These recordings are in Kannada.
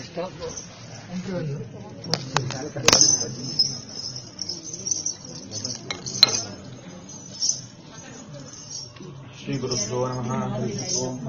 श्रीगुरुभ्यो नमः हरिः ओम्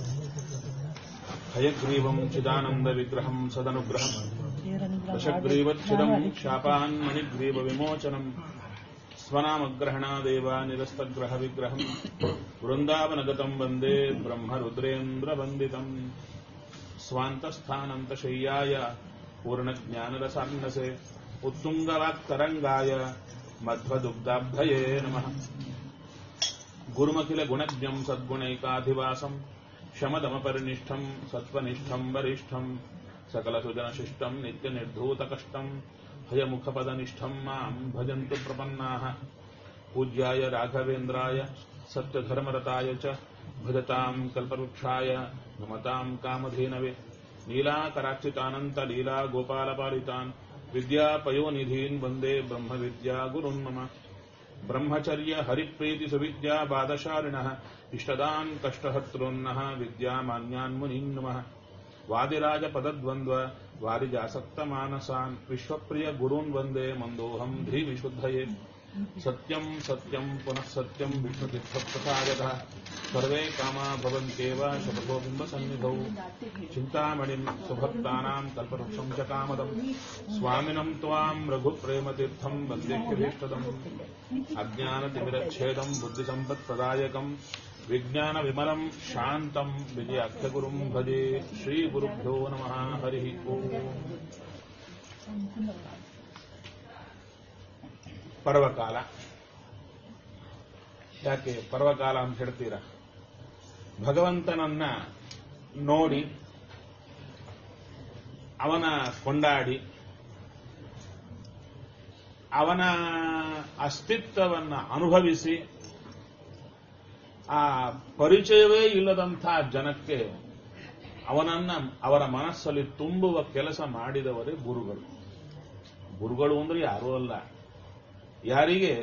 हयग्रीवम् चिदानन्दविग्रहम् सदनुग्रहम् दशग्रीवच्छिदम् शापान्मणिग्रीवविमोचनम् स्वनामग्रहणादेव निरस्तग्रहविग्रहम् वृन्दावनगतम् वन्दे ब्रह्मरुद्रेन्द्रवन्दितम् स्वान्तस्थानन्तशय्याय पूर्णज्ञानरसान्नसे उत्तुङ्गवाक्तरङ्गाय मध्वदुग्धाभये नमः गुरुमखिल गुणज्ञम् सद्गुणैकाधिवासम् शमदमपरिनिष्ठम् सत्त्वनिष्ठम् वरिष्ठम् सकलसुजनशिष्टम् नित्यनिर्धूतकष्टम् हयमुखपदनिष्ठम् माम् भजन्तु प्रपन्नाः पूज्याय राघवेन्द्राय सत्यधर्मरताय च भजताम् कल्पवृक्षाय नमताम् कामधेनवे नीलाकरार्चितानन्तलीला गोपालपालितान् विद्यापयोनिधीन् वन्दे ब्रह्मविद्या गुरुन् मम ब्रह्मचर्य हरिप्रीति सुविद्या बादशालिनः इष्टदान् कष्टहर्तॄन्नः विद्यामान्यान् मुनीन् नमः वादिराजपदद्वन्द्व वारिजासक्तमानसान् विश्वप्रिय गुरून् वन्दे मन्दोऽहम् धीविशुद्धये सत्यम् सत्यम् पुनः सत्यम् विष्णुतीर्थप्रसादतः सर्वे कामा भवन्त्येव शपथो बिम्बसन्निधौ चिन्तामणिम् सुभक्तानाम् कल्पवृक्षम् च कामदम् स्वामिनम् त्वाम् रघुप्रेमतीर्थम् वन्देह्यभीष्टदम् अज्ञानतिमिरच्छेदम् बुद्धिसम्पत्प्रदायकम् विज्ञानविमलम् शान्तम् विजयाख्यगुरुम् भजे श्रीगुरुभ्यो नमः हरिः ओम् ಪರ್ವಕಾಲ ಯಾಕೆ ಪರ್ವಕಾಲ ಅಂತ ಹೇಳ್ತೀರಾ ಭಗವಂತನನ್ನ ನೋಡಿ ಅವನ ಕೊಂಡಾಡಿ ಅವನ ಅಸ್ತಿತ್ವವನ್ನು ಅನುಭವಿಸಿ ಆ ಪರಿಚಯವೇ ಇಲ್ಲದಂಥ ಜನಕ್ಕೆ ಅವನನ್ನ ಅವರ ಮನಸ್ಸಲ್ಲಿ ತುಂಬುವ ಕೆಲಸ ಮಾಡಿದವರೇ ಗುರುಗಳು ಗುರುಗಳು ಅಂದ್ರೆ ಯಾರೂ ಅಲ್ಲ ಯಾರಿಗೆ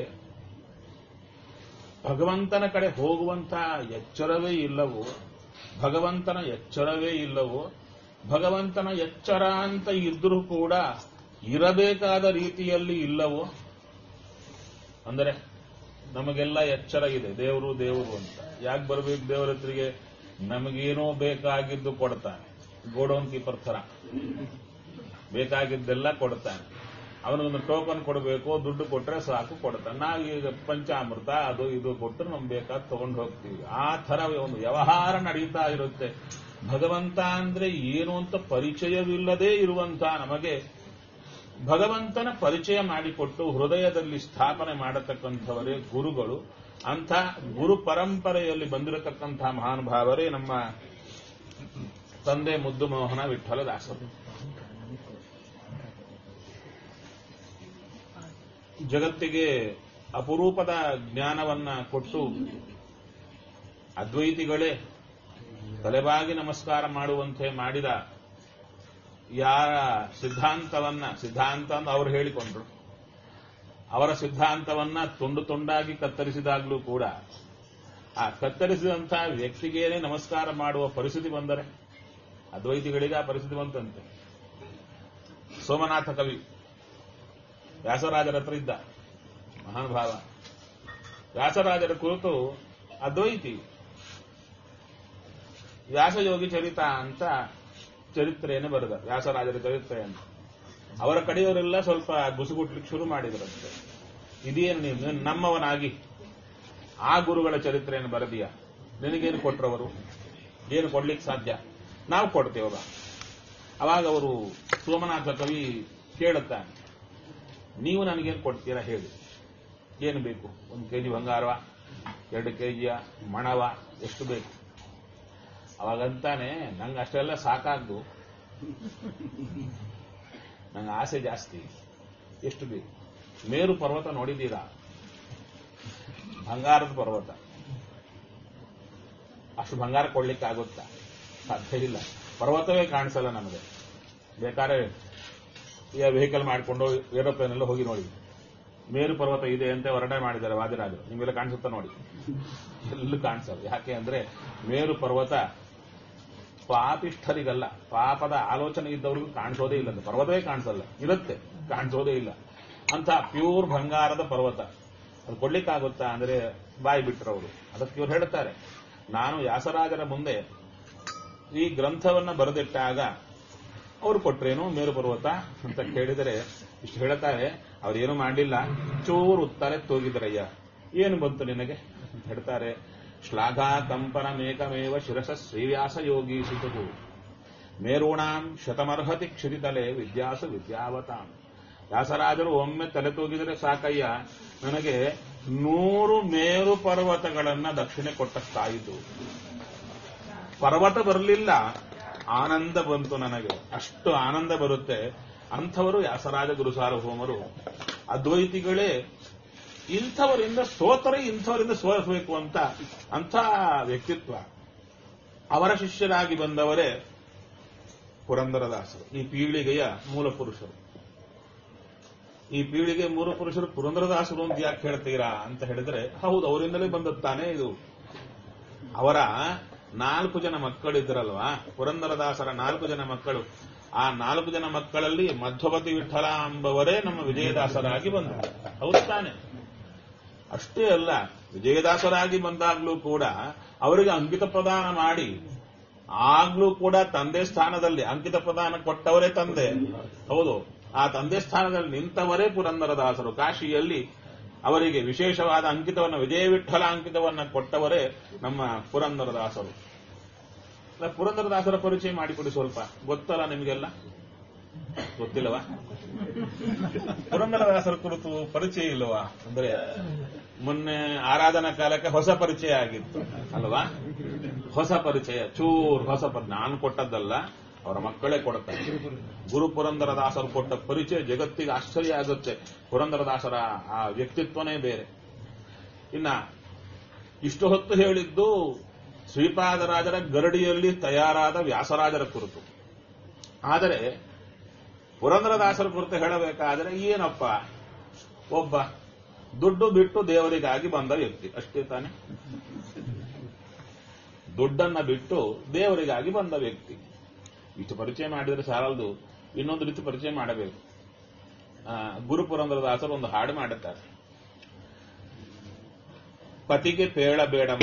ಭಗವಂತನ ಕಡೆ ಹೋಗುವಂತ ಎಚ್ಚರವೇ ಇಲ್ಲವೋ ಭಗವಂತನ ಎಚ್ಚರವೇ ಇಲ್ಲವೋ ಭಗವಂತನ ಎಚ್ಚರ ಅಂತ ಇದ್ರೂ ಕೂಡ ಇರಬೇಕಾದ ರೀತಿಯಲ್ಲಿ ಇಲ್ಲವೋ ಅಂದರೆ ನಮಗೆಲ್ಲ ಎಚ್ಚರ ಇದೆ ದೇವರು ದೇವರು ಅಂತ ಯಾಕೆ ಬರಬೇಕು ದೇವರ ಹತ್ರಿಗೆ ನಮಗೇನೋ ಬೇಕಾಗಿದ್ದು ಕೊಡ್ತಾನೆ ಗೋಡೌನ್ ಕೀಪರ್ ಥರ ಬೇಕಾಗಿದ್ದೆಲ್ಲ ಕೊಡ್ತಾನೆ ಅವನಿಗೊಂದು ಟೋಕನ್ ಕೊಡಬೇಕು ದುಡ್ಡು ಕೊಟ್ರೆ ಸಾಕು ಕೊಡ್ತಾನೆ ನಾವು ಈಗ ಪಂಚಾಮೃತ ಅದು ಇದು ಕೊಟ್ಟರೆ ನಮ್ಗೆ ಬೇಕಾದ ತಗೊಂಡು ಹೋಗ್ತೀವಿ ಆ ತರ ಒಂದು ವ್ಯವಹಾರ ನಡೀತಾ ಇರುತ್ತೆ ಭಗವಂತ ಅಂದ್ರೆ ಏನು ಅಂತ ಪರಿಚಯವಿಲ್ಲದೆ ಇರುವಂತ ನಮಗೆ ಭಗವಂತನ ಪರಿಚಯ ಮಾಡಿಕೊಟ್ಟು ಹೃದಯದಲ್ಲಿ ಸ್ಥಾಪನೆ ಮಾಡತಕ್ಕಂಥವರೇ ಗುರುಗಳು ಅಂಥ ಗುರು ಪರಂಪರೆಯಲ್ಲಿ ಬಂದಿರತಕ್ಕಂತಹ ಮಹಾನುಭಾವರೇ ನಮ್ಮ ತಂದೆ ಮುದ್ದು ಮೋಹನ ವಿಠಲ ದಾಸರು ಜಗತ್ತಿಗೆ ಅಪರೂಪದ ಜ್ಞಾನವನ್ನ ಕೊಟ್ಟು ಅದ್ವೈತಿಗಳೇ ತಲೆಬಾಗಿ ನಮಸ್ಕಾರ ಮಾಡುವಂತೆ ಮಾಡಿದ ಯಾರ ಸಿದ್ಧಾಂತವನ್ನ ಸಿದ್ಧಾಂತ ಅಂತ ಅವರು ಹೇಳಿಕೊಂಡ್ರು ಅವರ ಸಿದ್ಧಾಂತವನ್ನ ತುಂಡು ತುಂಡಾಗಿ ಕತ್ತರಿಸಿದಾಗಲೂ ಕೂಡ ಆ ಕತ್ತರಿಸಿದಂತಹ ವ್ಯಕ್ತಿಗೇನೆ ನಮಸ್ಕಾರ ಮಾಡುವ ಪರಿಸ್ಥಿತಿ ಬಂದರೆ ಅದ್ವೈತಿಗಳಿಗೆ ಆ ಪರಿಸ್ಥಿತಿ ಬಂತಂತೆ ಸೋಮನಾಥ ಕವಿ ವ್ಯಾಸರಾಜರ ಹತ್ರ ಇದ್ದ ಮಹಾನುಭಾವ ವ್ಯಾಸರಾಜರ ಕುರಿತು ಅದ್ವೈತಿ ವ್ಯಾಸಯೋಗಿ ಚರಿತ ಅಂತ ಚರಿತ್ರೆಯನ್ನು ಬರೆದ ವ್ಯಾಸರಾಜರ ಚರಿತ್ರೆಯನ್ನು ಅವರ ಕಡೆಯವರೆಲ್ಲ ಸ್ವಲ್ಪ ಗುಸುಗುಟ್ಲಿಕ್ಕೆ ಶುರು ಮಾಡಿದ್ರಂತೆ ಇದೇನು ನೀನು ನಮ್ಮವನಾಗಿ ಆ ಗುರುಗಳ ಚರಿತ್ರೆಯನ್ನು ಬರೆದಿಯ ನಿನಗೇನು ಕೊಟ್ರವರು ಏನು ಕೊಡ್ಲಿಕ್ಕೆ ಸಾಧ್ಯ ನಾವು ಕೊಡ್ತೇವಲ್ಲ ಅವಾಗ ಅವರು ಸೋಮನಾಥ ಕವಿ ಕೇಳುತ್ತಾನೆ ನೀವು ನನಗೇನು ಕೊಡ್ತೀರಾ ಹೇಳಿ ಏನು ಬೇಕು ಒಂದು ಕೆಜಿ ಬಂಗಾರವ ಎರಡು ಕೆಜಿಯ ಮಣವ ಎಷ್ಟು ಬೇಕು ಅವಾಗಂತಾನೆ ನಂಗೆ ಅಷ್ಟೆಲ್ಲ ಸಾಕಾಗ್ದು ನಂಗೆ ಆಸೆ ಜಾಸ್ತಿ ಎಷ್ಟು ಬೇಕು ಮೇರು ಪರ್ವತ ನೋಡಿದ್ದೀರಾ ಬಂಗಾರದ ಪರ್ವತ ಅಷ್ಟು ಬಂಗಾರ ಕೊಡ್ಲಿಕ್ಕೆ ಆಗುತ್ತಾ ಸಾಧ್ಯ ಇಲ್ಲ ಪರ್ವತವೇ ಕಾಣಿಸಲ್ಲ ನಮಗೆ ಬೇಕಾದ್ರೆ ಈ ವೆಹಿಕಲ್ ಮಾಡಿಕೊಂಡು ಏರೋಪ್ಲೇನ್ ಎಲ್ಲ ಹೋಗಿ ನೋಡಿ ಮೇರು ಪರ್ವತ ಇದೆ ಅಂತ ವರ್ಣನೆ ಮಾಡಿದ್ದಾರೆ ವಾದಿರಾಜರು ನಿಮ್ಗೆಲ್ಲ ಕಾಣಿಸುತ್ತಾ ನೋಡಿ ಎಲ್ಲೂ ಕಾಣಿಸಲ್ಲ ಯಾಕೆ ಅಂದ್ರೆ ಮೇರು ಪರ್ವತ ಪಾಪಿಷ್ಠರಿಗಲ್ಲ ಪಾಪದ ಆಲೋಚನೆ ಇದ್ದವ್ರಿಗೂ ಕಾಣಿಸೋದೇ ಇಲ್ಲ ಅದು ಪರ್ವತವೇ ಕಾಣಿಸಲ್ಲ ಇರುತ್ತೆ ಕಾಣಿಸೋದೇ ಇಲ್ಲ ಅಂತ ಪ್ಯೂರ್ ಬಂಗಾರದ ಪರ್ವತ ಅದು ಕೊಡ್ಲಿಕ್ಕಾಗುತ್ತಾ ಅಂದ್ರೆ ಬಾಯಿ ಬಿಟ್ರವರು ಅದಕ್ಕೆ ಇವ್ರು ಹೇಳ್ತಾರೆ ನಾನು ವ್ಯಾಸರಾಜರ ಮುಂದೆ ಈ ಗ್ರಂಥವನ್ನ ಬರೆದಿಟ್ಟಾಗ ಅವರು ಕೊಟ್ರೇನು ಮೇರು ಪರ್ವತ ಅಂತ ಕೇಳಿದರೆ ಇಷ್ಟು ಹೇಳ್ತಾರೆ ಅವ್ರೇನು ಮಾಡಲಿಲ್ಲ ಚೂರು ಉತ್ತಾರೆ ತೋಗಿದ್ರಯ್ಯ ಏನು ಬಂತು ನಿನಗೆ ಅಂತ ಹೇಳ್ತಾರೆ ಶ್ಲಾಘಾ ಕಂಪನ ಮೇಕಮೇವ ಶಿರಸ ಶ್ರೀವ್ಯಾಸ ಯೋಗೀಸಿತು ಮೇರೂಣಾಂ ಶತಮರ್ಹತಿ ಕ್ಷಿತಿತಲೆ ವಿದ್ಯಾಸು ವಿದ್ಯಾವತಾಂ ವ್ಯಾಸರಾಜರು ಒಮ್ಮೆ ತಲೆ ತೂಗಿದರೆ ಸಾಕಯ್ಯ ನನಗೆ ನೂರು ಮೇರು ಪರ್ವತಗಳನ್ನ ದಕ್ಷಿಣೆ ಕೊಟ್ಟಷ್ಟಾಯಿತು ಪರ್ವತ ಬರಲಿಲ್ಲ ಆನಂದ ಬಂತು ನನಗೆ ಅಷ್ಟು ಆನಂದ ಬರುತ್ತೆ ಅಂಥವರು ವ್ಯಾಸರಾಜ ಗುರು ಸಾರ್ವಭೌಮರು ಅದ್ವೈತಿಗಳೇ ಇಂಥವರಿಂದ ಸೋತರೆ ಇಂಥವರಿಂದ ಸೋಲಿಸಬೇಕು ಅಂತ ಅಂಥ ವ್ಯಕ್ತಿತ್ವ ಅವರ ಶಿಷ್ಯರಾಗಿ ಬಂದವರೇ ಪುರಂದರದಾಸರು ಈ ಪೀಳಿಗೆಯ ಮೂಲ ಪುರುಷರು ಈ ಪೀಳಿಗೆ ಮೂಲ ಪುರುಷರು ಪುರಂದರದಾಸರು ಅಂತ ಯಾಕೆ ಹೇಳ್ತೀರಾ ಅಂತ ಹೇಳಿದ್ರೆ ಹೌದು ಅವರಿಂದಲೇ ಬಂದದ್ದಾನೆ ಇದು ಅವರ ನಾಲ್ಕು ಜನ ಮಕ್ಕಳಿದ್ರಲ್ವಾ ಪುರಂದರದಾಸರ ನಾಲ್ಕು ಜನ ಮಕ್ಕಳು ಆ ನಾಲ್ಕು ಜನ ಮಕ್ಕಳಲ್ಲಿ ಮಧ್ವಪತಿ ವಿಠಲ ಎಂಬವರೇ ನಮ್ಮ ವಿಜಯದಾಸರಾಗಿ ಬಂದರು ಹೌದು ತಾನೆ ಅಷ್ಟೇ ಅಲ್ಲ ವಿಜಯದಾಸರಾಗಿ ಬಂದಾಗ್ಲೂ ಕೂಡ ಅವರಿಗೆ ಅಂಕಿತ ಪ್ರದಾನ ಮಾಡಿ ಆಗ್ಲೂ ಕೂಡ ತಂದೆ ಸ್ಥಾನದಲ್ಲಿ ಅಂಕಿತ ಪ್ರದಾನ ಕೊಟ್ಟವರೇ ತಂದೆ ಹೌದು ಆ ತಂದೆ ಸ್ಥಾನದಲ್ಲಿ ನಿಂತವರೇ ಪುರಂದರದಾಸರು ಕಾಶಿಯಲ್ಲಿ ಅವರಿಗೆ ವಿಶೇಷವಾದ ಅಂಕಿತವನ್ನು ವಿಜಯ ವಿಠಲ ಅಂಕಿತವನ್ನು ಕೊಟ್ಟವರೇ ನಮ್ಮ ಪುರಂದರದಾಸರು ಅಲ್ಲ, ಪುರಂದರದಾಸರ ಪರಿಚಯ ಮಾಡಿಕೊಡಿ ಸ್ವಲ್ಪ ಗೊತ್ತಲ್ಲ ನಿಮಗೆಲ್ಲ ಗೊತ್ತಿಲ್ಲವಾ ಪುರಂದರದಾಸರ ಕುರಿತು ಪರಿಚಯ ಇಲ್ಲವಾ ಅಂದ್ರೆ ಮೊನ್ನೆ ಆರಾಧನಾ ಕಾಲಕ್ಕೆ ಹೊಸ ಪರಿಚಯ ಆಗಿತ್ತು ಅಲ್ವಾ ಹೊಸ ಪರಿಚಯ ಚೂರ್ ಹೊಸ ಪರಿ ನಾನು ಕೊಟ್ಟದ್ದಲ್ಲ ಅವರ ಮಕ್ಕಳೇ ಕೊಡುತ್ತಾರೆ ಗುರು ಪುರಂದರದಾಸರು ಕೊಟ್ಟ ಪರಿಚಯ ಜಗತ್ತಿಗೆ ಆಶ್ಚರ್ಯ ಆಗುತ್ತೆ ಪುರಂದರದಾಸರ ಆ ವ್ಯಕ್ತಿತ್ವನೇ ಬೇರೆ ಇನ್ನ ಇಷ್ಟು ಹೊತ್ತು ಹೇಳಿದ್ದು ಶ್ರೀಪಾದರಾಜರ ಗರಡಿಯಲ್ಲಿ ತಯಾರಾದ ವ್ಯಾಸರಾಜರ ಕುರಿತು ಆದರೆ ಪುರಂದರದಾಸರ ಕುರಿತು ಹೇಳಬೇಕಾದರೆ ಏನಪ್ಪ ಒಬ್ಬ ದುಡ್ಡು ಬಿಟ್ಟು ದೇವರಿಗಾಗಿ ಬಂದ ವ್ಯಕ್ತಿ ಅಷ್ಟೇ ತಾನೆ ದುಡ್ಡನ್ನ ಬಿಟ್ಟು ದೇವರಿಗಾಗಿ ಬಂದ ವ್ಯಕ್ತಿ ಇಷ್ಟು ಪರಿಚಯ ಮಾಡಿದರೆ ಸಾಲದು ಇನ್ನೊಂದು ರೀತಿ ಪರಿಚಯ ಮಾಡಬೇಕು ಆ, ಗುರು ಪುರಂದರದಾಸರು ಒಂದು ಹಾಡು ಮಾಡುತ್ತಾರೆ ಪತಿಗೆ ಪೇಳ ಬೇಡಮ್ಮ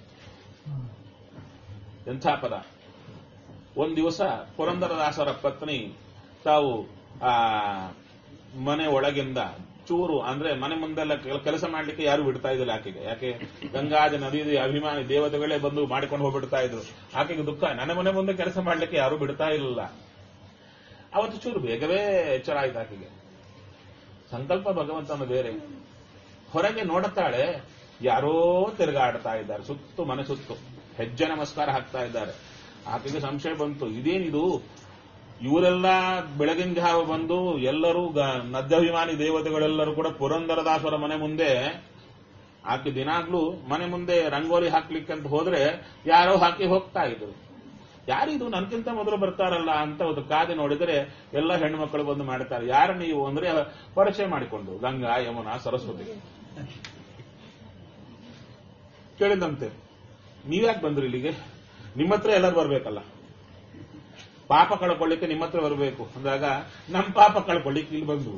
ಎಂಥ ಪದ ಒಂದ್ ದಿವಸ ಪುರಂದರದಾಸರ ಪತ್ನಿ ತಾವು ಆ ಮನೆ ಒಳಗಿಂದ ಚೂರು ಅಂದ್ರೆ ಮನೆ ಮುಂದೆಲ್ಲ ಕೆಲ- ಕೆಲಸ ಮಾಡ್ಲಿಕ್ಕೆ ಯಾರು ಬಿಡ್ತಾ ಇದ್ದಿಲ್ಲ ಆಕೆಗೆ ಯಾಕೆ ಗಂಗಾಜ ನದಿ ಅಭಿಮಾನಿ ದೇವತೆಗಳೇ ಬಂದು ಮಾಡಿಕೊಂಡು ಹೋಗ್ಬಿಡ್ತಾ ಇದ್ರು ಆಕೆಗೆ ದುಃಖ ನನ್ನ ಮನೆ ಮುಂದೆ ಕೆಲಸ ಮಾಡ್ಲಿಕ್ಕೆ ಯಾರು ಬಿಡ್ತಾ ಇರಲಿಲ್ಲ ಅವತ್ತು ಚೂರು ಬೇಗವೇ ಎಚ್ಚರ ಆಯ್ತು ಆಕೆಗೆ ಸಂಕಲ್ಪ ಭಗವಂತನ ಬೇರೆ ಹೊರಗೆ ನೋಡುತ್ತಾಳೆ ಯಾರೋ ತಿರುಗಾಡ್ತಾ ಇದ್ದಾರೆ ಸುತ್ತು ಮನೆ ಸುತ್ತು ಹೆಜ್ಜೆ ನಮಸ್ಕಾರ ಹಾಕ್ತಾ ಇದ್ದಾರೆ ಆಕೆಗೆ ಸಂಶಯ ಬಂತು ಇದೇನಿದು ಇವರೆಲ್ಲ ಬೆಳಗಿನ ಜಾವ ಬಂದು ಎಲ್ಲರೂ ಗ- ನದ್ಯಾಭಿಮಾನಿ ದೇವತೆಗಳೆಲ್ಲರೂ ಕೂಡ ಪುರಂದರದಾಸರ ಮನೆ ಮುಂದೆ ಆಕೆ ದಿನಾಗ್ಲೂ ಮನೆ ಮುಂದೆ ರಂಗೋಲಿ ಹಾಕ್ಲಿಕ್ಕೆ ಅಂತ ಹೋದ್ರೆ ಯಾರೋ ಹಾಕಿ ಹೋಗ್ತಾ ಇದ್ರು ಯಾರಿದು ನನ್ಕಿಂತ ಮೊದಲು ಬರ್ತಾರಲ್ಲ ಅಂತ ಒಂದು ಕಾದಿ ನೋಡಿದರೆ ಎಲ್ಲ ಹೆಣ್ಮಕ್ಳು ಬಂದು ಮಾಡ್ತಾರೆ ಯಾರು ನೀವು ಅಂದ್ರೆ ಪರಿಚಯ ಮಾಡಿಕೊಂಡು ಗಂಗಾ ಯಮುನಾ ಸರಸ್ವತಿ ಕೇಳಿದಂತೆ ನೀವ್ಯಾಕೆ ಬಂದ್ರಿ ಇಲ್ಲಿಗೆ ನಿಮ್ಮ ಹತ್ರ ಎಲ್ಲರೂ ಬರ್ಬೇಕಲ್ಲ ಪಾಪ ಕಳ್ಕೊಳ್ಳಿಕ್ಕೆ ನಿಮ್ಮ ಹತ್ರ ಬರಬೇಕು ಅಂದಾಗ ನಮ್ಮ ಪಾಪ ಕಳ್ಕೊಳ್ಳಿಕ್ಕೆ ಇಲ್ಲಿ ಬಂದು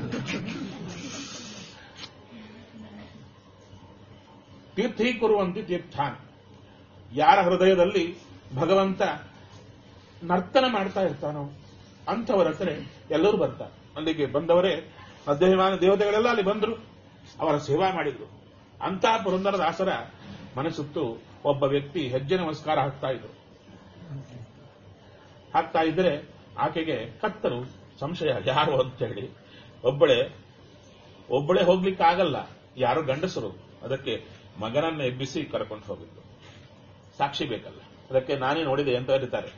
ತೀರ್ಥೀಕುರುವಂತಿ ತೀರ್ಥಾನ್ ಯಾರ ಹೃದಯದಲ್ಲಿ ಭಗವಂತ ನರ್ತನ ಮಾಡ್ತಾ ಇರ್ತಾನೋ ಅಂಥವರ ಹತ್ರ ಎಲ್ಲರೂ ಬರ್ತಾರೆ ಅಲ್ಲಿಗೆ ಬಂದವರೇ ಅಧ್ಯಯಮಾನ ದೇವತೆಗಳೆಲ್ಲ ಅಲ್ಲಿ ಬಂದರು ಅವರ ಸೇವಾ ಮಾಡಿದ್ರು ಅಂತ ಪುರಂದರದಾಸರ ಮನಸ್ಸುತ್ತು ಒಬ್ಬ ವ್ಯಕ್ತಿ ಹೆಜ್ಜೆ ನಮಸ್ಕಾರ ಹಾಕ್ತಾ ಇದ್ರು ಹಾಕ್ತಾ ಇದ್ರೆ ಆಕೆಗೆ ಕತ್ತರು ಸಂಶಯ ಯಾರು ಅಂತ ಹೇಳಿ ಒಬ್ಬಳೆ ಒಬ್ಬಳೆ ಹೋಗ್ಲಿಕ್ಕೆ ಆಗಲ್ಲ ಯಾರು ಗಂಡಸರು ಅದಕ್ಕೆ ಮಗನನ್ನ ಎಬ್ಬಿಸಿ ಕರ್ಕೊಂಡು ಹೋಗಿದ್ದು ಸಾಕ್ಷಿ ಬೇಕಲ್ಲ ಅದಕ್ಕೆ ನಾನೇ ನೋಡಿದೆ ಅಂತ ಹೇಳ್ತಾರೆ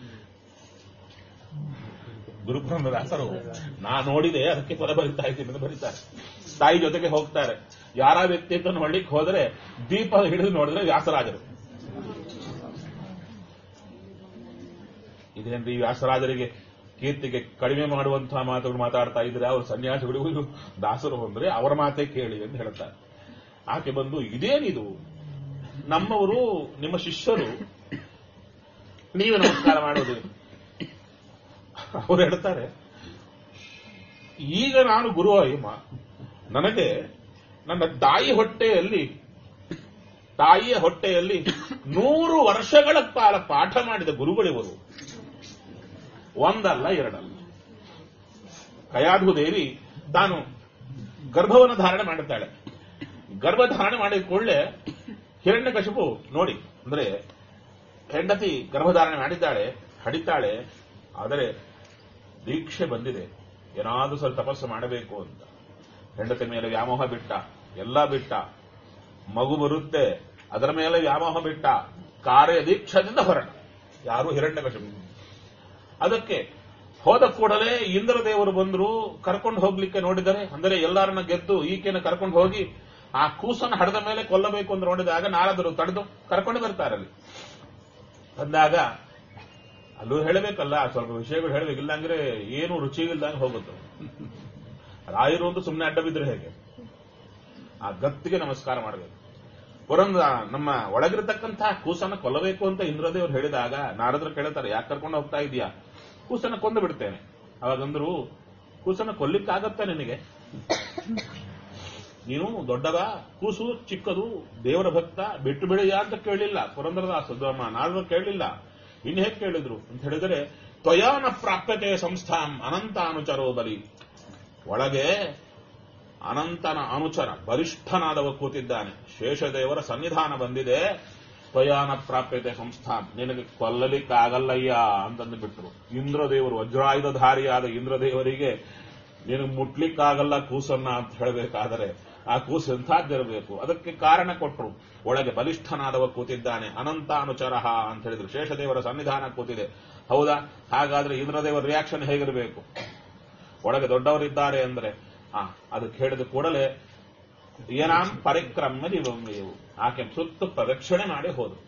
ಗುರುಪುರಂದದಾಸರು ನಾ ನೋಡಿದೆ ಅದಕ್ಕೆ ಪದ ಬರಿತಾ ಇದ್ದೀನಿ ಅಂತ ಬರೀತಾರೆ ತಾಯಿ ಜೊತೆಗೆ ಹೋಗ್ತಾರೆ ಯಾರ ವ್ಯಕ್ತಿ ಅಂತ ನೋಡ್ಲಿಕ್ಕೆ ಹೋದ್ರೆ ದೀಪ ಹಿಡಿದು ನೋಡಿದ್ರೆ ವ್ಯಾಸರಾಜರು ಇದೇನ್ರಿ ವ್ಯಾಸರಾಜರಿಗೆ ಕೀರ್ತಿಗೆ ಕಡಿಮೆ ಮಾಡುವಂತಹ ಮಾತುಗಳು ಮಾತಾಡ್ತಾ ಇದ್ರೆ ಅವರು ಸನ್ಯಾಸಿಗಳಿಗೂ ಇದು ದಾಸರು ಬಂದ್ರೆ ಅವರ ಮಾತೇ ಕೇಳಿ ಅಂತ ಹೇಳ್ತಾರೆ ಆಕೆ ಬಂದು ಇದೇನಿದು ನಮ್ಮವರು ನಿಮ್ಮ ಶಿಷ್ಯರು ನೀವೇ ನಮಸ್ಕಾರ ಮಾಡೋದು ಅವ್ರು ಹೇಳ್ತಾರೆ ಈಗ ನಾನು ಗುರು ಅಯ್ಯಮ್ಮ ನನಗೆ ನನ್ನ ತಾಯಿ ಹೊಟ್ಟೆಯಲ್ಲಿ ತಾಯಿಯ ಹೊಟ್ಟೆಯಲ್ಲಿ ನೂರು ವರ್ಷಗಳ ಕಾಲ ಪಾಠ ಮಾಡಿದ ಗುರುಗಳಿವರು ಒಂದಲ್ಲ ಎರಡಲ್ಲ ಕಯಾಧು ದೇವಿ ತಾನು ಗರ್ಭವನ್ನು ಧಾರಣೆ ಮಾಡುತ್ತಾಳೆ ಗರ್ಭ ಧಾರಣೆ ಮಾಡಿದ ಕೂಡಲೇ ಹಿರಣ್ಯಕಶಿಪು ನೋಡಿ ಅಂದ್ರೆ ಹೆಂಡತಿ ಗರ್ಭಧಾರಣೆ ಮಾಡಿದ್ದಾಳೆ ಹಡಿತಾಳೆ ಆದರೆ ದೀಕ್ಷೆ ಬಂದಿದೆ ಏನಾದ್ರೂ ಸ್ವಲ್ಪ ತಪಸ್ಸು ಮಾಡಬೇಕು ಅಂತ ಹೆಂಡತಿ ಮೇಲೆ ವ್ಯಾಮೋಹ ಬಿಟ್ಟ ಎಲ್ಲ ಬಿಟ್ಟ ಮಗು ಬರುತ್ತೆ ಅದರ ಮೇಲೆ ವ್ಯಾಮೋಹ ಬಿಟ್ಟ ಕಾರ್ಯ ದೀಕ್ಷದಿಂದ ಹೊರಟ ಯಾರು ಹಿರಣ್ಯಕಶಿಪು ಅದಕ್ಕೆ ಹೋದ ಕೂಡಲೇ ಇಂದ್ರದೇವರು ಬಂದರು ಕರ್ಕೊಂಡು ಹೋಗ್ಲಿಕ್ಕೆ ನೋಡಿದರೆ ಅಂದರೆ ಎಲ್ಲರನ್ನ ಗೆದ್ದು ಈಕೆನ ಕರ್ಕೊಂಡು ಹೋಗಿ ಆ ಕೂಸನ್ನು ಹಡದ ಮೇಲೆ ಕೊಲ್ಲಬೇಕು ಅಂತ ನೋಡಿದಾಗ ನಾರದರು ತಡೆದು ಕರ್ಕೊಂಡು ಬರ್ತಾರೆ ಅಲ್ಲಿ ಬಂದಾಗ ಅಲ್ಲೂ ಹೇಳಬೇಕಲ್ಲ ಸ್ವಲ್ಪ ವಿಷಯಗಳು ಹೇಳಬೇಕಿಲ್ಲ ಅಂದ್ರೆ ಏನು ರುಚಿ ಇಲ್ದಂಗೆ ಹೋಗುತ್ತೆ ರಾಯರು ಒಂದು ಸುಮ್ಮನೆ ಅಡ್ಡ ಬಿದ್ರೆ ಹೇಗೆ ಆ ಗತ್ತಿಗೆ ನಮಸ್ಕಾರ ಮಾಡಬೇಕು ಪುರಂದ ನಮ್ಮ ಒಳಗಿರತಕ್ಕಂತಹ ಕೂಸನ್ನ ಕೊಲ್ಲಬೇಕು ಅಂತ ಇಂದ್ರದೇವರು ಹೇಳಿದಾಗ ನಾರದ್ರು ಕೇಳ್ತಾರೆ ಯಾಕೆ ಕರ್ಕೊಂಡು ಹೋಗ್ತಾ ಇದೀಯಾ ಕೂಸನ್ನ ಕೊಂದು ಬಿಡ್ತೇನೆ ಅವಾಗಂದ್ರು ಕೂಸನ್ನ ಕೊಲ್ಲಿಕ್ಕಾಗತ್ತ ನಿನಗೆ ನೀನು ದೊಡ್ಡವ ಕೂಸು ಚಿಕ್ಕದು ದೇವರ ಭಕ್ತ ಬಿಟ್ಟು ಬಿಡಿಯ ಅಂತ ಕೇಳಲಿಲ್ಲ ಪುರಂದರದಾಸ ನಾರದ್ರು ಕೇಳಲಿಲ್ಲ ಇನ್ನು ಹೇಗೆ ಕೇಳಿದ್ರು ಅಂತ ಹೇಳಿದರೆ ತ್ವಯಾನ ಪ್ರಾಪ್ಯತೆ ಸಂಸ್ಥಾಂ ಅನಂತ ಅನುಚರೋ ಬಲಿ ಒಳಗೆ ಅನಂತನ ಅನುಚರ ಬಲಿಷ್ಠನಾದವ ಕೂತಿದ್ದಾನೆ ಶೇಷದೇವರ ಸನ್ನಿಧಾನ ಬಂದಿದೆ ತ್ವಯಾನ ಪ್ರಾಪ್ಯತೆ ಸಂಸ್ಥಾನ್ ನಿನಗೆ ಕೊಲ್ಲಲಿಕ್ಕಾಗಲ್ಲಯ್ಯ ಅಂತಂದು ಬಿಟ್ರು ಇಂದ್ರದೇವರು ವಜ್ರಾಯುಧಧಾರಿಯಾದ ಇಂದ್ರದೇವರಿಗೆ ನಿನಗೆ ಮುಟ್ಲಿಕ್ಕಾಗಲ್ಲ ಕೂಸನ್ನ ಅಂತ ಹೇಳಬೇಕಾದರೆ ಆ ಕೂಸು ಎಂಥದ್ದಿರಬೇಕು ಅದಕ್ಕೆ ಕಾರಣ ಕೊಟ್ಟರು ಒಳಗೆ ಬಲಿಷ್ಠನಾದವ ಕೂತಿದ್ದಾನೆ ಅನಂತ ಅನುಚರ ಅಂತ ಹೇಳಿದ್ರು ಶೇಷದೇವರ ಸನ್ನಿಧಾನ ಕೂತಿದೆ ಹೌದಾ ಹಾಗಾದ್ರೆ ಇಂದ್ರದೇವರ ರಿಯಾಕ್ಷನ್ ಹೇಗಿರಬೇಕು ಒಳಗೆ ದೊಡ್ಡವರಿದ್ದಾರೆ ಅಂದ್ರೆ ಆ ಅದಕ್ಕೆ ಹೇಳಿದ ಕೂಡಲೇ ಏನಾಂ ಪರಿಕ್ರಮ್ಯ ದಿವಂಗೆಯವು ಆಕೆ ಸುತ್ತು ಪ್ರದಕ್ಷಿಣೆ ಮಾಡಿ ಹೋದ್ರು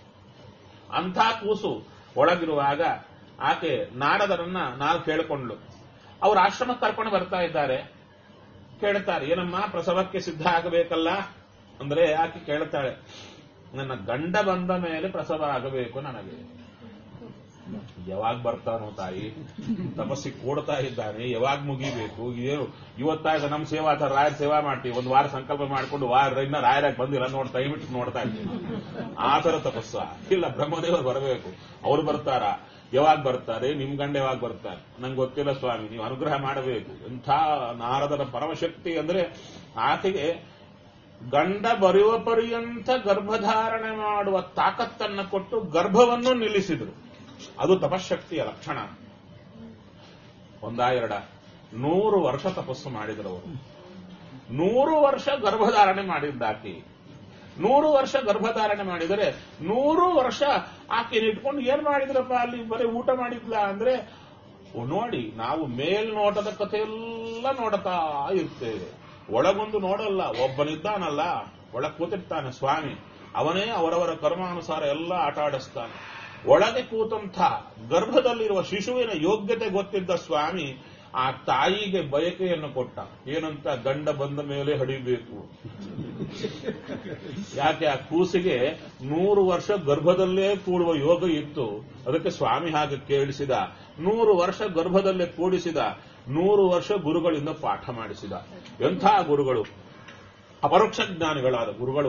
ಅಂಥ ಕೂಸು ಒಳಗಿರುವಾಗ ಆಕೆ ನಾರದರನ್ನ ನಾವು ಕೇಳಿಕೊಂಡ್ಲು ಅವ್ರ ಆಶ್ರಮಕ್ಕೆ ಕರ್ಕೊಂಡು ಬರ್ತಾ ಇದ್ದಾರೆ ಕೇಳ್ತಾರೆ ಏನಮ್ಮ ಪ್ರಸವಕ್ಕೆ ಸಿದ್ಧ ಆಗಬೇಕಲ್ಲ ಅಂದ್ರೆ ಆಕೆ ಕೇಳ್ತಾಳೆ ನನ್ನ ಗಂಡ ಬಂದ ಮೇಲೆ ಪ್ರಸವ ಆಗಬೇಕು ನನಗೆ ಯಾವಾಗ ಬರ್ತಾನೋ ತಾಯಿ ತಪಸ್ಸಿಗೆ ಕೂಡ್ತಾ ಇದ್ದಾನೆ ಯಾವಾಗ ಮುಗಿಬೇಕು ಏನು ಇವತ್ತಾಗ ನಮ್ಮ ಸೇವಾ ತರ ರಾಯರ ಸೇವಾ ಮಾಡ್ತೀವಿ ಒಂದು ವಾರ ಸಂಕಲ್ಪ ಮಾಡ್ಕೊಂಡು ವಾರ ಇನ್ನ ರಾಯರಾಗಿ ಬಂದಿಲ್ಲ ನೋಡಿ ಟೈಮ್ ಇಟ್ಟು ನೋಡ್ತಾ ಇದ್ದೀವಿ ಆ ತರ ತಪಸ್ಸ ಇಲ್ಲ ಬ್ರಹ್ಮದೇವರು ಬರಬೇಕು ಅವ್ರು ಬರ್ತಾರ ಯಾವಾಗ ಬರ್ತಾರೆ ನಿಮ್ ಗಂಡ ಯಾವಾಗ ಬರ್ತಾರೆ ನಂಗೆ ಗೊತ್ತಿಲ್ಲ ಸ್ವಾಮಿ ನೀವು ಅನುಗ್ರಹ ಮಾಡಬೇಕು ಎಂಥ ನಾರದರ ಪರಮಶಕ್ತಿ ಅಂದ್ರೆ ಆಕೆಗೆ ಗಂಡ ಬರೆಯುವ ಪರ್ಯಂತ ಗರ್ಭಧಾರಣೆ ಮಾಡುವ ತಾಕತ್ತನ್ನ ಕೊಟ್ಟು ಗರ್ಭವನ್ನು ನಿಲ್ಲಿಸಿದ್ರು ಅದು ತಪಶಕ್ತಿಯ ಲಕ್ಷಣ ಒಂದ ಎರಡ ನೂರು ವರ್ಷ ತಪಸ್ಸು ಮಾಡಿದ್ರು ಅವರು ನೂರು ವರ್ಷ ಗರ್ಭಧಾರಣೆ ಮಾಡಿದ್ದಾಕಿ ನೂರು ವರ್ಷ ಗರ್ಭಧಾರಣೆ ಮಾಡಿದರೆ ನೂರು ವರ್ಷ ಆಕೆನ ಇಟ್ಕೊಂಡು ಏನ್ ಮಾಡಿದ್ರಪ್ಪ ಅಲ್ಲಿ ಬರೀ ಊಟ ಮಾಡಿದ್ಲ ಅಂದ್ರೆ ಓ, ನೋಡಿ ನಾವು ಮೇಲ್ನೋಟದ ಕಥೆಯೆಲ್ಲ ನೋಡ್ತಾ ಇರ್ತೇವೆ ಒಳಗೊಂದು ನೋಡಲ್ಲ ಒಬ್ಬನಿದ್ದಾನಲ್ಲ ಒಳಗ್ ಕೂತಿರ್ತಾನೆ ಸ್ವಾಮಿ ಅವನೇ ಅವರವರ ಕರ್ಮಾನುಸಾರ ಎಲ್ಲ ಆಟ ಆಡಿಸ್ತಾನೆ ಒಳಗೆ ಕೂತಂಥ ಗರ್ಭದಲ್ಲಿರುವ ಶಿಶುವಿನ ಯೋಗ್ಯತೆ ಗೊತ್ತಿದ್ದ ಸ್ವಾಮಿ ಆ ತಾಯಿಗೆ ಬಯಕೆಯನ್ನು ಕೊಟ್ಟ ಏನಂತ ಗಂಡ ಬಂದ ಮೇಲೆ ಹಡಿಬೇಕು ಯಾಕೆ ಆ ಕೂಸಿಗೆ ನೂರು ವರ್ಷ ಗರ್ಭದಲ್ಲೇ ಕೂಡುವ ಯೋಗ ಇತ್ತು ಅದಕ್ಕೆ ಸ್ವಾಮಿ ಹಾಗೆ ಕೇಳಿಸಿದ ನೂರು ವರ್ಷ ಗರ್ಭದಲ್ಲೇ ಕೂಡಿಸಿದ ನೂರು ವರ್ಷ ಗುರುಗಳಿಂದ ಪಾಠ ಮಾಡಿಸಿದ ಎಂಥ ಗುರುಗಳು ಅಪರೋಕ್ಷ ಜ್ಞಾನಿಗಳಾದ ಗುರುಗಳು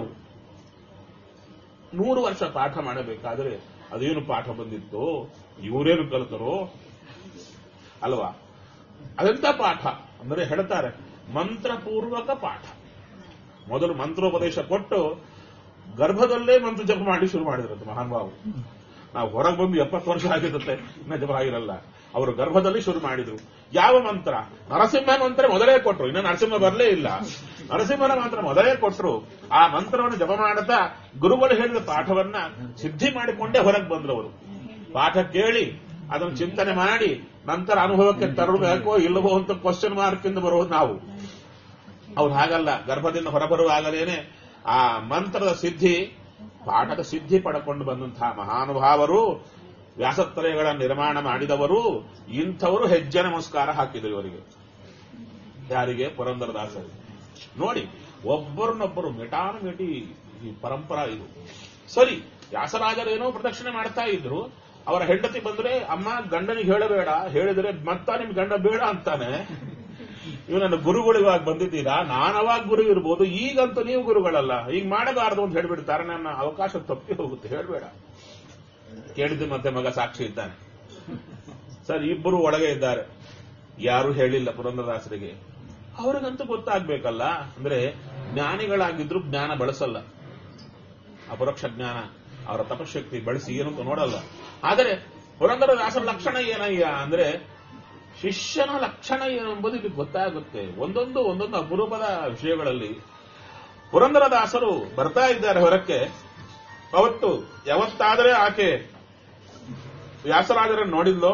ನೂರು ವರ್ಷ ಪಾಠ ಮಾಡಬೇಕಾದರೆ ಅದೇನು ಪಾಠ ಬಂದಿತ್ತು ಇವರೇನು ಕಲಿತರೋ ಅಲ್ವಾ ಅದೆಂತ ಪಾಠ ಅಂದರೆ ಹೇಳ್ತಾರೆ ಮಂತ್ರಪೂರ್ವಕ ಪಾಠ ಮೊದಲು ಮಂತ್ರೋಪದೇಶ ಕೊಟ್ಟು ಗರ್ಭದಲ್ಲೇ ಮಂತ್ರ ಜಪ ಮಾಡಿ ಶುರು ಮಾಡಿದ್ರಂತೆ ಮಹಾನುಭಾವರು ನಾವು ಹೊರಗೆ ಬಂದು ಎಪ್ಪತ್ತು ವರ್ಷ ಆಗಿರುತ್ತೆ ಇನ್ನ ಜಪ ಆಗಿರಲ್ಲ ಅವರು ಗರ್ಭದಲ್ಲಿ ಶುರು ಮಾಡಿದ್ರು ಯಾವ ಮಂತ್ರ ನರಸಿಂಹ ಮಂತ್ರ ಮೊದಲೇ ಕೊಟ್ರು ಇನ್ನು ನರಸಿಂಹ ಬರಲೇ ಇಲ್ಲ ನರಸಿಂಹನ ಮಂತ್ರ ಮೊದಲೇ ಕೊಟ್ರು ಆ ಮಂತ್ರವನ್ನು ಜಪ ಮಾಡುತ್ತಾ ಗುರುಗಳು ಹೇಳಿದ ಪಾಠವನ್ನ ಸಿದ್ಧಿ ಮಾಡಿಕೊಂಡೇ ಹೊರಗೆ ಬಂದ್ರು ಅವರು ಪಾಠ ಕೇಳಿ ಅದನ್ನು ಚಿಂತನೆ ಮಾಡಿ ನಂತರ ಅನುಭವಕ್ಕೆ ತರಬೇಕೋ ಇಲ್ಲವೋ ಅಂತ ಕ್ವಶನ್ ಮಾರ್ಕ್ ಇಂದ ಬರುವುದು ನಾವು ಅವ್ರು ಹಾಗಲ್ಲ ಗರ್ಭದಿಂದ ಹೊರಬರುವಾಗಲೇನೆ ಆ ಮಂತ್ರದ ಸಿದ್ಧಿ ಪಾಠದ ಸಿದ್ಧಿ ಪಡ್ಕೊಂಡು ಬಂದಂತಹ ಮಹಾನುಭಾವರು ವ್ಯಾಸತ್ರಯಗಳ ನಿರ್ಮಾಣ ಮಾಡಿದವರು ಇಂಥವರು ಹೆಜ್ಜೆ ನಮಸ್ಕಾರ ಹಾಕಿದರು ಇವರಿಗೆ ಯಾರಿಗೆ ಪುರಂದರದಾಸರಿಗೆ ನೋಡಿ ಒಬ್ಬರನ್ನೊಬ್ಬರು ಮೆಟಾನು ಮೆಟಿ ಈ ಪರಂಪರಾ ಇದು ಸರಿ ವ್ಯಾಸರಾಜರೇನೋ ಪ್ರದಕ್ಷಿಣೆ ಮಾಡ್ತಾ ಇದ್ರು ಅವರ ಹೆಂಡತಿ ಬಂದ್ರೆ ಅಮ್ಮ ಗಂಡನಿಗೆ ಹೇಳಬೇಡ ಹೇಳಿದ್ರೆ ಮತ್ತ ನಿಮ್ ಗಂಡ ಬೇಡ ಅಂತಾನೆ ಇವ್ ನನ್ನ ಗುರುಗಳಿಗಾಗಿ ಬಂದಿದ್ದೀರಾ ನಾನವಾಗ ಗುರು ಇರ್ಬೋದು ಈಗಂತೂ ನೀವು ಗುರುಗಳಲ್ಲ ಈಗ ಮಾಡಬಾರದು ಅಂತ ಹೇಳ್ಬಿಡ್ತಾರೆ ನನ್ನ ಅವಕಾಶ ತಪ್ಪಿ ಹೋಗುತ್ತೆ ಹೇಳ್ಬೇಡ ಕೇಳಿದ್ದು ಮತ್ತೆ ಮಗ ಸಾಕ್ಷಿ ಇದ್ದಾನೆ ಸರ್ ಇಬ್ಬರು ಒಳಗೆ ಇದ್ದಾರೆ ಯಾರು ಹೇಳಿಲ್ಲ ಪುರಂದರದಾಸರಿಗೆ ಅವ್ರಿಗಂತೂ ಗೊತ್ತಾಗ್ಬೇಕಲ್ಲ ಅಂದ್ರೆ ಜ್ಞಾನಿಗಳಾಗಿದ್ರು ಜ್ಞಾನ ಬಳಸಲ್ಲ ಅಪರೋಕ್ಷ ಜ್ಞಾನ ಅವರ ತಪಶಕ್ತಿ ಬಳಸಿ ಏನಂತ ನೋಡಲ್ಲ ಆದರೆ ಪುರಂದರದಾಸರ ಲಕ್ಷಣ ಏನಯ್ಯ ಅಂದ್ರೆ ಶಿಷ್ಯನ ಲಕ್ಷಣ ಏನು ಎಂಬುದು ಇಲ್ಲಿ ಗೊತ್ತಾಗುತ್ತೆ ಒಂದೊಂದು ಒಂದೊಂದು ಅಪರೂಪದ ವಿಷಯಗಳಲ್ಲಿ ಪುರಂದರದಾಸರು ಬರ್ತಾ ಇದ್ದಾರೆ ಹೊರಕ್ಕೆ ಅವತ್ತು ಯಾವತ್ತಾದರೆ ಆಕೆ ವ್ಯಾಸರಾಜರನ್ನು ನೋಡಿದ್ಲೋ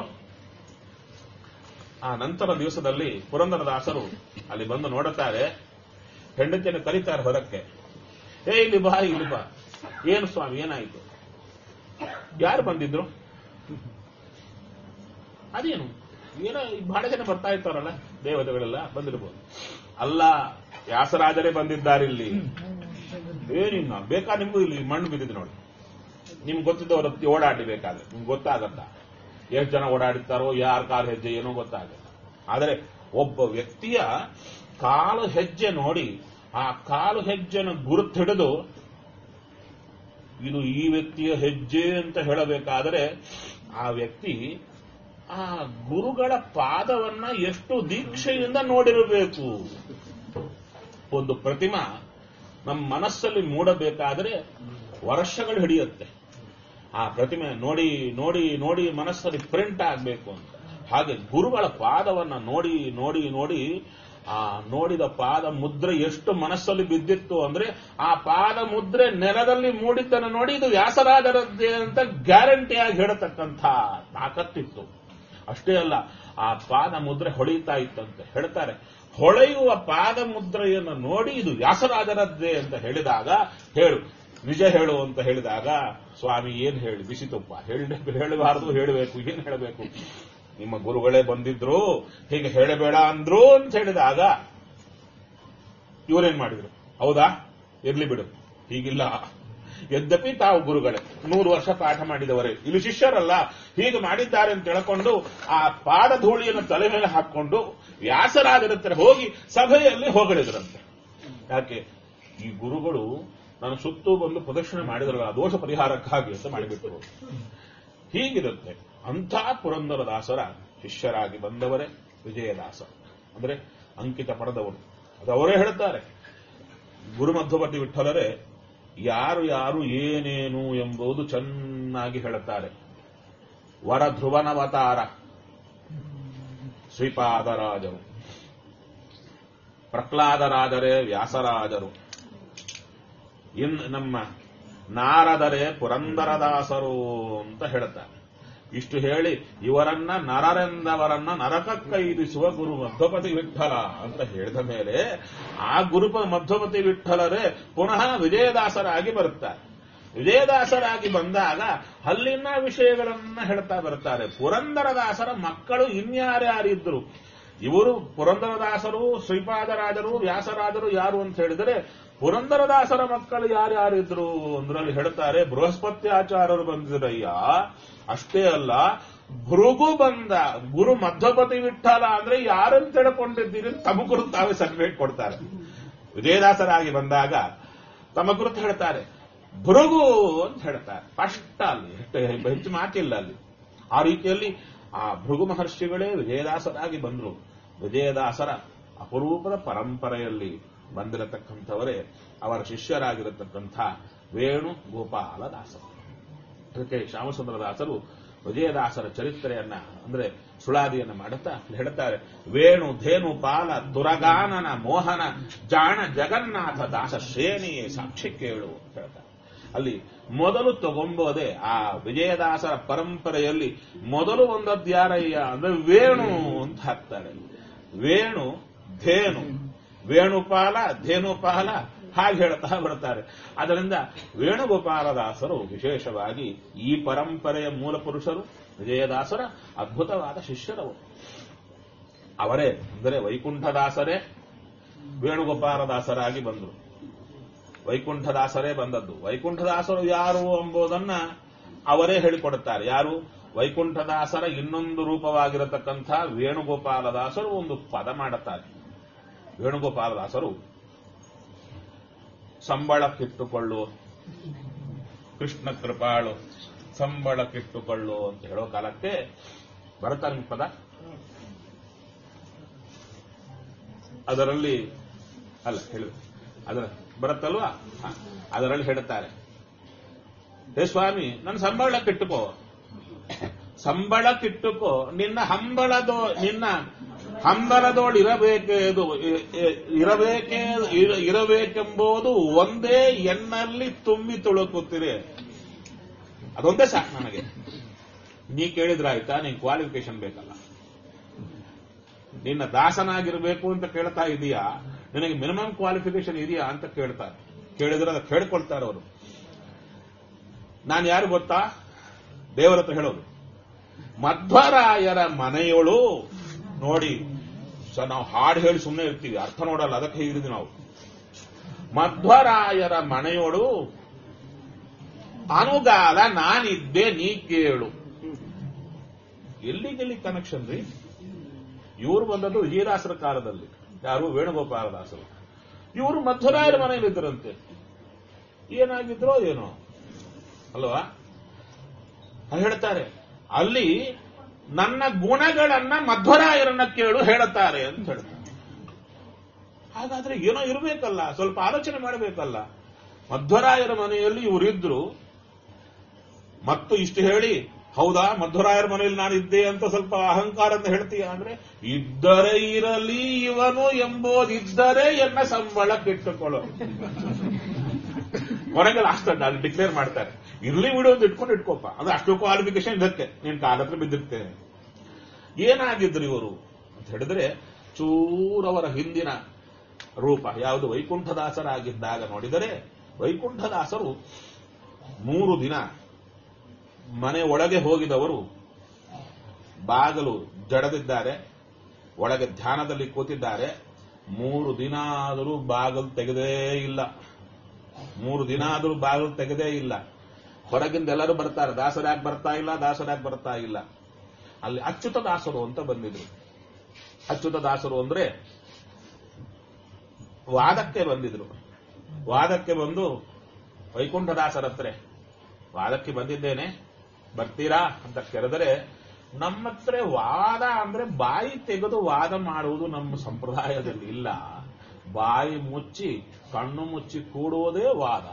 ಆ ನಂತರ ದಿವಸದಲ್ಲಿ ಪುರಂದರದಾಸರು ಅಲ್ಲಿ ಬಂದು ನೋಡುತ್ತಾರೆ ಹೆಂಡತಿಯನ್ನು ಕರೀತಾರೆ ಹೊರಕ್ಕೆ ಏ ಇಲ್ಲಿ ಬಾ ಇಲ್ಲಿ ಬಾ ಏನು ಸ್ವಾಮಿ ಏನಾಯಿತು ಯಾರು ಬಂದಿದ್ರು ಅದೇನು ಏನೋ ಬಹಳ ಜನ ಬರ್ತಾ ಇರ್ತಾರಲ್ಲ ದೇವತೆಗಳೆಲ್ಲ ಬಂದಿರ್ಬೋದು ಅಲ್ಲ ವ್ಯಾಸರಾಜರೇ ಬಂದಿದ್ದಾರೆ ಇಲ್ಲಿ ಏನಿನ್ನ ಬೇಕಾ ನಿಮ್ಗೂ ಇಲ್ಲಿ ಮಣ್ಣು ಬಿದ್ದಿದೆ ನೋಡಿ ನಿಮ್ಗೆ ಗೊತ್ತಿದ್ದವ್ರ ಹತ್ತಿ ಓಡಾಡಿ ಬೇಕಾದ್ರೆ ನಿಮ್ಗೆ ಗೊತ್ತಾಗತ್ತ ಎಷ್ಟು ಜನ ಓಡಾಡಿರ್ತಾರೋ ಯಾರ ಕಾಲು ಹೆಜ್ಜೆ ಏನೋ ಗೊತ್ತಾಗಲ್ಲ ಆದರೆ ಒಬ್ಬ ವ್ಯಕ್ತಿಯ ಕಾಲು ಹೆಜ್ಜೆ ನೋಡಿ ಆ ಕಾಲು ಹೆಜ್ಜೆನ ಗುರುತಿಡಿದು ಇದು ಈ ವ್ಯಕ್ತಿಯ ಹೆಜ್ಜೆ ಅಂತ ಹೇಳಬೇಕಾದರೆ ಆ ವ್ಯಕ್ತಿ ಆ ಗುರುಗಳ ಪಾದವನ್ನ ಎಷ್ಟು ದೀಕ್ಷೆಯಿಂದ ನೋಡಿರಬೇಕು ಒಂದು ಪ್ರತಿಮಾ ನಮ್ಮ ಮನಸ್ಸಲ್ಲಿ ಮೂಡಬೇಕಾದರೆ ವರ್ಷಗಳು ಹಿಡಿಯುತ್ತೆ ಆ ಪ್ರತಿಮೆ ನೋಡಿ ನೋಡಿ ನೋಡಿ ಮನಸ್ಸಲ್ಲಿ ಪ್ರಿಂಟ್ ಆಗಬೇಕು ಅಂತ ಹಾಗೆ ಗುರುಗಳ ಪಾದವನ್ನ ನೋಡಿ ನೋಡಿ ನೋಡಿ ಆ ನೋಡಿದ ಪಾದ ಮುದ್ರೆ ಎಷ್ಟು ಮನಸ್ಸಲ್ಲಿ ಬಿದ್ದಿತ್ತು ಅಂದ್ರೆ ಆ ಪಾದ ಮುದ್ರೆ ನೆಲದಲ್ಲಿ ಮೂಡಿದ್ದನ್ನು ನೋಡಿ ಇದು ವ್ಯಾಸರಾಜರದ್ದೇ ಅಂತ ಗ್ಯಾರಂಟಿಯಾಗಿ ಹೇಳತಕ್ಕಂಥ ತಾಕತ್ತಿತ್ತು ಅಷ್ಟೇ ಅಲ್ಲ ಆ ಪಾದ ಮುದ್ರೆ ಹೊಳೆಯುತ್ತಾ ಇತ್ತಂತೆ ಹೇಳ್ತಾರೆ ಹೊಳೆಯುವ ಪಾದ ಮುದ್ರೆಯನ್ನು ನೋಡಿ ಇದು ವ್ಯಾಸರಾಜರದ್ದೇ ಅಂತ ಹೇಳಿದಾಗ ಹೇಳು ನಿಜ ಹೇಳು ಅಂತ ಹೇಳಿದಾಗ ಸ್ವಾಮಿ ಏನ್ ಹೇಳಿ ಬಿಸಿ ತುಪ್ಪ ಹೇಳಿ ಹೇಳಬಾರದು ಹೇಳಬೇಕು ಏನ್ ಹೇಳಬೇಕು ನಿಮ್ಮ ಗುರುಗಳೇ ಬಂದಿದ್ರು ಹೀಗೆ ಹೇಳಬೇಡ ಅಂದ್ರು ಅಂತ ಹೇಳಿದಾಗ ಇವರೇನ್ ಮಾಡಿದ್ರು ಹೌದಾ ಇರ್ಲಿ ಬಿಡು ಹೀಗಿಲ್ಲ ಯದ್ಯಪಿ ತಾವು ಗುರುಗಳೇ ನೂರು ವರ್ಷ ಪಾಠ ಮಾಡಿದವರೇ ಇಲ್ಲಿ ಶಿಷ್ಯರಲ್ಲ ಹೀಗೆ ಮಾಡಿದ್ದಾರೆ ಅಂತ ತಿಳ್ಕೊಂಡು ಆ ಪಾದ ಧೂಳಿಯನ್ನು ತಲೆ ಮೇಲೆ ಹಾಕೊಂಡು ವ್ಯಾಸರಾಜರ ಹತ್ರ ಹೋಗಿ ಸಭೆಯಲ್ಲಿ ಹೊಗಳಿದ್ರಂತೆ ಯಾಕೆ ಈ ಗುರುಗಳು ನಾನು ಸುತ್ತು ಬಂದು ಪ್ರದಕ್ಷಿಣೆ ಮಾಡಿದ್ರಲ್ಲ ಆ ದೋಷ ಪರಿಹಾರಕ್ಕಾಗಿ ಅಂತ ಮಾಡಿಬಿಟ್ರು ಹೀಗಿರುತ್ತೆ ಅಂಥ ಪುರಂದರದಾಸರ ಶಿಷ್ಯರಾಗಿ ಬಂದವರೇ ವಿಜಯದಾಸ ಅಂದ್ರೆ ಅಂಕಿತ ಪಡೆದವರು ಅದು ಅವರೇ ಹೇಳುತ್ತಾರೆ ಗುರುಮಧ್ವಪತಿ ವಿಠಲರೇ ಯಾರು ಯಾರು ಏನೇನು ಎಂಬುದು ಚೆನ್ನಾಗಿ ಹೇಳುತ್ತಾರೆ ವರ ಧ್ರುವನವತಾರ ಶ್ರೀಪಾದರಾಜರು ಪ್ರಹ್ಲಾದರಾಜರೇ ವ್ಯಾಸರಾಜರು ಇನ್ ನಮ್ಮ ನಾರದರೇ ಪುರಂದರದಾಸರು ಅಂತ ಹೇಳುತ್ತಾರೆ ಇಷ್ಟು ಹೇಳಿ ಇವರನ್ನ ನರರೆಂದವರನ್ನ ನರಕಕ್ಕೈದಿಸುವ ಗುರು ಮಧ್ವಪತಿ ವಿಠಲ ಅಂತ ಹೇಳಿದ ಮೇಲೆ ಆ ಗುರು ಮಧ್ವಪತಿ ವಿಠಲರೇ ಪುನಃ ವಿಜಯದಾಸರಾಗಿ ಬರುತ್ತಾರೆ ವಿಜಯದಾಸರಾಗಿ ಬಂದಾಗ ಅಲ್ಲಿನ ವಿಷಯಗಳನ್ನ ಹೇಳ್ತಾ ಬರ್ತಾರೆ ಪುರಂದರದಾಸರ ಮಕ್ಕಳು ಇನ್ಯಾರ್ಯಾರಿದ್ರು ಇವರು ಪುರಂದರದಾಸರು ಶ್ರೀಪಾದರಾಜರು ವ್ಯಾಸರಾಜರು ಯಾರು ಅಂತ ಹೇಳಿದರೆ ಪುರಂದರದಾಸರ ಮಕ್ಕಳು ಯಾರ್ಯಾರಿದ್ರು ಅಂದ್ರಲ್ಲಿ ಹೇಳ್ತಾರೆ ಬೃಹಸ್ಪತಿ ಆಚಾರ್ಯರು ಬಂದಿರಯ್ಯ ಅಷ್ಟೇ ಅಲ್ಲ ಭೃಗು ಬಂದ ಗುರು ಮಧ್ವಪತಿ ವಿಠಲ ಅಂದ್ರೆ ಯಾರನ್ನು ತಿಳ್ಕೊಂಡಿದ್ದೀರಿ ತಮ್ಮ ಕುರಿತು ತಾವೇ ಸರ್ಟಿಫಿಕೇಟ್ ಕೊಡ್ತಾರೆ ವಿಜಯದಾಸರಾಗಿ ಬಂದಾಗ ತಮ್ಮ ಕುರಿತು ಹೇಳ್ತಾರೆ ಭೃಗು ಅಂತ ಹೇಳ್ತಾರೆ ಸ್ಪಷ್ಟ ಅಲ್ಲಿ ಹೆಚ್ಚು- ಹೆಚ್ಚು ಮಾತಿಲ್ಲ ಅಲ್ಲಿ ಆ ರೀತಿಯಲ್ಲಿ ಆ ಭೃಗು ಮಹರ್ಷಿಗಳೇ ವಿಜಯದಾಸರಾಗಿ ಬಂದ್ರು ವಿಜಯದಾಸರ ಅಪರೂಪದ ಪರಂಪರೆಯಲ್ಲಿ ಬಂದಿರತಕ್ಕಂಥವರೇ ಅವರ ಶಿಷ್ಯರಾಗಿರತಕ್ಕಂಥ ವೇಣು ಗೋಪಾಲದಾಸರು ಅದಕ್ಕೆ ಶ್ಯಾಮಸುಂದರದಾಸರು ವಿಜಯದಾಸರ ಚರಿತ್ರೆಯನ್ನ ಅಂದ್ರೆ ಸುಳಾದಿಯನ್ನ ಮಾಡುತ್ತಾ ಹೇಳ್ತಾರೆ ವೇಣು ಧೇನು ಪಾಲ ದುರಗಾನನ ಮೋಹನ ಜಾಣ ಜಗನ್ನಾಥ ದಾಸ ಶ್ರೇಣಿಯೇ ಸಾಕ್ಷಿ ಕೇಳು ಅಂತ ಹೇಳ್ತಾರೆ ಅಲ್ಲಿ ಮೊದಲು ತಗೊಂಬೋದೆ ಆ ವಿಜಯದಾಸರ ಪರಂಪರೆಯಲ್ಲಿ ಮೊದಲು ಒಂದದ್ಯಾರಯ್ಯ ಅಂದ್ರೆ ವೇಣು ಅಂತ ಹಾಕ್ತಾರೆ ವೇಣು ಧೇನು ವೇಣುಪಾಲ ಧೇನುಪಾಲ ಹಾಗೆ ಹೇಳ್ತಾ ಬರ್ತಾರೆ ಅದರಿಂದ ವೇಣುಗೋಪಾಲದಾಸರು ವಿಶೇಷವಾಗಿ ಈ ಪರಂಪರೆಯ ಮೂಲ ಪುರುಷರು ವಿಜಯದಾಸರ ಅದ್ಭುತವಾದ ಶಿಷ್ಯರವರು ಅವರೇ ಅಂದರೆ ವೈಕುಂಠದಾಸರೇ ವೇಣುಗೋಪಾಲದಾಸರಾಗಿ ಬಂದರು ವೈಕುಂಠದಾಸರೇ ಬಂದದ್ದು ವೈಕುಂಠದಾಸರು ಯಾರು ಎಂಬುದನ್ನ ಅವರೇ ಹೇಳಿಕೊಡುತ್ತಾರೆ ಯಾರು ವೈಕುಂಠದಾಸರ ಇನ್ನೊಂದು ರೂಪವಾಗಿರತಕ್ಕಂಥ ವೇಣುಗೋಪಾಲದಾಸರು ಒಂದು ಪದ ಮಾಡುತ್ತಾರೆ ವೇಣುಗೋಪಾಲದಾಸರು ಸಂಬಳಕ್ಕಿಟ್ಟುಕೊಳ್ಳು ಕೃಷ್ಣ ಕೃಪಾಳು ಸಂಬಳಕ್ಕಿಟ್ಟುಕೊಳ್ಳು ಅಂತ ಹೇಳೋ ಕಾಲಕ್ಕೆ ಬರುತ್ತಾ ನಿಮ್ ಪದ ಅದರಲ್ಲಿ ಅಲ್ಲ ಹೇಳಿ ಅದರ ಬರುತ್ತಲ್ವಾ ಹ, ಅದರಲ್ಲಿ ಹೇಳುತ್ತಾರೆ ಹೇ ಸ್ವಾಮಿ ನನ್ನ ಸಂಬಳಕ್ಕಿಟ್ಟುಕೋ ಸಂಬಳಕ್ಕಿಟ್ಟುಕೋ ನಿನ್ನ ಹಂಬಳದೋ ನಿನ್ನ ಹಂಬಲದೋಳು ಇರಬೇಕೆ ಇದು ಇ- ಇ- ಇರಬೇಕೆ ಇರ- ಇರಬೇಕೆಂಬುದು ಒಂದೇ ಎನ್ನಲ್ಲಿ ತುಂಬಿ ತುಳುಕುತ್ತೀರಿ ಅದೊಂದೇ ಸಾಕು ನನಗೆ ನೀ ಕೇಳಿದ್ರಾಯ್ತಾ ನಿನ್ ಕ್ವಾಲಿಫಿಕೇಶನ್ ಬೇಕಲ್ಲ ನಿನ್ನ ದಾಸನಾಗಿರ್ಬೇಕು ಅಂತ ಕೇಳ್ತಾ ಇದೀಯಾ ನಿನಗೆ ಮಿನಿಮಮ್ ಕ್ವಾಲಿಫಿಕೇಶನ್ ಇದೆಯಾ ಅಂತ ಕೇಳ್ತಾರೆ ಕೇಳಿದ್ರೆ ಅದು ಕೇಳ್ಕೊಳ್ತಾರೆ ಅವರು ನಾನು ಯಾರು ಗೊತ್ತಾ ದೇವರ ಹತ್ರ ಹೇಳೋದು ಮಧ್ವರಾಯರ ಮನೆಯೊಳು ನೋಡಿ ಸ ನಾವು ಹಾಡು ಹೇಳಿ ಸುಮ್ಮನೆ ಇರ್ತೀವಿ ಅರ್ಥ ನೋಡಲ್ಲ ಅದಕ್ಕೆ ಹೇಳಿದ್ವಿ ನಾವು ಮಧ್ವರಾಯರ ಮನೆಯೊಳು ಅನುಗಾಲ ನಾನಿದ್ದೆ ನೀ ಕೇಳು ಎಲ್ಲಿಗೆಲ್ಲಿ ಕನೆಕ್ಷನ್ ರೀ ಇವರು ಬಂದದ್ದು ವಿಜಯದಾಸರ ಕಾಲದಲ್ಲಿ ಯಾರು ವೇಣುಗೋಪಾಲದಾಸರು ಇವರು ಮಧ್ವರಾಯರ ಮನೆಯಲ್ಲಿದ್ದರಂತೆ ಏನಾಗಿದ್ರೋ ಏನೋ ಅಲ್ವಾ ಅದು ಹೇಳ್ತಾರೆ ಅಲ್ಲಿ ನನ್ನ ಗುಣಗಳನ್ನ ಮಧ್ವರಾಯರನ್ನ ಕೇಳು ಹೇಳುತ್ತಾರೆ ಅಂತ ಹೇಳ್ತಾರೆ ಹಾಗಾದ್ರೆ ಏನೋ ಇರಬೇಕಲ್ಲ ಸ್ವಲ್ಪ ಆಲೋಚನೆ ಮಾಡಬೇಕಲ್ಲ ಮಧ್ವರಾಯರ ಮನೆಯಲ್ಲಿ ಇವರಿದ್ರು ಮತ್ತು ಇಷ್ಟು ಹೇಳಿ ಹೌದಾ ಮಧ್ವರಾಯರ ಮನೆಯಲ್ಲಿ ನಾನು ಇದ್ದೆ ಅಂತ ಸ್ವಲ್ಪ ಅಹಂಕಾರ ಅಂತ ಹೇಳ್ತೀಯ ಅಂದ್ರೆ ಇದ್ದರೆ ಇರಲಿ ಇವನು ಎಂಬುದಿದ್ದರೆ ಎನ್ನ ಸಂಬಳ ಕೆಟ್ಟುಕೊಳ್ಳೋ ಕೊನೆಗೆ ಲಾಸ್ಟ್ ಅಲ್ಲಿ ಡಿಕ್ಲೇರ್ ಮಾಡ್ತಾರೆ ಇರ್ಲಿ ಬಿಡು ಅಂತ ಇಟ್ಕೊಂಡು ಇಟ್ಕೋಪ ಅಂದ್ರೆ ಅಷ್ಟು ಕ್ವಾಲಿಫಿಕೇಶನ್ ಇದಕ್ಕೆ ನೀನ್ ಕಾಲ ಹತ್ರ ಬಿದ್ದಿರ್ತೇನೆ ಏನಾಗಿದ್ರು ಇವರು ಅಂತ ಹೇಳಿದ್ರೆ ಚೂರವರ ಹಿಂದಿನ ರೂಪ ಯಾವುದು ವೈಕುಂಠದಾಸರಾಗಿದ್ದಾಗ ನೋಡಿದರೆ ವೈಕುಂಠದಾಸರು ಮೂರು ದಿನ ಮನೆ ಒಳಗೆ ಹೋಗಿದವರು ಬಾಗಲು ಜಡದಿದ್ದಾರೆ ಒಳಗೆ ಧ್ಯಾನದಲ್ಲಿ ಕೂತಿದ್ದಾರೆ ಮೂರು ದಿನ ಆದರೂ ಬಾಗಲು ತೆಗೆದೇ ಇಲ್ಲ ಮೂರು ದಿನ ಆದರೂ ಬಾಗಿಲು ತೆಗೆದೇ ಇಲ್ಲ ಹೊರಗಿಂದ ಎಲ್ಲರೂ ಬರ್ತಾರೆ ದಾಸರ್ಯಾಕೆ ಬರ್ತಾ ಇಲ್ಲ ದಾಸರ್ಯಾಕೆ ಬರ್ತಾ ಇಲ್ಲ ಅಲ್ಲಿ ಅಚ್ಯುತ ದಾಸರು ಅಂತ ಬಂದಿದ್ರು ಅಚ್ಯುತ ದಾಸರು ಅಂದ್ರೆ ವಾದಕ್ಕೆ ಬಂದಿದ್ರು ವಾದಕ್ಕೆ ಬಂದು ವೈಕುಂಠದಾಸರ ಹತ್ರ ವಾದಕ್ಕೆ ಬಂದಿದ್ದೇನೆ ಬರ್ತೀರಾ ಅಂತ ಕರೆದರೆ ನಮ್ಮ ಹತ್ರ ವಾದ ಅಂದ್ರೆ ಬಾಯಿ ತೆಗೆದು ವಾದ ಮಾಡುವುದು ನಮ್ಮ ಸಂಪ್ರದಾಯದಲ್ಲಿ ಇಲ್ಲ ಬಾಯಿ ಮುಚ್ಚಿ ಕಣ್ಣು ಮುಚ್ಚಿ ಕೂಡುವುದೇ ವಾದ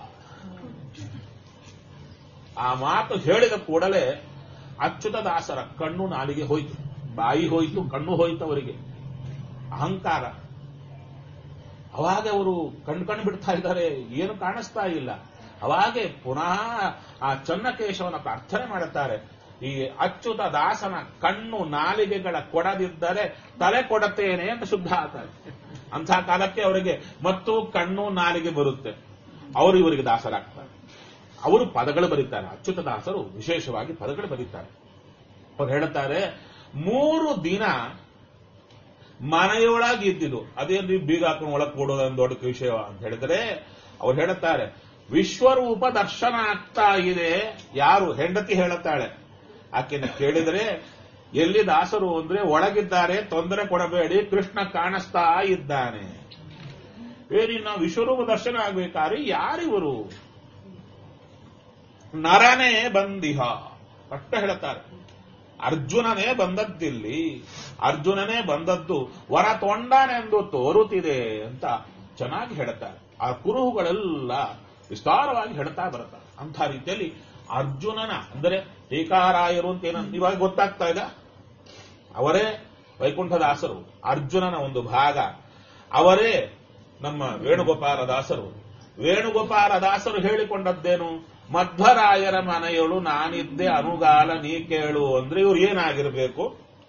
ಆ ಮಾತು ಹೇಳಿದ ಕೂಡಲೇ ಅಚ್ಯುತ ದಾಸರ ಕಣ್ಣು ನಾಲಿಗೆ ಹೋಯ್ತು ಬಾಯಿ ಹೋಯ್ತು ಕಣ್ಣು ಹೋಯ್ತು ಅವರಿಗೆ ಅಹಂಕಾರ ಅವಾಗ ಅವರು ಕಣ್ ಕಣ್ಣು ಬಿಡ್ತಾ ಇದ್ದಾರೆ ಏನು ಕಾಣಿಸ್ತಾ ಇಲ್ಲ ಅವಾಗೆ ಪುನಃ ಆ ಚನ್ನಕೇಶವನ ಪ್ರಾರ್ಥನೆ ಮಾಡುತ್ತಾರೆ ಈ ಅಚ್ಯುತ ದಾಸನ ಕಣ್ಣು ನಾಲಿಗೆಗಳ ಕೊಡದಿದ್ದರೆ ತಲೆ ಕೊಡತೇನೆ ಅಂತ ಶುದ್ಧ ಆಗ್ತಾರೆ ಅಂಥ ಕಾಲಕ್ಕೆ ಅವರಿಗೆ ಮತ್ತು ಕಣ್ಣು ನಾಲಿಗೆ ಬರುತ್ತೆ ಅವರು ಇವರಿಗೆ ದಾಸರಾಗ್ತಾರೆ ಅವರು ಪದಗಳು ಬರೀತಾರೆ ಅಚ್ಯುತ ದಾಸರು ವಿಶೇಷವಾಗಿ ಪದಗಳು ಬರೀತಾರೆ ಅವ್ರು ಹೇಳುತ್ತಾರೆ ಮೂರು ದಿನ ಮನೆಯೊಳಗೆ ಇದ್ದಿದ್ದು ಅದೇನ್ರಿ ಬೀಗ ಹಾಕೊಂಡು ಒಳಗೆ ಕೊಡೋದೊಂದು ದೊಡ್ಡ ವಿಷಯ ಅಂತ ಹೇಳಿದ್ರೆ ಅವ್ರು ಹೇಳುತ್ತಾರೆ ವಿಶ್ವರೂಪ ದರ್ಶನ ಆಗ್ತಾ ಇದೆ ಯಾರು ಹೆಂಡತಿ ಹೇಳುತ್ತಾಳೆ ಆಕೆನ ಕೇಳಿದರೆ ಎಲ್ಲಿ ದಾಸರು ಅಂದ್ರೆ ಒಳಗಿದ್ದಾರೆ ತೊಂದರೆ ಕೊಡಬೇಡಿ ಕೃಷ್ಣ ಕಾಣಿಸ್ತಾ ಇದ್ದಾನೆ ಏನಿನ್ನ ವಿಶ್ವರೂಪ ದರ್ಶನ ಆಗ್ಬೇಕಾದ್ರೆ ಯಾರಿವರು ನರನೇ ಬಂದಿಹ ಪಟ್ಟ ಹೇಳುತ್ತಾರೆ ಅರ್ಜುನನೇ ಬಂದದ್ದಿಲ್ಲಿ ಅರ್ಜುನನೇ ಬಂದದ್ದು ವರ ತೊಂಡನೆಂದು ತೋರುತ್ತಿದೆ ಅಂತ ಚೆನ್ನಾಗಿ ಹೇಳುತ್ತಾರೆ ಆ ಕುರುಹುಗಳೆಲ್ಲ ವಿಸ್ತಾರವಾಗಿ ಹೇಳ್ತಾ ಬರುತ್ತಾರೆ ಅಂಥ ರೀತಿಯಲ್ಲಿ ಅರ್ಜುನನ ಅಂದರೆ ಟೀಕಾರಾಯರು ಅಂತ ಏನ ಇವಾಗ ಗೊತ್ತಾಗ್ತಾ ಇದೆ ಅವರೇ ವೈಕುಂಠದಾಸರು ಅರ್ಜುನನ ಒಂದು ಭಾಗ ಅವರೇ ನಮ್ಮ ವೇಣುಗೋಪಾಲ ದಾಸರು ವೇಣುಗೋಪಾಲ ದಾಸರು ಹೇಳಿಕೊಂಡದ್ದೇನು ಮಧ್ವರಾಯರ ಮನೆಯಳು ನಾನಿದ್ದೆ ಅನುಗಾಲ ನೀ ಕೇಳು ಅಂದ್ರೆ ಇವ್ರು ಏನಾಗಿರ್ಬೇಕು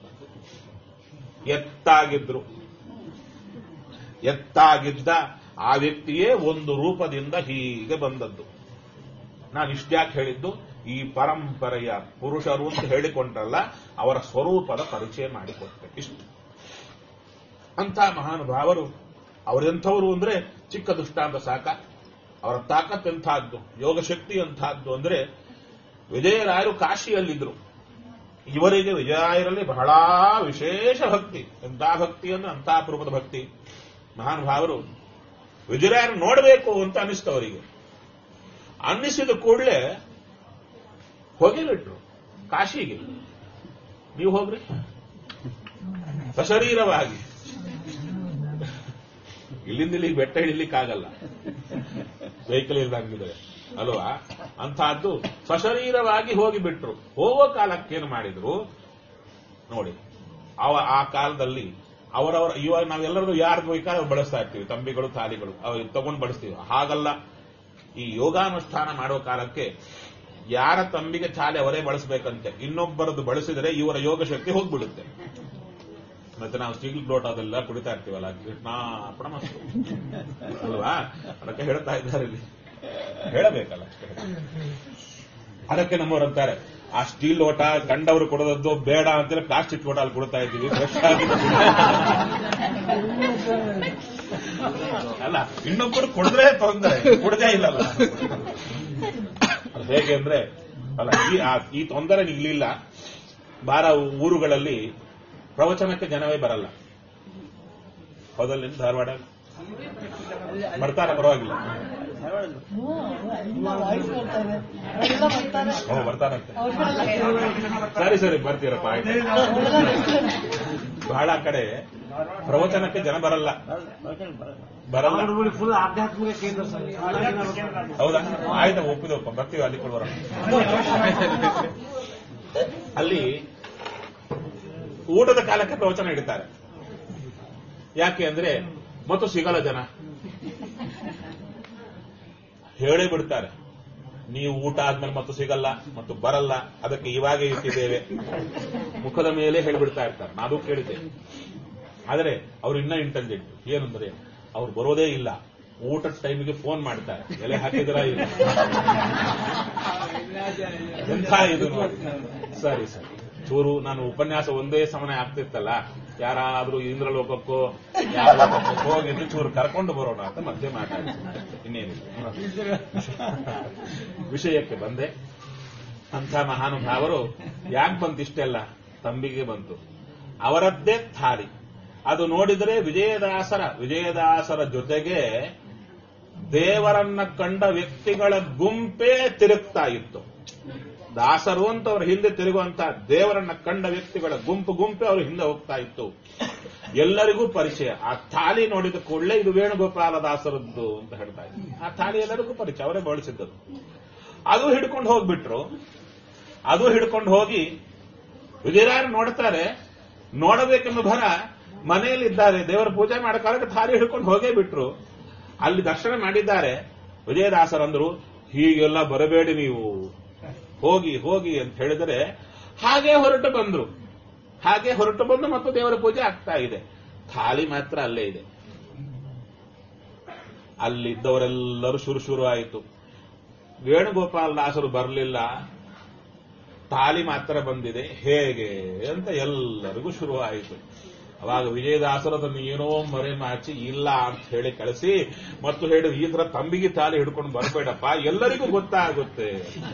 ಎತ್ತಾಗಿದ್ರು ಎತ್ತಾಗಿದ್ದ ಆ ವ್ಯಕ್ತಿಯೇ ಒಂದು ರೂಪದಿಂದ ಹೀಗೆ ಬಂದದ್ದು ನಾನು ಇಷ್ಟ್ಯಾಕೆ ಹೇಳಿದ್ದು ಈ ಪರಂಪರೆಯ ಪುರುಷರು ಅಂತ ಹೇಳಿಕೊಂಡ್ರಲ್ಲ ಅವರ ಸ್ವರೂಪದ ಪರಿಚಯ ಮಾಡಿಕೊಟ್ಟೆ ಇಷ್ಟು ಅಂತ ಮಹಾನುಭಾವರು ಅವರೆಂಥವರು ಅಂದ್ರೆ ಚಿಕ್ಕ ದುಷ್ಟಾಂತ ಸಾಕ ಅವರ ತಾಕತ್ ಎಂಥದ್ದು ಯೋಗಶಕ್ತಿ ಎಂಥದ್ದು ಅಂದ್ರೆ ವಿಜಯರಾಯರು ಕಾಶಿಯಲ್ಲಿದ್ರು ಇವರಿಗೆ ವಿಜಯಾಯರಲ್ಲಿ ಬಹಳ ವಿಶೇಷ ಭಕ್ತಿ ಎಂಥ ಭಕ್ತಿ ಅಂದ್ರೆ ಅಂಥ ಅಪರೂಪದ ಭಕ್ತಿ ಮಹಾನುಭಾವರು ವಿಜಯರಾಯರು ನೋಡಬೇಕು ಅಂತ ಅನಿಸ್ತು ಅವರಿಗೆ ಅನ್ನಿಸಿದ ಕೂಡಲೇ ಹೋಗಿಬಿಟ್ರು ಕಾಶಿಗೆ ನೀವು ಹೋಗ್ರಿ ಸಶರೀರವಾಗಿ ಇಲ್ಲಿಂದ ಇಲ್ಲಿಗೆ ಬೆಟ್ಟ ಹಿಡಿಲಿಕ್ಕಾಗಲ್ಲ ವೆಹಿಕಲ್ ಇಲ್ದಂಗಿದ್ರೆ ಅಲ್ವಾ ಅಂತಹದ್ದು ಸಶರೀರವಾಗಿ ಹೋಗಿಬಿಟ್ರು ಹೋಗೋ ಕಾಲಕ್ಕೇನು ಮಾಡಿದ್ರು ನೋಡಿ ಅವ ಆ ಕಾಲದಲ್ಲಿ ಅವರವರ ಇವಾಗ ನಾವೆಲ್ಲರೂ ಯಾರು ಬೇಕಾದ್ರೆ ಬಳಸ್ತಾ ಇರ್ತೀವಿ ತಂಬಿಗಳು ತಾಲಿಗಳು ಅವು ತಗೊಂಡು ಬಳಸ್ತೀವಿ ಹಾಗಲ್ಲ ಈ ಯೋಗಾನುಷ್ಠಾನ ಮಾಡೋ ಕಾಲಕ್ಕೆ ಯಾರ ತಂಬಿಗೆ ಚಾಲೆ ಅವರೇ ಬಳಸಬೇಕಂತೆ ಇನ್ನೊಬ್ಬರದ್ದು ಬಳಸಿದರೆ ಇವರ ಯೋಗ ಶಕ್ತಿ ಹೋಗ್ಬಿಡುತ್ತೆ ಮತ್ತೆ ನಾವು ಸ್ಟೀಲ್ ಲೋಟದೆಲ್ಲ ಕುಡಿತಾ ಇರ್ತೀವಲ್ಲ ಕೃಷ್ಣಾರ್ಪಣ ಮಸ್ತು ಅಲ್ವಾ ಅದಕ್ಕೆ ಹೇಳ್ತಾ ಇದ್ದಾರೆ ಇಲ್ಲಿ ಹೇಳಬೇಕಲ್ಲ ಅಷ್ಟೇ ಅದಕ್ಕೆ ನಮ್ಮವ್ರು ಅಂತಾರೆ ಆ ಸ್ಟೀಲ್ ಲೋಟ ಕಂಡವರು ಕೊಡೋದದ್ದು ಬೇಡ ಅಂತೇಳಿ ಪ್ಲಾಸ್ಟಿಕ್ ಲೋಟ ಅಲ್ಲಿ ಕೊಡ್ತಾ ಇದ್ದೀವಿ ಫ್ರೆಶ್ ಆಗಿ ಅಲ್ಲ ಇನ್ನೊಬ್ಬರು ಕುಡಿದ್ರೆ ತೊಂದರೆ ಕುಡದೇ ಇಲ್ಲಲ್ಲ ಅದು ಹೇಗೆ ಅಂದ್ರೆ ಅಲ್ಲ ಈ ಆ- ಈ ತೊಂದರೆ ನಿಗ್ಲಿಲ್ಲ ಬಾರ ಊರುಗಳಲ್ಲಿ ಪ್ರವಚನಕ್ಕೆ ಜನವೇ ಬರಲ್ಲ ಹೌದಲ್ಲಿ ಧಾರವಾಡ ಬರ್ತಾರ ಪರವಾಗಿಲ್ಲ ವಾಯ್ಸ್ ಬರ್ತಾರೆ ಅವರೆಲ್ಲ ಬರ್ತಾರೆ ಓ ಬರ್ತಾರಂತೆ ಅವ್ರಿಗೆಲ್ಲ ಸರಿ ಸರಿ ಬರ್ತೀರಪ್ಪ ಆಯ್ತು ಬಹಳ ಕಡೆ ಪ್ರವಚನಕ್ಕೆ ಜನ ಬರಲ್ಲ ಬರಲ್ಲ ಫುಲ್ ಆಧ್ಯಾತ್ಮಿಕ ಕೇಂದ್ರ ಸರ್ ಹೌದಾ ಆಯ್ತಾ ಒಪ್ಪಿದಪ್ಪ ಬರ್ತೀವಿ ಅಲ್ಲಿ ಕೊಡುವರ ಅಲ್ಲಿ ಊಟದ ಕಾಲಕ್ಕೆ ಪ್ರವಚನ ಇಡ್ತಾರೆ ಯಾಕೆ ಅಂದ್ರೆ ಮತ್ತು ಸಿಗಲ್ಲ ಜನ ಹೇಳೇ ಬಿಡ್ತಾರೆ ನೀವು ಊಟ ಆದ್ಮೇಲೆ ಮತ್ತು ಸಿಗಲ್ಲ ಮತ್ತು ಬರಲ್ಲ ಅದಕ್ಕೆ ಇವಾಗೇ ಇಟ್ಟಿದ್ದೇವೆ ಮುಖದ ಮೇಲೆ ಹೇಳಿಬಿಡ್ತಾ ಇರ್ತಾರೆ ನಾನು ಕೇಳಿದ್ದೆ ಆದರೆ ಅವ್ರು ಇನ್ನ ಇಂಟೆಲಿಜೆಂಟ್ ಏನಂದ್ರೆ ಅವ್ರು ಬರೋದೇ ಇಲ್ಲ ಊಟದ ಟೈಮಿಗೆ ಫೋನ್ ಮಾಡ್ತಾರೆ ಎಲೆ ಹಾಕಿದ್ರ ಇಲ್ಲ ಎಂಥ ಇದು ನೋಡಿ ಸರಿ ಸರಿ ಚೂರು ನಾನು ಉಪನ್ಯಾಸ ಒಂದೇ ಸಮನೆ ಆಗ್ತಿತ್ತಲ್ಲ ಯಾರಾದ್ರೂ ಇಂದ್ರಲೋಕಕ್ಕೋ ಯಾವ ಲೋಕಕ್ಕೋ ಹೋಗಿದ್ದು ಚೂರು ಕರ್ಕೊಂಡು ಬರೋಣ ಅಂತ ಮಧ್ಯೆ ಮಾತಾಡಿ ಇನ್ನೇನಿಲ್ಲ ವಿಷಯಕ್ಕೆ ಬಂದೆ ಅಂಥ ಮಹಾನುಭಾವರು ಯಾಕೆ ಬಂತು ಇಷ್ಟೆಲ್ಲ ತಂಬಿಗೆ ಬಂತು ಅವರದ್ದೇ ಥಾಲಿ ಅದು ನೋಡಿದರೆ ವಿಜಯದಾಸರ ವಿಜಯದಾಸರ ಜೊತೆಗೆ ದೇವರನ್ನ ಕಂಡ ವ್ಯಕ್ತಿಗಳ ಗುಂಪೇ ತಿರುಗ್ತಾ ಇತ್ತು ದಾಸರು ಅಂತ ಅವ್ರ ಹಿಂದೆ ತಿರುಗುವಂತ ದೇವರನ್ನ ಕಂಡ ವ್ಯಕ್ತಿಗಳ ಗುಂಪು ಗುಂಪೆ ಅವ್ರ ಹಿಂದೆ ಹೋಗ್ತಾ ಇತ್ತು ಎಲ್ಲರಿಗೂ ಪರಿಚಯ ಆ ಥಾಲಿ ನೋಡಿದ ಕೂಡಲೇ ಇದು ವೇಣುಗೋಪಾಲ ದಾಸರದ್ದು ಅಂತ ಹೇಳ್ತಾ ಇದ್ರು ಆ ಥಾಲಿ ಎಲ್ಲರಿಗೂ ಪರಿಚಯ ಅವರೇ ಬಳಸಿದ್ದದು ಅದು ಹಿಡ್ಕೊಂಡು ಹೋಗ್ಬಿಟ್ರು ಅದು ಹಿಡ್ಕೊಂಡು ಹೋಗಿ ವಿಜಯರಾಯರು ನೋಡ್ತಾರೆ ನೋಡಬೇಕೆಂಬ ಭರ ಮನೆಯಲ್ಲಿದ್ದಾರೆ ದೇವರ ಪೂಜೆ ಮಾಡೋ ಕಾಲಕ್ಕೆ ಥಾಲಿ ಹಿಡ್ಕೊಂಡು ಹೋಗೇ ಬಿಟ್ರು ಅಲ್ಲಿ ದರ್ಶನ ಮಾಡಿದ್ದಾರೆ ವಿಜಯದಾಸರಂದ್ರು ಹೀಗೆಲ್ಲ ಬರಬೇಡಿ ನೀವು ಹೋಗಿ ಹೋಗಿ ಅಂತ ಹೇಳಿದರೆ ಹಾಗೆ ಹೊರಟು ಬಂದ್ರು ಹಾಗೆ ಹೊರಟು ಬಂದು ಮತ್ತು ದೇವರ ಪೂಜೆ ಆಗ್ತಾ ಇದೆ ಥಾಲಿ ಮಾತ್ರ ಅಲ್ಲೇ ಇದೆ ಅಲ್ಲಿದ್ದವರೆಲ್ಲರೂ ಶುರು ಶುರು ಆಯಿತು ವೇಣುಗೋಪಾಲ ದಾಸರು ಬರಲಿಲ್ಲ ತಾಲಿ ಮಾತ್ರ ಬಂದಿದೆ ಹೇಗೆ ಅಂತ ಎಲ್ಲರಿಗೂ ಶುರು ಆಯಿತು ಅವಾಗ ವಿಜಯದಾಸರು ಅದನ್ನು ಏನೋ ಮರೆ ಮಾಚಿ ಇಲ್ಲ ಅಂತ ಹೇಳಿ ಕಳಿಸಿ ಮತ್ತು ಹೇಳಿ ಈ ತರ ತಂಬಿಗೆ ತಾಲಿ ಹಿಡ್ಕೊಂಡು ಬರಬೇಡಪ್ಪ ಎಲ್ಲರಿಗೂ ಗೊತ್ತಾಗುತ್ತೆ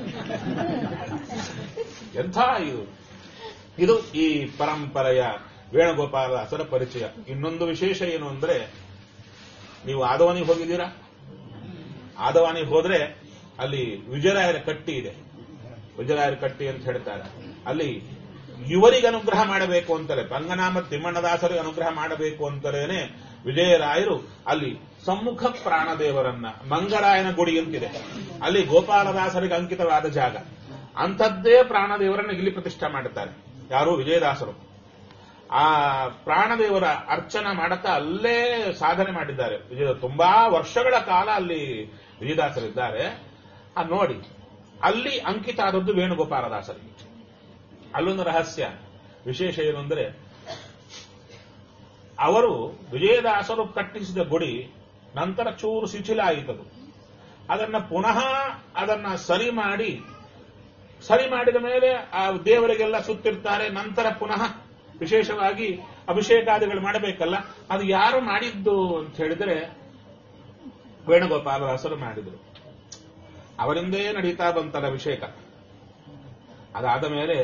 ಎಂಥ ಇದು ಇದು ಈ ಪರಂಪರೆಯ ವೇಣುಗೋಪಾಲ ದಾಸರ ಪರಿಚಯ ಇನ್ನೊಂದು ವಿಶೇಷ ಏನು ಅಂದ್ರೆ ನೀವು ಆದವಾನಿಗೆ ಹೋಗಿದ್ದೀರಾ ಆದವಾನಿಗೆ ಹೋದ್ರೆ ಅಲ್ಲಿ ವಿಜಯರಾಯರ ಕಟ್ಟಿ ಇದೆ ವಿಜಯರಾಯರ ಕಟ್ಟಿ ಅಂತ ಹೇಳ್ತಾರೆ ಅಲ್ಲಿ ಇವರಿಗೆ ಅನುಗ್ರಹ ಮಾಡಬೇಕು ಅಂತಲೇ ಪಂಗನಾಮ ತಿಮ್ಮಣ್ಣದಾಸರಿಗೆ ಅನುಗ್ರಹ ಮಾಡಬೇಕು ಅಂತಲೇನೆ ವಿಜಯರಾಯರು ಅಲ್ಲಿ ಸಮ್ಮುಖ ಪ್ರಾಣದೇವರನ್ನ ಮಂಗರಾಯನ ಗುಡಿ ಅಂತಿದೆ ಅಲ್ಲಿ ಗೋಪಾಲದಾಸರಿಗೆ ಅಂಕಿತವಾದ ಜಾಗ ಅಂಥದ್ದೇ ಪ್ರಾಣದೇವರನ್ನ ಇಲ್ಲಿ ಪ್ರತಿಷ್ಠೆ ಮಾಡುತ್ತಾರೆ ಯಾರು ವಿಜಯದಾಸರು ಆ ಪ್ರಾಣದೇವರ ಅರ್ಚನ ಮಾಡುತ್ತಾ ಅಲ್ಲೇ ಸಾಧನೆ ಮಾಡಿದ್ದಾರೆ ವಿಜಯ ತುಂಬಾ ವರ್ಷಗಳ ಕಾಲ ಅಲ್ಲಿ ವಿಜಯದಾಸರಿದ್ದಾರೆ ಆ ನೋಡಿ ಅಲ್ಲಿ ಅಂಕಿತ ಆದದ್ದು ವೇಣುಗೋಪಾಲದಾಸರಿಗೆ ಅಲ್ಲೊಂದು ರಹಸ್ಯ ವಿಶೇಷ ಏನು ಅಂದ್ರೆ ಅವರು ವಿಜಯದಾಸರು ಕಟ್ಟಿಸಿದ ಗುಡಿ ನಂತರ ಚೂರು ಶಿಥಿಲ ಆಯಿತದು ಅದನ್ನ ಪುನಃ ಅದನ್ನ ಸರಿ ಮಾಡಿ ಸರಿ ಮಾಡಿದ ಮೇಲೆ ಆ ದೇವರಿಗೆಲ್ಲ ಸುತ್ತಿರ್ತಾರೆ ನಂತರ ಪುನಃ ವಿಶೇಷವಾಗಿ ಅಭಿಷೇಕಾದಿಗಳು ಮಾಡಬೇಕಲ್ಲ ಅದು ಯಾರು ಮಾಡಿದ್ದು ಅಂತ ಹೇಳಿದ್ರೆ ವೇಣುಗೋಪಾಲದಾಸರು ಮಾಡಿದರು ಅವರಿಂದೇ ನಡೀತಾ ಬಂತಲ್ಲ ಅಭಿಷೇಕ ಅದಾದ ಮೇಲೆ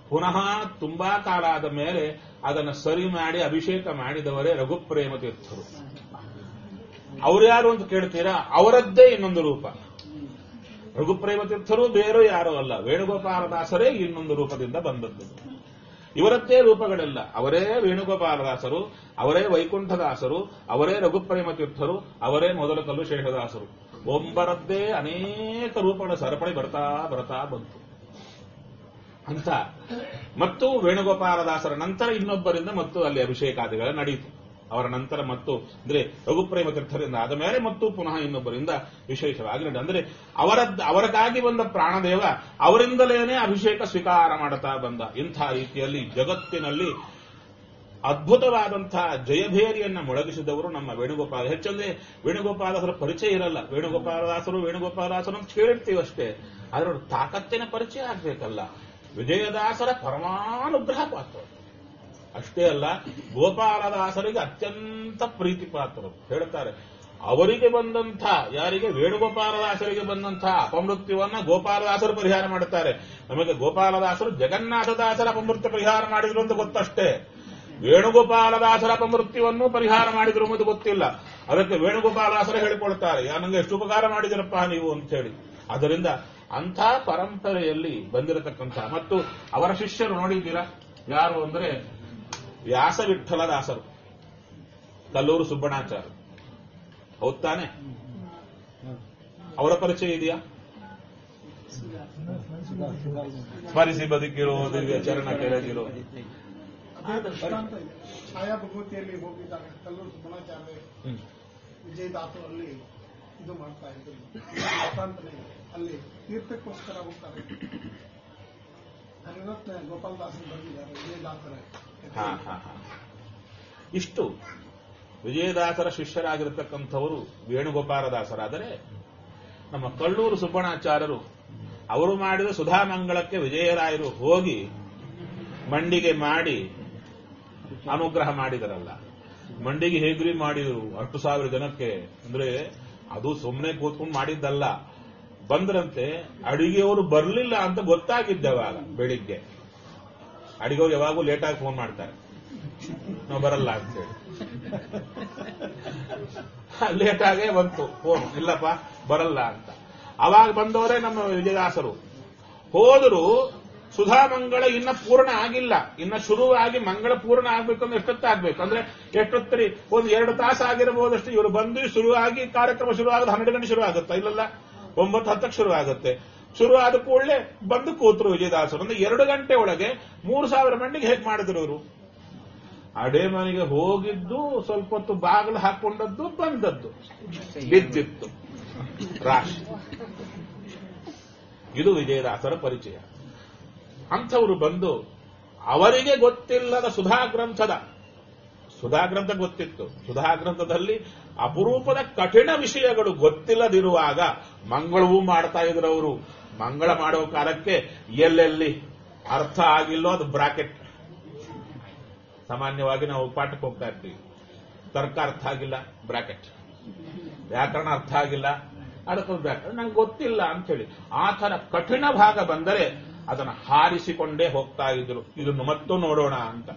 ಪುನಃ ತುಂಬಾ ಕಾಲ ಆದ ಮೇಲೆ ಅದನ್ನು ಸರಿ ಮಾಡಿ ಅಭಿಷೇಕ ಮಾಡಿದವರೇ ರಘುಪ್ರೇಮ ತೀರ್ಥರು ಅವ್ರು ಯಾರು ಅಂತ ಕೇಳ್ತೀರಾ ಅವರದ್ದೇ ಇನ್ನೊಂದು ರೂಪ ರಘುಪ್ರೇಮ ತೀರ್ಥರು ಬೇರೆ ಯಾರೂ ಅಲ್ಲ ವೇಣುಗೋಪಾಲದಾಸರೇ ಇನ್ನೊಂದು ರೂಪದಿಂದ ಬಂದದ್ದು ಇವರದ್ದೇ ರೂಪಗಳೆಲ್ಲ ಅವರೇ ವೇಣುಗೋಪಾಲದಾಸರು ಅವರೇ ವೈಕುಂಠದಾಸರು ಅವರೇ ರಘುಪ್ರೇಮ ತೀರ್ಥರು ಅವರೇ ಮೊದಲ ಕಲ್ಲು ಶೇಷದಾಸರು ಒಬ್ಬರದ್ದೇ ಅನೇಕ ರೂಪಗಳ ಸರಪಳಿ ಬರ್ತಾ ಬರ್ತಾ ಬಂತು ಅಂತ ಮತ್ತು ವೇಣುಗೋಪಾಲದಾಸರ ನಂತರ ಇನ್ನೊಬ್ಬರಿಂದ ಮತ್ತು ಅಲ್ಲಿ ಅಭಿಷೇಕಾದಿಗಳ ನಡೆಯಿತು ಅವರ ನಂತರ ಮತ್ತು ಅಂದ್ರೆ ರಘುಪ್ರೇಮ ತೀರ್ಥರಿಂದ ಆದ ಮೇಲೆ ಮತ್ತು ಪುನಃ ಇನ್ನೊಬ್ಬರಿಂದ ವಿಶೇಷವಾಗಿ ನಡೆದ ಅಂದ್ರೆ ಅವರ ಅವರಗಾಗಿ ಬಂದ ಪ್ರಾಣದೇವ ಅವರಿಂದಲೇನೆ ಅಭಿಷೇಕ ಸ್ವೀಕಾರ ಮಾಡುತ್ತಾ ಬಂದ ಇಂಥ ರೀತಿಯಲ್ಲಿ ಜಗತ್ತಿನಲ್ಲಿ ಅದ್ಭುತವಾದಂತಹ ಜಯಭೇರಿಯನ್ನ ಮೊಳಗಿಸಿದವರು ನಮ್ಮ ವೇಣುಗೋಪಾಲ ಹೆಚ್ಚಂದ್ರೆ ವೇಣುಗೋಪಾಲದಾಸರ ಪರಿಚಯ ಇರಲ್ಲ ವೇಣುಗೋಪಾಲದಾಸರು ವೇಣುಗೋಪಾಲದಾಸರು ಅಂತ ಕೇಳಿರ್ತೀವಿ ಅಷ್ಟೇ ಆದ್ರೆ ಅವ್ರ ತಾಕತ್ತಿನ ಪರಿಚಯ ಆಗ್ಬೇಕಲ್ಲ ವಿಜಯದಾಸರ ಪರಮಾನುಗ್ರಹ ಪಾತ್ರ ಅಷ್ಟೇ ಅಲ್ಲ ಗೋಪಾಲದಾಸರಿಗೆ ಅತ್ಯಂತ ಪ್ರೀತಿ ಪಾತ್ರರು ಹೇಳ್ತಾರೆ ಅವರಿಗೆ ಬಂದಂಥ ಯಾರಿಗೆ ವೇಣುಗೋಪಾಲದಾಸರಿಗೆ ಬಂದಂಥ ಅಪಮೃತ್ಯುವನ್ನ ಗೋಪಾಲದಾಸರು ಪರಿಹಾರ ಮಾಡುತ್ತಾರೆ ನಮಗೆ ಗೋಪಾಲದಾಸರು ಜಗನ್ನಾಥದಾಸರ ಅಪಮೃತ್ಯು ಪರಿಹಾರ ಮಾಡಿದ್ರು ಅಂತ ಗೊತ್ತಷ್ಟೇ ವೇಣುಗೋಪಾಲದಾಸರ ಅಪಮೃತ್ಯುವನ್ನು ಪರಿಹಾರ ಮಾಡಿದ್ರು ಅನ್ನೋದು ಗೊತ್ತಿಲ್ಲ ಅದಕ್ಕೆ ವೇಣುಗೋಪಾಲದಾಸರ ಹೇಳಿಕೊಳ್ತಾರೆ ಯಾ ನಂಗೆ ಎಷ್ಟು ಉಪಕಾರ ಮಾಡಿದಿರಪ್ಪ ನೀವು ಅಂತ ಹೇಳಿ ಅದರಿಂದ ಅಂಥ ಪರಂಪರೆಯಲ್ಲಿ ಬಂದಿರತಕ್ಕಂಥ ಮತ್ತು ಅವರ ಶಿಷ್ಯರು ನೋಡಿದ್ದೀರಾ ಯಾರು ಅಂದ್ರೆ ವ್ಯಾಸ ವಿಠಲದಾಸರು ಕಲ್ಲೂರು ಸುಬ್ಬಣಾಚಾರ್ಯ ಹೌದ್ ತಾನೆ ಅವರ ಪರಿಚಯ ಇದೆಯಾ ಸ್ಮರಿಸಿ ಬದುಕಿರೋ ದಿವ್ಯ ಚರಣ ಕೆಳಗಿರೋ ಅದೇ ದೃಷ್ಟಾಂತ ಇದೆ ಛಾಯಾ ಭಗವತಿಯಲ್ಲಿ ಹೋಗಿದ್ದಾಗ ಕಲ್ಲೂರು ಸುಬ್ಬಣಾಚಾರ್ಯ ಹ್ಮ್. ವಿಜಯದಾಸರು ಅಲ್ಲಿ ಇದು ಮಾಡ್ತಾ ಇದ್ರು ದೃಷ್ಟಾಂತನೇ ಇದೆ. ಅಲ್ಲಿ ತೀರ್ಥಕ್ಕೋಸ್ಕರ ಹೋಗ್ತಾರೆ ಹರಿರತ್ನ ಗೋಪಾಲದಾಸರು ಬಂದಿದ್ದಾರೆ ವಿಜಯದಾಸರ ಹಾ ಹಾ ಹಾ ಇಷ್ಟು ವಿಜಯದಾಸರ ಶಿಷ್ಯರಾಗಿರತಕ್ಕಂಥವರು ವೇಣುಗೋಪಾಲದಾಸರಾದರೆ ನಮ್ಮ ಕಳ್ಳೂರು ಸುಬ್ಬಣಾಚಾರ್ಯರು ಅವರು ಮಾಡಿದ ಸುಧಾಮಂಗಳಕ್ಕೆ ವಿಜಯರಾಯರು ಹೋಗಿ ಮಂಡಿಗೆ ಮಾಡಿ ಅನುಗ್ರಹ ಮಾಡಿದರಲ್ಲ ಮಂಡಿಗೆ ಹೇಗ್ರಿ ಮಾಡಿದರು ಅಷ್ಟು ಸಾವಿರ ಜನಕ್ಕೆ ಅಂದ್ರೆ ಅದು ಸುಮ್ಮನೆ ಕೂತ್ಕೊಂಡು ಮಾಡಿದ್ದಲ್ಲ ಬಂದ್ರಂತೆ ಅಡಿಗೆಯವರು ಬರ್ಲಿಲ್ಲ ಅಂತ ಗೊತ್ತಾಗಿದ್ದವಾಗ ಬೆಳಿಗ್ಗೆ ಅಡಿಗೆವ್ರು ಯಾವಾಗೂ ಲೇಟಾಗಿ ಫೋನ್ ಮಾಡ್ತಾರೆ ನಾವು ಬರಲ್ಲ ಅಂತೇಳಿ ಲೇಟಾಗೇ ಬಂತು ಫೋನ್ ಇಲ್ಲಪ್ಪ ಬರಲ್ಲ ಅಂತ ಅವಾಗ ಬಂದವರೇ ನಮ್ಮ ವಿಜಯದಾಸರು ಹೋದರು ಸುಧಾಮಂಗಳ ಇನ್ನ ಪೂರ್ಣ ಆಗಿಲ್ಲ ಇನ್ನ ಶುರುವಾಗಿ ಮಂಗಳ ಪೂರ್ಣ ಆಗ್ಬೇಕಂದ್ರೆ ಎಷ್ಟೊತ್ತಾಗ್ಬೇಕು ಅಂದ್ರೆ ಎಷ್ಟೊತ್ತರಿ ಒಂದು ಎರಡು ತಾಸು ಆಗಿರಬಹುದಷ್ಟು ಇವರು ಬಂದು ಶುರುವಾಗಿ ಕಾರ್ಯಕ್ರಮ ಶುರು ಆಗೋದು ಹನ್ನೆರಡು ಗಂಟೆ ಶುರು ಆಗುತ್ತಾ ಇಲ್ಲಲ್ಲ ಒಂಬತ್ತು ಹತ್ತಕ್ಕೆ ಶುರು ಆಗುತ್ತೆ ಶುರು ಆದ ಕೂಡಲೇ ಬಂದು ಕೂತರು ವಿಜಯದಾಸರು ಅಂದ್ರೆ ಎರಡು ಗಂಟೆ ಒಳಗೆ ಮೂರು ಸಾವಿರ ಮಂದಿಗೆ ಹೇಗೆ ಮಾಡಿದ್ರು ಇವರು ಅಡೇ ಮನೆಗೆ ಹೋಗಿದ್ದು ಸ್ವಲ್ಪ ಹೊತ್ತು ಬಾಗಿಲು ಹಾಕೊಂಡದ್ದು ಬಂದದ್ದು ಬಿದ್ದಿತ್ತು ರಾಶಿ ಇದು ವಿಜಯದಾಸರ ಪರಿಚಯ ಅಂಥವರು ಬಂದು ಅವರಿಗೆ ಗೊತ್ತಿಲ್ಲದ ಸುಧಾ ಗ್ರಂಥದ ಸುಧಾ ಗ್ರಂಥ ಗೊತ್ತಿತ್ತು ಸುಧಾ ಗ್ರಂಥದಲ್ಲಿ ಅಪರೂಪದ ಕಠಿಣ ವಿಷಯಗಳು ಗೊತ್ತಿಲ್ಲದಿರುವಾಗ ಮಂಗಳವೂ ಮಾಡ್ತಾ ಇದ್ರು ಅವರು ಮಂಗಳ ಮಾಡೋ ಕಾಲಕ್ಕೆ ಎಲ್ಲೆಲ್ಲಿ ಅರ್ಥ ಆಗಿಲ್ಲೋ ಅದು ಬ್ರಾಕೆಟ್ ಸಾಮಾನ್ಯವಾಗಿ ನಾವು ಪಾಠಕ್ಕೆ ಹೋಗ್ತಾ ಇರ್ತೀವಿ ತರ್ಕ ಅರ್ಥ ಆಗಿಲ್ಲ ಬ್ರಾಕೆಟ್ ವ್ಯಾಕರಣ ಅರ್ಥ ಆಗಿಲ್ಲ ಅದಕ್ಕೊಂದು ಬ್ರಾಕೆಟ್ ನಂಗೆ ಗೊತ್ತಿಲ್ಲ ಅಂತ ಹೇಳಿ ಆ ತರ ಕಠಿಣ ಭಾಗ ಬಂದರೆ ಅದನ್ನು ಹಾರಿಸಿಕೊಂಡೇ ಹೋಗ್ತಾ ಇದ್ರು ಇದನ್ನು ಮತ್ತೂ ನೋಡೋಣ ಅಂತ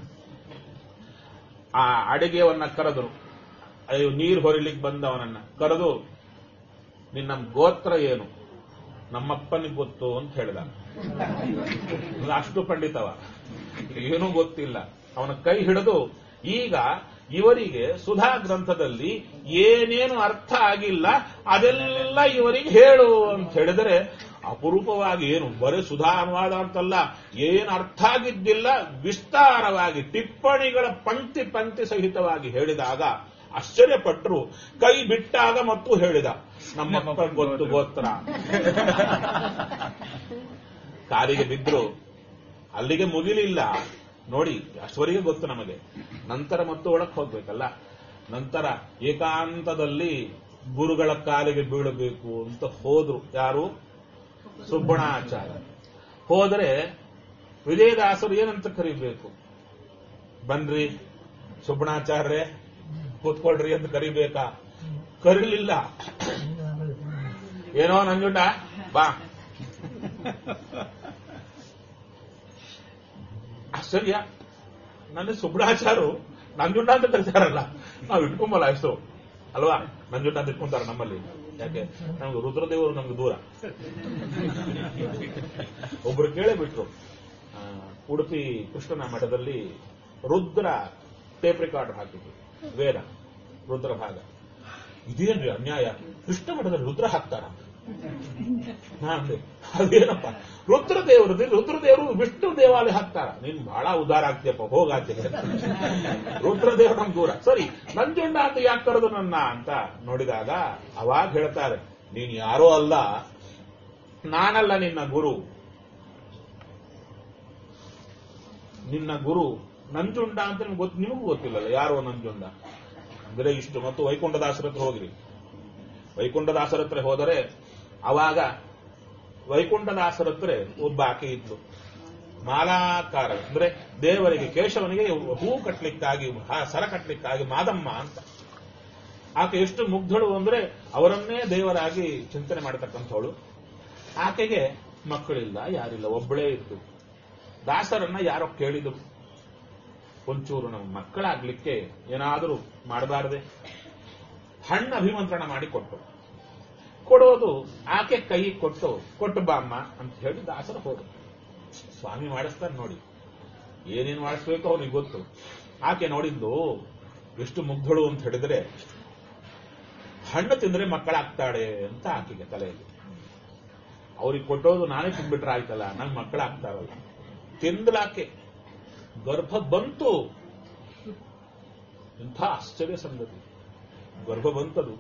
ಆ ಅಡಿಗೆಯವನ್ನ ಕರೆದರು ಅಯ್ಯೋ ನೀರು ಹೊರಿಲಿಕ್ಕೆ ಬಂದವನನ್ನ ಕರೆದು ನಿನ್ನ ಗೋತ್ರ ಏನು ನಮ್ಮಪ್ಪನಿಗೆ ಗೊತ್ತು ಅಂತ ಹೇಳಿದ ಅಷ್ಟು ಪಂಡಿತವ ಏನೂ ಗೊತ್ತಿಲ್ಲ ಅವನ ಕೈ ಹಿಡಿದು ಈಗ ಇವರಿಗೆ ಸುಧಾ ಗ್ರಂಥದಲ್ಲಿ ಏನೇನು ಅರ್ಥ ಆಗಿಲ್ಲ ಅದೆಲ್ಲ ಇವರಿಗೆ ಹೇಳು ಅಂತ ಹೇಳಿದರೆ ಅಪರೂಪವಾಗಿ ಏನು ಬರೀ ಸುಧಾ ಅನುವಾದ ಅಂತಲ್ಲ ಏನು ಅರ್ಥ ಆಗಿದ್ದಿಲ್ಲ ವಿಸ್ತಾರವಾಗಿ ಟಿಪ್ಪಣಿಗಳ ಪಂಕ್ತಿ ಪಂಕ್ತಿ ಸಹಿತವಾಗಿ ಹೇಳಿದಾಗ ಆಶ್ಚರ್ಯಪಟ್ಟರು ಕೈ ಬಿಟ್ಟಾಗ ಮತ್ತು ಹೇಳಿದ ನಮ್ಮಪ್ಪ ಗೊತ್ತು ಗೋತ್ರ ಕಾಲಿಗೆ ಬಿದ್ರು ಅಲ್ಲಿಗೆ ಮುಗಿಲಿಲ್ಲ ನೋಡಿ ಅಷ್ಟವರೆಗೆ ಗೊತ್ತು ನಮಗೆ ನಂತರ ಮತ್ತು ಒಳಕ್ಕೆ ಹೋಗ್ಬೇಕಲ್ಲ ನಂತರ ಏಕಾಂತದಲ್ಲಿ ಗುರುಗಳ ಕಾಲಿಗೆ ಬೀಳಬೇಕು ಅಂತ ಹೋದ್ರು ಯಾರು ಸುಬ್ಬಣಾಚಾರ್ಯ ಹೋದರೆ ವಿಜಯದಾಸರು ಏನಂತ ಕರಿಬೇಕು ಬನ್ರಿ ಸುಬ್ಬಣಾಚಾರ್ಯ ಕೂತ್ಕೊಳ್ರಿ ಅಂತ ಕರಿಬೇಕಾ ಕರೀಲಿಲ್ಲ ಏನೋ ನಂಜುಂಡ ಬಾ ಆಶ್ಚರ್ಯ ನನ್ನ ಸುಬ್ರಾಚಾರು ನಂಜುಂಡ ಅಂತ ಕರೀತಾರಲ್ಲ ನಾವು ಇಟ್ಕೊಂಬಲ್ಲ ಹೆಸರು ಅಲ್ವಾ ನಂಜುಂಡ ಅಂತ ಇಟ್ಕೊಂತಾರ ನಮ್ಮಲ್ಲಿ ಯಾಕೆ ನಮ್ಗೆ ರುದ್ರದೇವರು ನಮ್ಗೆ ದೂರ ಒಬ್ರು ಕೇಳೇ ಬಿಟ್ರು ಆ, ಉಡುಪಿ ಕೃಷ್ಣನ ಮಠದಲ್ಲಿ ರುದ್ರ ಟೇಪ್ ರೆಕಾರ್ಡ್ ಹಾಕಿದ್ರು ವೇದ ರುದ್ರ ಭಾಗ ಇದೇನ್ರಿ ಅನ್ಯಾಯ ಕೃಷ್ಣ ಮಠದಲ್ಲಿ ರುದ್ರ ಹಾಕ್ತಾರ ನಾ ಅಂದೆ ಅದೇನಪ್ಪ ರುದ್ರದೇವರು ರುದ್ರದೇವರು ವಿಷ್ಣು ದೇವಾಲಯ ಹಾಕ್ತಾರ ನೀನ್ ಬಹಳ ಉದಾರ ಆಗ್ತೀಯಪ್ಪ ಹೋಗಾಗ್ತೀನಿ ರುದ್ರದೇವರು ನಮ್ ದೂರ ಸರಿ ನಂಜುಂಡ ಅಂತ ಯಾಕೆ ಕರೆದು ನನ್ನ ಅಂತ ನೋಡಿದಾಗ ಅವಾಗ ಹೇಳ್ತಾರೆ ನೀನ್ ಯಾರೋ ಅಲ್ಲ ನಾನಲ್ಲ ನಿನ್ನ ಗುರು ನಿನ್ನ ಗುರು ನಂಜುಂಡ ಅಂತ ನಿಮ್ಗೆ ಗೊತ್ತು ನಿಮಗೂ ಗೊತ್ತಿಲ್ಲಲ್ಲ ಯಾರೋ ನಂಜುಂಡ ಅಂದ್ರೆ ಇಷ್ಟು ಮತ್ತು ವೈಕುಂಠದಾಸರ ಹತ್ರ ಹೋಗ್ರಿ ವೈಕುಂಠದಾಸರ ಹತ್ರ ಹೋದರೆ ಅವಾಗ ವೈಕುಂಠದಾಸರ ಹತ್ರ ಒಬ್ಬ ಆಕೆ ಇದ್ಲು ಮಾಲಾಕಾರ ಅಂದ್ರೆ ದೇವರಿಗೆ ಕೇಶವನಿಗೆ ಹೂ ಕಟ್ಲಿಕ್ಕಾಗಿ ಹ- ಸರ ಕಟ್ಲಿಕ್ಕಾಗಿ ಮಾದಮ್ಮ ಅಂತ ಆಕೆ ಎಷ್ಟು ಮುಗ್ಧಳು ಅಂದ್ರೆ ಅವರನ್ನೇ ದೇವರಾಗಿ ಚಿಂತನೆ ಮಾಡತಕ್ಕಂಥವಳು ಆಕೆಗೆ ಮಕ್ಕಳಿಲ್ಲ ಯಾರಿಲ್ಲ ಒಬ್ಬಳೇ ಇತ್ತು ದಾಸರನ್ನ ಯಾರೋ ಕೇಳಿದ್ರು ಒಂಚೂರು ನಮ್ಮ ಮಕ್ಕಳಾಗ್ಲಿಕ್ಕೆ ಏನಾದರೂ ಮಾಡಬಾರದೆ ಹಣ್ಣು ಅಭಿಮಂತ್ರಣ ಮಾಡಿ ಕೊಟ್ಟು ಕೊಡೋದು ಆಕೆ ಕೈ ಕೊಟ್ಟು ಕೊಟ್ಟು ಬಾಮ್ಮ ಅಂತ ಹೇಳಿ ದಾಸರು ಹೋದ್ರು ಸ್ವಾಮಿ ಮಾಡಿಸ್ತಾರೆ ನೋಡಿ ಏನೇನು ಮಾಡಿಸ್ಬೇಕು ಅವ್ರಿಗೆ ಗೊತ್ತು ಆಕೆ ನೋಡಿದ್ದು ಎಷ್ಟು ಮುಗ್ಧಳು ಅಂತ ಹೇಳಿದ್ರೆ ಹಣ್ಣು ತಿಂದ್ರೆ ಮಕ್ಕಳಾಗ್ತಾಳೆ ಅಂತ ಆಕೆಗೆ ತಲೆಯಲ್ಲಿ ಅವ್ರಿಗೆ ಕೊಟ್ಟೋದು ನಾನೇ ತಿಂದ್ಬಿಟ್ರೆ ಆಯ್ತಲ್ಲ ನಂಗೆ ಮಕ್ಕಳಾಗ್ತಾರಲ್ಲ ತಿಂದ್ಲಾಕೆ ಗರ್ಭ ಬಂತು ಇಂಥ ಆಶ್ಚರ್ಯ ಸಂಗತಿ ಗರ್ಭ ಬಂತದು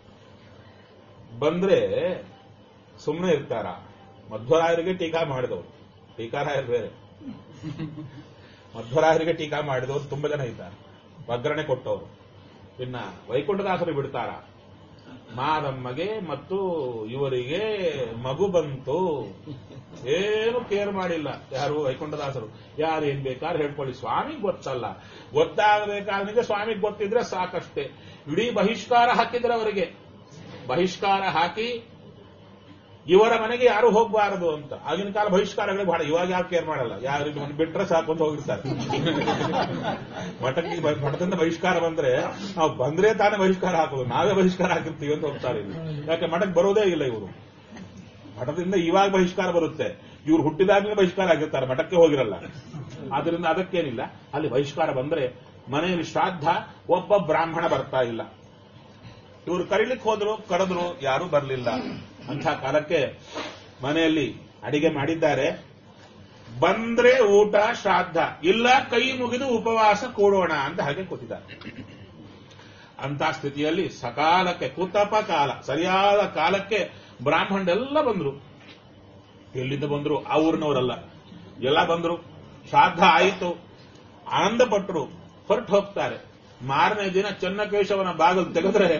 ಬಂದ್ರೆ ಸುಮ್ಮನೆ ಇರ್ತಾರ ಮಧ್ವರಾಯರಿಗೆ ಟೀಕಾ ಮಾಡಿದವರು ಟೀಕಾರಾಯರು ಬೇರೆ ಮಧ್ವರಾಯರಿಗೆ ಟೀಕಾ ಮಾಡಿದವರು ತುಂಬಾ ಜನ ಇದ್ದಾರೆ ಒಗ್ಗರಣೆ ಕೊಟ್ಟವರು ಇನ್ನ ವೈಕುಂಠದಾಸರು ಬಿಡ್ತಾರ ಮಾದಮ್ಮಗೆ ಮತ್ತು ಇವರಿಗೆ ಮಗು ಬಂತು ಏನು ಕೇರ್ ಮಾಡಿಲ್ಲ ಯಾರು ವೈಕುಂಠದಾಸರು ಯಾರು ಏನ್ ಬೇಕಾದ್ರೆ ಹೇಳ್ಕೊಳ್ಳಿ ಸ್ವಾಮಿಗೆ ಗೊತ್ತಲ್ಲ ಗೊತ್ತಾಗಬೇಕಾದ್ರೆ ಸ್ವಾಮಿಗೆ ಗೊತ್ತಿದ್ರೆ ಸಾಕಷ್ಟೇ ಇಡೀ ಬಹಿಷ್ಕಾರ ಹಾಕಿದ್ರೆ ಅವರಿಗೆ ಬಹಿಷ್ಕಾರ ಹಾಕಿ ಇವರ ಮನೆಗೆ ಯಾರು ಹೋಗಬಾರದು ಅಂತ ಆಗಿನ ಕಾಲ ಬಹಿಷ್ಕಾರಗಳು ಬಹಳ ಇವಾಗ ಯಾರು ಕೇರ್ ಮಾಡಲ್ಲ ಯಾರು ಮನೆ ಬಿಟ್ರೆ ಸಾಕು ಅಂತ ಹೋಗಿರ್ತಾರೆ ಮಠಕ್ಕೆ ಬ- ಮಠದಿಂದ ಬಹಿಷ್ಕಾರ ಬಂದ್ರೆ ನಾವು ಬಂದ್ರೆ ತಾನೇ ಬಹಿಷ್ಕಾರ ಹಾಕೋದು ನಾವೇ ಬಹಿಷ್ಕಾರ ಹಾಕಿರ್ತೀವಿ ಅಂತ ಹೋಗ್ತಾರೆ ಇಲ್ಲಿ ಯಾಕೆ ಮಠಕ್ಕೆ ಬರೋದೇ ಇಲ್ಲ ಇವರು ಮಠದಿಂದ ಇವಾಗ ಬಹಿಷ್ಕಾರ ಬರುತ್ತೆ ಇವ್ರು ಹುಟ್ಟಿದಾಗಲೇ ಬಹಿಷ್ಕಾರ ಆಗಿರ್ತಾರೆ ಮಠಕ್ಕೆ ಹೋಗಿರಲ್ಲ ಆದ್ರಿಂದ ಅದಕ್ಕೇನಿಲ್ಲ ಅಲ್ಲಿ ಬಹಿಷ್ಕಾರ ಬಂದ್ರೆ ಮನೆಯಲ್ಲಿ ಶ್ರಾದ್ದ ಒಬ್ಬ ಬ್ರಾಹ್ಮಣ ಬರ್ತಾ ಇಲ್ಲ ಇವರು ಕರೀಲಿಕ್ಕೆ ಹೋದ್ರು ಕರೆದ್ರು ಯಾರೂ ಬರಲಿಲ್ಲ ಅಂಥ ಕಾಲಕ್ಕೆ ಮನೆಯಲ್ಲಿ ಅಡಿಗೆ ಮಾಡಿದ್ದಾರೆ ಬಂದ್ರೆ ಊಟ ಶ್ರಾದ್ದ ಇಲ್ಲ ಕೈ ಮುಗಿದು ಉಪವಾಸ ಕೂಡೋಣ ಅಂತ ಹಾಗೆ ಕೂತಿದ್ದಾರೆ ಅಂತ ಸ್ಥಿತಿಯಲ್ಲಿ ಸಕಾಲಕ್ಕೆ ಕುತಪ ಕಾಲ ಸರಿಯಾದ ಕಾಲಕ್ಕೆ ಬ್ರಾಹ್ಮಣರೆಲ್ಲ ಬಂದ್ರು ಎಲ್ಲಿಂದ ಬಂದ್ರು ಆ ಊರಿನವರಲ್ಲ ಎಲ್ಲ ಬಂದ್ರು ಶ್ರಾದ್ದ ಆಯಿತು ಆನಂದ ಪಟ್ಟರು ಹೊರಟು ಹೋಗ್ತಾರೆ ಮಾರನೇ ದಿನ ಚನ್ನಕೇಶವನ ಬಾಗಿಲು ತೆಗೆದ್ರೆ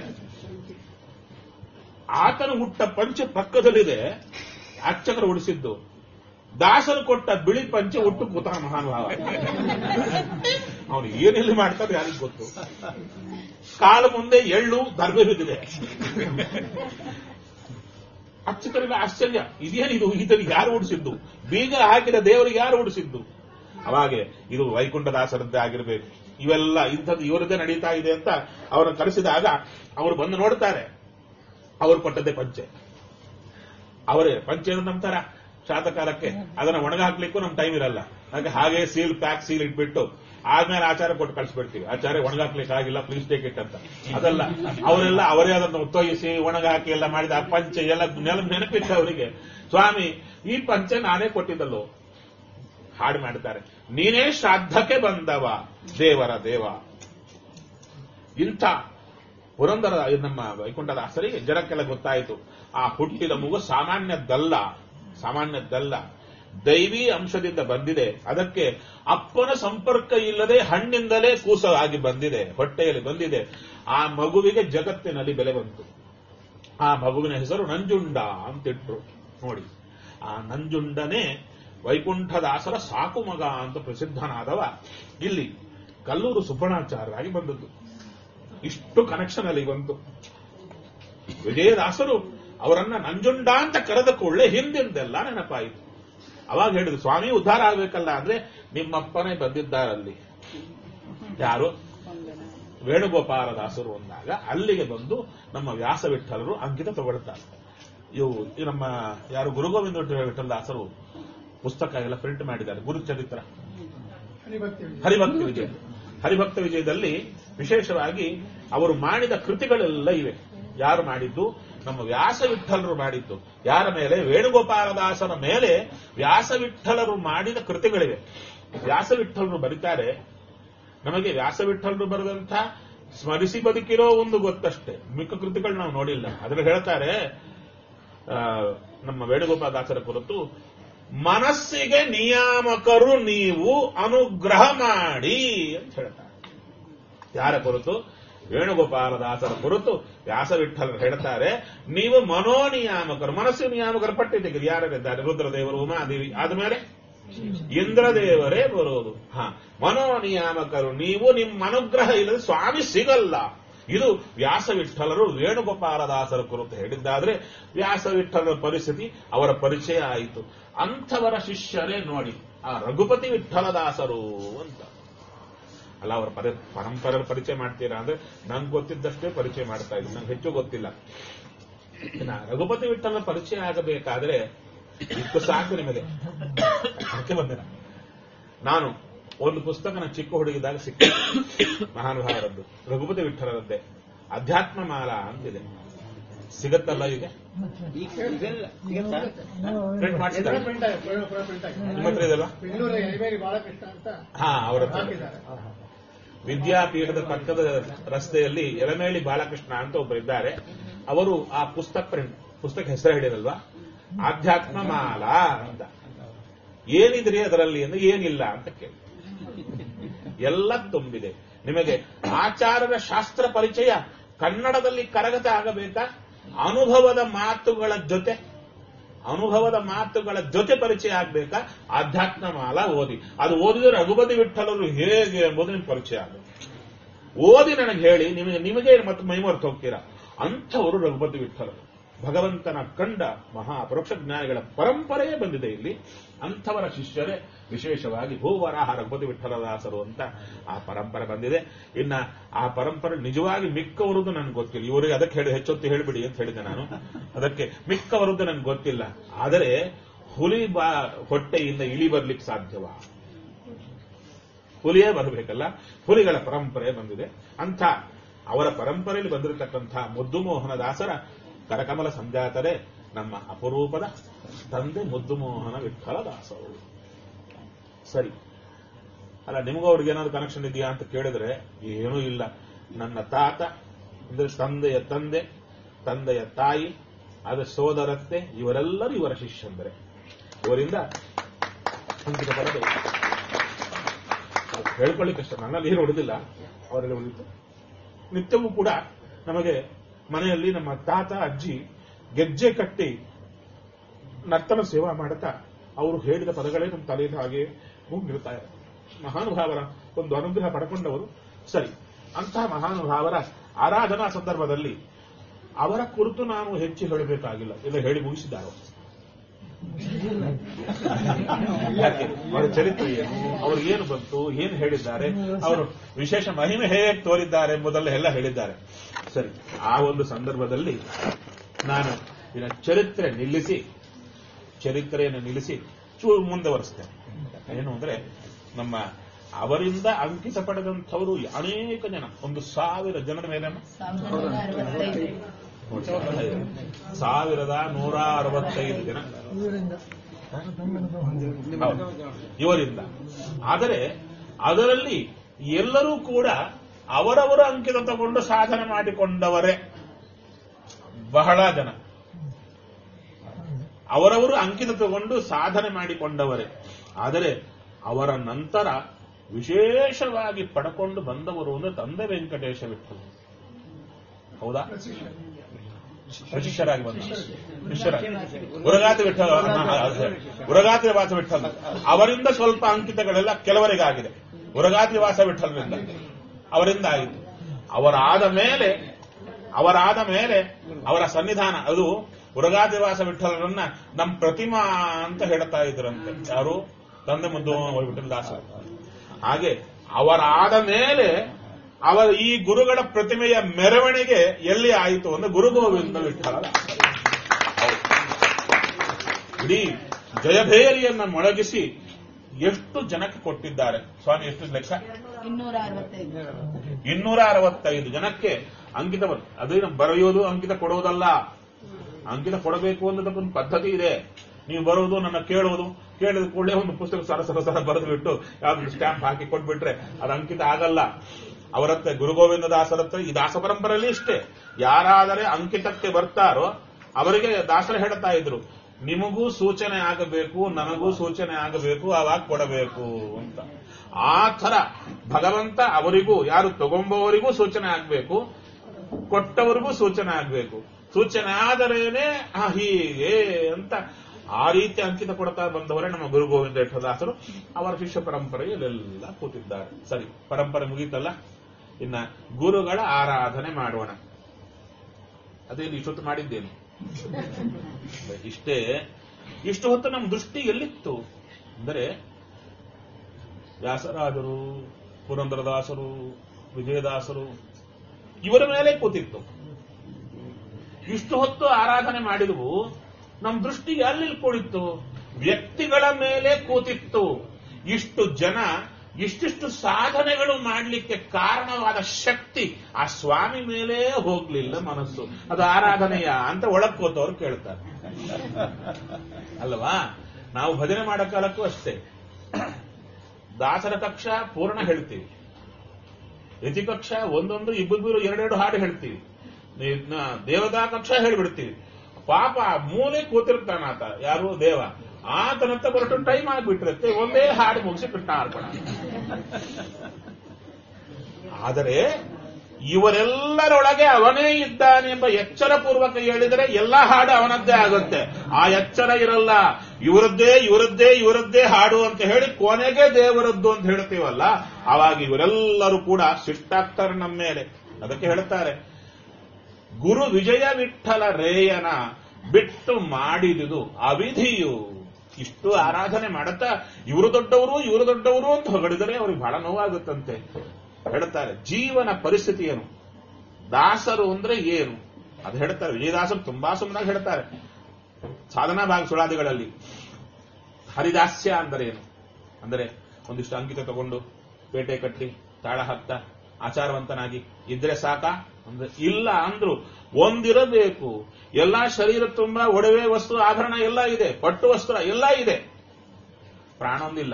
ಆತನ ಹುಟ್ಟ ಪಂಚೆ ಪಕ್ಕದಲ್ಲಿದೆ ಅರ್ಚಕರು ಉಡಿಸಿದ್ದು ದಾಸರು ಕೊಟ್ಟ ಬಿಳಿ ಪಂಚೆ ಹುಟ್ಟು ಕೂತ ಮಹಾನುಭಾವ ಅವನು ಏನೆಲ್ಲಿ ಮಾಡ್ತಾರೆ ಯಾರಿಗ್ ಗೊತ್ತು ಕಾಲ ಮುಂದೆ ಎಳ್ಳು ದರ್ಬೆ ಬಿದ್ದಿದೆ ಅರ್ಚಕರಿಗೆ ಆಶ್ಚರ್ಯ ಇದೇನಿದು ಇದನ್ನು ಯಾರು ಉಡಿಸಿದ್ದು ಬೀಗ ಹಾಕಿದ ದೇವರಿಗೆ ಯಾರು ಉಡಿಸಿದ್ದು ಅವಾಗೆ ಇದು ವೈಕುಂಠದಾಸರದ್ದೇ ಆಗಿರಬೇಕು ಇವೆಲ್ಲ ಇಂಥದ್ದು ಇವರದ್ದೇ ನಡೀತಾ ಇದೆ ಅಂತ ಅವರನ್ನು ಕರೆಸಿದಾಗ ಅವರು ಬಂದು ನೋಡ್ತಾರೆ ಅವರು ಕೊಟ್ಟದ್ದೇ ಪಂಚೆ ಅವರೇ ಪಂಚೆ ನಂಬ್ತಾರ ಶಾತಕಾಲಕ್ಕೆ ಅದನ್ನ ಒಣಗ ಹಾಕ್ಲಿಕ್ಕೂ ನಮ್ ಟೈಮ್ ಇರಲ್ಲ ಹಾಗೆ ಹಾಗೆ ಸೀಲ್ ಪ್ಯಾಕ್ ಸೀಲ್ ಇಟ್ಬಿಟ್ಟು ಆದ್ಮೇಲೆ ಆಚಾರ ಕೊಟ್ಟು ಕಳಿಸ್ಬಿಡ್ತೀವಿ ಆಚಾರ್ಯ ಒಣಗಾಕ್ಲಿಕ್ಕೆ ಆಗಿಲ್ಲ ಪ್ಲೀಸ್ ಟೇಕ್ ಇಟ್ ಅಂತ ಅದಲ್ಲ ಅವರೆಲ್ಲ ಅವರೇ ಅದನ್ನು ತೊಯಿಸಿ ಒಣಗ ಹಾಕಿ ಎಲ್ಲ ಮಾಡಿದ ಆ ಪಂಚೆ ಎಲ್ಲ ನೆಲ ನೆನಪಿತ್ತು ಅವರಿಗೆ ಸ್ವಾಮಿ ಈ ಪಂಚೆ ನಾನೇ ಕೊಟ್ಟಿದ್ದಲ್ಲೋ ಹಾಡು ಮಾಡ್ತಾರೆ ನೀನೇ ಶ್ರಾದ್ದಕ್ಕೆ ಬಂದವ ದೇವರ ದೇವ ಇಂಥ ಪುರಂದರ ನಮ್ಮ ವೈಕುಂಠದಾಸರಿಗೆ ಜನಕ್ಕೆಲ್ಲ ಗೊತ್ತಾಯಿತು ಆ ಹುಟ್ಟಿದ ಮಗು ಸಾಮಾನ್ಯದ್ದಲ್ಲ ಸಾಮಾನ್ಯದ್ದಲ್ಲ ದೈವಿ ಅಂಶದಿಂದ ಬಂದಿದೆ ಅದಕ್ಕೆ ಅಪ್ಪನ ಸಂಪರ್ಕ ಇಲ್ಲದೆ ಹಣ್ಣಿಂದಲೇ ಕೂಸವಾಗಿ ಬಂದಿದೆ ಹೊಟ್ಟೆಯಲ್ಲಿ ಬಂದಿದೆ ಆ ಮಗುವಿಗೆ ಜಗತ್ತಿನಲ್ಲಿ ಬೆಲೆ ಬಂತು ಆ ಮಗುವಿನ ಹೆಸರು ನಂಜುಂಡ ಅಂತಿಟ್ರು ನೋಡಿ ಆ ನಂಜುಂಡನೇ ವೈಕುಂಠದಾಸರ ಸಾಕು ಮಗ ಅಂತ ಪ್ರಸಿದ್ಧನಾದವ ಇಲ್ಲಿ ಕಲ್ಲೂರು ಸುಬ್ಬಣಾಚಾರ್ಯರಾಗಿ ಬಂದದ್ದು ಇಷ್ಟು ಕನೆಕ್ಷನ್ ಅಲ್ಲಿ ಬಂತು ವಿಜಯದಾಸರು ಅವರನ್ನ ನಂಜುಂಡ ಅಂತ ಕರೆದ ಕೂಡಲೇ ಹಿಂದಿಂದೆಲ್ಲ ನೆನಪಾಯಿತು ಅವಾಗ ಹೇಳಿದ್ರು ಸ್ವಾಮಿ ಉದ್ಧಾರ ಆಗ್ಬೇಕಲ್ಲ ಅಂದ್ರೆ ನಿಮ್ಮಪ್ಪನೇ ಬಂದಿದ್ದಾರಲ್ಲಿ ಯಾರು ವೇಣುಗೋಪಾಲದಾಸರು ಅಂದಾಗ ಅಲ್ಲಿಗೆ ಬಂದು ನಮ್ಮ ವ್ಯಾಸ ವಿಠಲರು ಅಂಕಿತ ತಗೊಳ್ತಾರೆ ಇವು ಈ ನಮ್ಮ ಯಾರು ಗುರುಗೋವಿಂದ ವಿಠಲದಾಸರು ಪುಸ್ತಕ ಎಲ್ಲ ಪ್ರಿಂಟ್ ಮಾಡಿದ್ದಾರೆ ಗುರುಚರಿತ್ರ ಹರಿಭಕ್ತಿ ವಿಜಯ. ಹರಿಭಕ್ತ ವಿಜಯ ಹರಿಭಕ್ತ ವಿಜಯದಲ್ಲಿ ವಿಶೇಷವಾಗಿ ಅವರು ಮಾಡಿದ ಕೃತಿಗಳೆಲ್ಲ ಇವೆ ಯಾರು ಮಾಡಿದ್ದು ನಮ್ಮ ವ್ಯಾಸ ವಿಠಲರು ಮಾಡಿದ್ದು ಯಾರ ಮೇಲೆ ವೇಣುಗೋಪಾಲದಾಸನ ಮೇಲೆ ವ್ಯಾಸ ವಿಠಲರು ಮಾಡಿದ ಕೃತಿಗಳಿವೆ ವ್ಯಾಸ ವಿಠಲರು ಬರೀತಾರೆ ನಮಗೆ ವ್ಯಾಸ ವಿಠಲರು ಬರೆದಂಥ ಸ್ಮರಿಸಿ ಬದುಕಿರೋ ಒಂದು ಗೊತ್ತಷ್ಟೇ ಮಿಕ್ಕ ಕೃತಿಗಳು ನಾವು ನೋಡಿಲ್ಲ ಅದ್ರಲ್ಲಿ ಹೇಳ್ತಾರೆ ಆ, ನಮ್ಮ ವೇಣುಗೋಪಾಲದಾಸರ ಕುರಿತು ಮನಸ್ಸಿಗೆ ನಿಯಾಮಕರು ನೀವು ಅನುಗ್ರಹ ಮಾಡಿ ಅಂತ ಹೇಳ್ತಾರೆ ಯಾರ ಕುರಿತು ವೇಣುಗೋಪಾಲದಾಸರ ಕುರಿತು ವ್ಯಾಸವಿಠಲರು ಹೇಳ್ತಾರೆ ನೀವು ಮನೋನಿಯಾಮಕರು ಮನಸ್ಸು ನಿಯಾಮಕರು ಪಟ್ಟಿ ತೆಗೆದು ಯಾರಿದ್ದಾರೆ ರುದ್ರದೇವರು ಉಮಾದೇವಿ ಆದ್ಮೇಲೆ ಇಂದ್ರದೇವರೇ ಬರೋದು ಹ ಮನೋನಿಯಾಮಕರು ನೀವು ನಿಮ್ಮ ಅನುಗ್ರಹ ಇಲ್ಲದೆ ಸ್ವಾಮಿ ಸಿಗಲ್ಲ ಇದು ವ್ಯಾಸವಿಠಲರು ವೇಣುಗೋಪಾಲದಾಸರ ಕುರಿತು ಹೇಳಿದ್ದಾದ್ರೆ ವ್ಯಾಸವಿಠಲರ ಪರಿಸ್ಥಿತಿ ಅವರ ಪರಿಚಯ ಆಯಿತು ಅಂಥವರ ಶಿಷ್ಯರೇ ನೋಡಿ ಆ ರಘುಪತಿ ವಿಠಲದಾಸರು ಅಂತ ಅಲ್ಲ ಅವರ ಪರ ಪರಂಪರೆ ಪರಿಚಯ ಮಾಡ್ತೀರಾ ಅಂದ್ರೆ ನಂಗೆ ಗೊತ್ತಿದ್ದಷ್ಟೇ ಪರಿಚಯ ಮಾಡ್ತಾ ಇದ್ದೀನಿ ನಂಗೆ ಹೆಚ್ಚು ಗೊತ್ತಿಲ್ಲ ಇನ್ನ ರಘುಪತಿ ವಿಠಲನ ಪರಿಚಯ ಆಗಬೇಕಾದ್ರೆ ಇಷ್ಟು ಸಾಕು ನಿಮಗೆ ಅದಕ್ಕೆ ಬಂದೆ ನಾನು. ನಾನು ಒಂದು ಪುಸ್ತಕ ನಾನು ಚಿಕ್ಕ ಹುಡುಗಿದಾಗ ಸಿಕ್ಕ ಮಹಾನುಭಾವರದ್ದು ರಘುಪತಿ ವಿಠಲರದ್ದೇ ಅಧ್ಯಾತ್ಮ ಮಾಲಾ ಅಂತಿದೆ ಸಿಗತ್ತಲ್ಲ ಈಗ ಪ್ರಿಂಟ್ ಮಾಡಿಸಿದ್ದಾರೆ ಇದರ print ಆಗಿದೆ, ಪೂರ್ಣ ಪೂರ್ಣ print ಆಗಿದೆ. ನಿಮ್ಮ ಹತ್ರ ಇದೆಲ್ಲ ಬೆಂಗಳೂರ ಎಲಿಬೇರಿ ಬಾಲಕೃಷ್ಣ ಅಂತ ಹಾ ಅವರ ಹತ್ರ. ಹಾಕಿದ್ದಾರೆ ವಿದ್ಯಾಪೀಠದ ಪಕ್ಕದ ರಸ್ತೆಯಲ್ಲಿ ಎಲಮೇಳಿ ಬಾಲಕೃಷ್ಣ ಅಂತ ಒಬ್ಬರು ಇದ್ದಾರೆ ಅವರು ಆ ಪುಸ್ತಕ ಪ್ರಿಂಟ್ ಪುಸ್ತಕ ಹೆಸರು ಹೇಳಿರಲ್ವಾ ಆಧ್ಯಾತ್ಮ ಮಾಲಾ ಅಂತ ಏನಿದ್ರಿ ಅದರಲ್ಲಿ ಅಂದ್ರೆ ಏನಿಲ್ಲ ಅಂತ ಕೇಳಿ ಎಲ್ಲ ತುಂಬಿದೆ ನಿಮಗೆ ಆಚಾರದ ಶಾಸ್ತ್ರ ಪರಿಚಯ ಕನ್ನಡದಲ್ಲಿ ಕರಗತ ಆಗಬೇಕಾ ಅನುಭವದ ಮಾತುಗಳ ಜೊತೆ ಅನುಭವದ ಮಾತುಗಳ ಜೊತೆ ಪರಿಚಯ ಆಗ್ಬೇಕಾ ಆಧ್ಯಾತ್ಮ ಮಾಲ ಓದಿ ಅದು ಓದಿದ್ರೆ ರಘುಪತಿ ವಿಠಲರು ಹೇಗೆ ಎಂಬುದು ನಿಮ್ಗೆ ಪರಿಚಯ ಆಗುತ್ತೆ ಓದಿ ನನಗೆ ಹೇಳಿ ನಿಮಗೆ ನಿಮಗೆ ಮತ್ತೆ ಮೈಮರ್ತು ಹೋಗ್ತೀರಾ ಅಂಥವರು ರಘುಪತಿ ವಿಠಲರು ಭಗವಂತನ ಕಂಡ ಮಹಾ ಪರೋಕ್ಷ ಜ್ಞಾನಿಗಳ ಪರಂಪರೆಯೇ ಬಂದಿದೆ ಇಲ್ಲಿ ಅಂಥವರ ಶಿಷ್ಯರೇ ವಿಶೇಷವಾಗಿ ಭೂವರಾಹ ರಘುಪತಿ ವಿಠಲದಾಸರು ಅಂತ ಆ ಪರಂಪರೆ ಬಂದಿದೆ ಇನ್ನ ಆ ಪರಂಪರೆ ನಿಜವಾಗಿ ಮಿಕ್ಕವರದ್ದು ನನಗೆ ಗೊತ್ತಿಲ್ಲ ಇವರಿಗೆ ಅದಕ್ಕೆ ಹೇಳಿ ಹೆಚ್ಚೊತ್ತು ಹೇಳಿಬಿಡಿ ಅಂತ ಹೇಳಿದೆ ನಾನು ಅದಕ್ಕೆ ಮಿಕ್ಕವರದ್ದು ನನಗೆ ಗೊತ್ತಿಲ್ಲ ಆದರೆ ಹುಲಿ ಬಾ ಹೊಟ್ಟೆಯಿಂದ ಇಳಿ ಬರ್ಲಿಕ್ಕೆ ಸಾಧ್ಯವಾ ಹುಲಿಯೇ ಬರಬೇಕಲ್ಲ ಹುಲಿಗಳ ಪರಂಪರೆ ಬಂದಿದೆ ಅಂಥ ಅವರ ಪರಂಪರೆಯಲ್ಲಿ ಬಂದಿರತಕ್ಕಂಥ ಮುದ್ದು ಮೋಹನ ದಾಸರ ಕರಕಮಲ ಸಂಜಾತರೇ ನಮ್ಮ ಅಪರೂಪದ ತಂದೆ ಮುದ್ದು ಮೋಹನ ವಿಠಲ ದಾಸರು ಸರಿ ಅಲ್ಲ ನಿಮಗೂ ಅವ್ರಿಗೆ ಏನಾದ್ರು ಕನೆಕ್ಷನ್ ಇದೆಯಾ ಅಂತ ಕೇಳಿದ್ರೆ ಏನೂ ಇಲ್ಲ ನನ್ನ ತಾತ ಅಂದ್ರೆ ತಂದೆಯ ತಂದೆ ತಂದೆಯ ತಾಯಿ ಅದ ಸೋದರತ್ತೆ ಇವರೆಲ್ಲರೂ ಇವರ ಶಿಷ್ಯಂದರೆ ಇವರಿಂದ ಅಂಕಿತ ಪಡೆದು ಹೇಳ್ಕೊಳ್ಳಿಕ್ಕೆ ಕಷ್ಟ ನನ್ನಲ್ಲಿ ಏನು ಉಳಿದಿಲ್ಲ ಅವರಲ್ಲಿ ಉಳಿತು ನಿತ್ಯವೂ ಕೂಡ ನಮಗೆ ಮನೆಯಲ್ಲಿ ನಮ್ಮ ತಾತ ಅಜ್ಜಿ ಗೆಜ್ಜೆ ಕಟ್ಟಿ ನರ್ತನ ಸೇವಾ ಮಾಡುತ್ತಾ ಅವರು ಹೇಳಿದ ಪದಗಳೇ ನಮ್ಮ ತಲೆಯಿಂದ ಹಾಗೆ ಹೋಗಿರ್ತಾ ಇರುತ್ತೆ ಮಹಾನುಭಾವರ ಒಂದು ಅನುಗ್ರಹ ಪಡ್ಕೊಂಡವರು ಸರಿ ಅಂತಹ ಮಹಾನುಭಾವರ ಆರಾಧನಾ ಸಂದರ್ಭದಲ್ಲಿ ಅವರ ಕುರಿತು ನಾನು ಹೆಚ್ಚು ಹೇಳಬೇಕಾಗಿಲ್ಲ ಇಲ್ಲ ಹೇಳಿ ಮುಗಿಸಿದ್ದಾರೆ ಅವರು. ಯಾಕೆ ಅವರ ಚರಿತ್ರೆ ಏನು ಅವರು ಏನು ಬಂತು ಏನು ಹೇಳಿದ್ದಾರೆ ಅವರು ವಿಶೇಷ ಮಹಿಮೆ ಹೇಗೆ ತೋರಿದ್ದಾರೆ ಎಂಬುದೆಲ್ಲ ಎಲ್ಲ ಹೇಳಿದ್ದಾರೆ ಸರಿ ಆ ಒಂದು ಸಂದರ್ಭದಲ್ಲಿ ನಾನು ಇದನ್ನ ಚರಿತ್ರೆ ನಿಲ್ಲಿಸಿ ಚರಿತ್ರೆಯನ್ನು ನಿಲ್ಲಿಸಿ ಚೂರು ಮುಂದುವರಿಸ್ತೇನೆ ಏನು ಅಂದ್ರೆ ನಮ್ಮ ಅವರಿಂದ ಅಂಕಿತ ಪಡೆದಂಥವರು ಅನೇಕ ಜನ ಒಂದು ಸಾವಿರ ಜನರ ಮೇಲೆ ಸಾವಿರದ ನೂರ ಅರವತ್ತೈದು ಜನ ಹೌದು. ಇವರಿಂದ ಆದರೆ ಅದರಲ್ಲಿ ಎಲ್ಲರೂ ಕೂಡ ಅವರವರ ಅಂಕಿತ ತಗೊಂಡು ಸಾಧನೆ ಮಾಡಿಕೊಂಡವರೇ ಬಹಳ ಜನ ಅವರವರು ಅಂಕಿತ ತಗೊಂಡು ಸಾಧನೆ ಮಾಡಿಕೊಂಡವರೇ ಆದರೆ ಅವರ ನಂತರ ವಿಶೇಷವಾಗಿ ಪಡ್ಕೊಂಡು ಬಂದವರು ಅಂದ್ರೆ ತಂದೆ ವೆಂಕಟೇಶ ವಿಠಲ ಹೌದಾ ಶಿಷ್ಯರಾಗಿ ಬಂದ ಶಿಷ್ಯರಾಗಿ ಉರಗಾತಿ ವಿಠಲ ಉರಗಾತಿ ವಾಸ ವಿಠಲ ಅವರಿಂದ ಸ್ವಲ್ಪ ಅಂಕಿತಗಳೆಲ್ಲ ಕೆಲವರಿಗಾಗಿದೆ ಉರಗಾತಿ ವಾಸ ವಿಠಲರಿಂದ ಅವರಿಂದ ಆಯಿತು ಅವರಾದ ಮೇಲೆ ಅವರಾದ ಮೇಲೆ ಅವರ ಸನ್ನಿಧಾನ ಅದು ಉರಗಾದಿವಾಸ ವಿಠಲರನ್ನ ನಮ್ ಪ್ರತಿಮಾ ಅಂತ ಹೇಳ್ತಾ ಇದ್ರಂತೆ ಯಾರು ತಂದೆ ಮುದ್ದು ವಿಠಲ ದಾಸರು ಹಾಗೆ ಅವರಾದ ಮೇಲೆ ಅವರ ಈ ಗುರುಗಳ ಪ್ರತಿಮೆಯ ಮೆರವಣಿಗೆ ಎಲ್ಲಿ ಆಯಿತು ಅಂದ್ರೆ ಗುರುಗೋವಿಂದ ವಿಠಲ ಇಡೀ ಜಯಭೇರಿಯನ್ನ ಮೊಳಗಿಸಿ ಎಷ್ಟು ಜನಕ್ಕೆ ಕೊಟ್ಟಿದ್ದಾರೆ ಸ್ವಾಮಿ ಎಷ್ಟು ಲೆಕ್ಕ ಇನ್ನೂರ ಅರವತ್ತೈದು ಇನ್ನೂರ ಅರವತ್ತೈದು ಜನಕ್ಕೆ ಅಂಕಿತ ಬರ್- ಅದೇನು ಬರೆಯೋದು ಅಂಕಿತ ಕೊಡುವುದಲ್ಲ ಅಂಕಿತ ಕೊಡಬೇಕು ಅನ್ನೋದಕ್ಕೊಂದು ಪದ್ಧತಿ ಇದೆ ನೀವು ಬರೋದು ನನ್ನ ಕೇಳೋದು ಕೇಳಿದ ಕೂಡಲೇ ಒಂದು ಪುಸ್ತಕ ಸರ ಸರ ಸರ ಬರೆದು ಬಿಟ್ಟು ಯಾವ್ದು ಸ್ಟ್ಯಾಂಪ್ ಹಾಕಿ ಕೊಟ್ಬಿಟ್ರೆ ಅದು ಅಂಕಿತ ಆಗಲ್ಲ ಅವರತ್ರ ಗುರುಗೋವಿಂದ ದಾಸರತ್ರ ಈ ದಾಸ ಪರಂಪರೆಯಲ್ಲಿ ಇಷ್ಟೇ ಯಾರಾದರೆ ಅಂಕಿತಕ್ಕೆ ಬರ್ತಾರೋ ಅವರಿಗೆ ದಾಸರು ಹೇಳ್ತಾ ಇದ್ರು ನಿಮಗೂ ಸೂಚನೆ ಆಗಬೇಕು ನನಗೂ ಸೂಚನೆ ಆಗಬೇಕು ಅವಾಗ ಕೊಡಬೇಕು ಅಂತ ಆ ಥರ ಭಗವಂತ ಅವರಿಗೂ ಯಾರು ತಗೊಂಬವರಿಗೂ ಸೂಚನೆ ಆಗಬೇಕು ಕೊಟ್ಟವರಿಗೂ ಸೂಚನೆ ಆಗಬೇಕು ಸೂಚನೆ ಆದರೇನೆ ಆ, ಹೀಗೆ ಅಂತ ಆ ರೀತಿ ಅಂಕಿತ ಕೊಡ್ತಾ ಬಂದವರೇ ನಮ್ಮ ಗುರು ಗೋವಿಂದ ವಿಠಲದಾಸರು ಅವರ ಶಿಷ್ಯ ಪರಂಪರೆಯಲ್ಲೆಲ್ಲ ಕೂತಿದ್ದಾರೆ ಸರಿ ಪರಂಪರೆ ಮುಗೀತಲ್ಲ ಇನ್ನ ಗುರುಗಳ ಆರಾಧನೆ ಮಾಡೋಣ ಅದೇನು ಇಷ್ಟೊತ್ತು ಮಾಡಿದ್ದೇನು ಇಷ್ಟೇ ಇಷ್ಟು ಹೊತ್ತು ನಮ್ಮ ದೃಷ್ಟಿ ಎಲ್ಲಿತ್ತು ಅಂದರೆ ವ್ಯಾಸರಾಜರು ಪುರಂದರದಾಸರು ವಿಜಯದಾಸರು ಇವರ ಮೇಲೆ ಕೂತಿತ್ತು ಇಷ್ಟು ಹೊತ್ತು ಆರಾಧನೆ ಮಾಡಿದವು ನಮ್ಮ ದೃಷ್ಟಿ ಅಲ್ಲಿ ಕೂಡಿತ್ತು ವ್ಯಕ್ತಿಗಳ ಮೇಲೆ ಕೂತಿತ್ತು ಇಷ್ಟು ಜನ ಇಷ್ಟಿಷ್ಟು ಸಾಧನೆಗಳು ಮಾಡಲಿಕ್ಕೆ ಕಾರಣವಾದ ಶಕ್ತಿ ಆ ಸ್ವಾಮಿ ಮೇಲೆ ಹೋಗ್ಲಿಲ್ಲ ಮನಸ್ಸು ಅದು ಆರಾಧನೆಯ ಅಂತ ಒಳಗ್ ಕೂತವ್ರು ಕೇಳ್ತಾರೆ ಅಲ್ವಾ ನಾವು ಭಜನೆ ಮಾಡೋ ಕಾಲಕ್ಕೂ ಅಷ್ಟೇ ದಾಸರ ಕಕ್ಷ ಪೂರ್ಣ ಹೇಳ್ತೀವಿ ಯತಿ ಕಕ್ಷ ಒಂದೊಂದು ಇಬ್ಬರು ಎರಡೆರಡು ಹಾಡು ಹೇಳ್ತೀವಿ ನಿ- ನ- ದೇವತಾ ಕಕ್ಷ ಹೇಳ್ಬಿಡ್ತೀವಿ ಪಾಪ ಆ ಮೂಲೆ ಕೂತಿರ್ತಾನಾತ ಯಾರು ದೇವ ಆತನತ್ತ ಬರಟು ಟೈಮ್ ಆಗ್ಬಿಟ್ಟಿರುತ್ತೆ ಒಂದೇ ಹಾಡು ಮುಗಿಸಿ ಕೃಷ್ಣ ಅರ್ಪಣ ಆದರೆ ಇವರೆಲ್ಲರೊಳಗೆ ಅವನೇ ಇದ್ದಾನೆ ಎಂಬ ಎಚ್ಚರ ಪೂರ್ವಕ ಹೇಳಿದರೆ ಎಲ್ಲ ಹಾಡು ಅವನದ್ದೇ ಆಗುತ್ತೆ ಆ ಎಚ್ಚರ ಇರಲ್ಲ ಇವರದ್ದೇ ಇವರದ್ದೇ ಇವರದ್ದೇ ಹಾಡು ಅಂತ ಹೇಳಿ ಕೊನೆಗೆ ದೇವರದ್ದು ಅಂತ ಹೇಳ್ತೀವಲ್ಲ ಆವಾಗ ಇವರೆಲ್ಲರೂ ಕೂಡ ಶಿಷ್ಟಾಗ್ತಾರೆ ನಮ್ಮ ಮೇಲೆ ಅದಕ್ಕೆ ಹೇಳ್ತಾರೆ ಗುರು ವಿಜಯ ವಿಠಲ ರೇಯನ ಬಿಟ್ಟು ಮಾಡಿದುದು ಅವಿಧಿಯು ಇಷ್ಟು ಆರಾಧನೆ ಮಾಡುತ್ತಾ ಇವರು ದೊಡ್ಡವರು ಇವರು ದೊಡ್ಡವರು ಅಂತ ಹೊಗಳಿದರೆ ಅವ್ರಿಗೆ ಬಹಳ ನೋವಾಗುತ್ತಂತೆ ಹೇಳ್ತಾರೆ ಜೀವನ ಪರಿಸ್ಥಿತಿ ಏನು ದಾಸರು ಅಂದ್ರೆ ಏನು ಅದು ಹೇಳ್ತಾರೆ ವಿಜಯದಾಸರು ತುಂಬಾ ಸುಮ್ಮನಾಗಿ ಹೇಳ್ತಾರೆ ಸಾಧನಾ ಭಾಗ ಸುಳಾದಿಗಳಲ್ಲಿ ಹರಿದಾಸ್ಯ ಅಂದರೆ ಏನು ಅಂದರೆ ಒಂದಿಷ್ಟು ಅಂಕಿತ ತಗೊಂಡು ಪೇಟೆ ಕಟ್ಟಿ ತಾಳ ಹಾಕ್ತಾ ಆಚಾರವಂತನಾಗಿ ಇದ್ರೆ ಸಾಕ ಅಂದ್ರೆ ಇಲ್ಲ ಅಂದ್ರು ಒಂದಿರಬೇಕು ಎಲ್ಲಾ ಶರೀರ ತುಂಬಾ ಒಡವೆ ವಸ್ತು ಆಭರಣ ಎಲ್ಲ ಇದೆ ಪಟ್ಟು ವಸ್ತ್ರ ಎಲ್ಲ ಇದೆ ಪ್ರಾಣ ಒಂದಿಲ್ಲ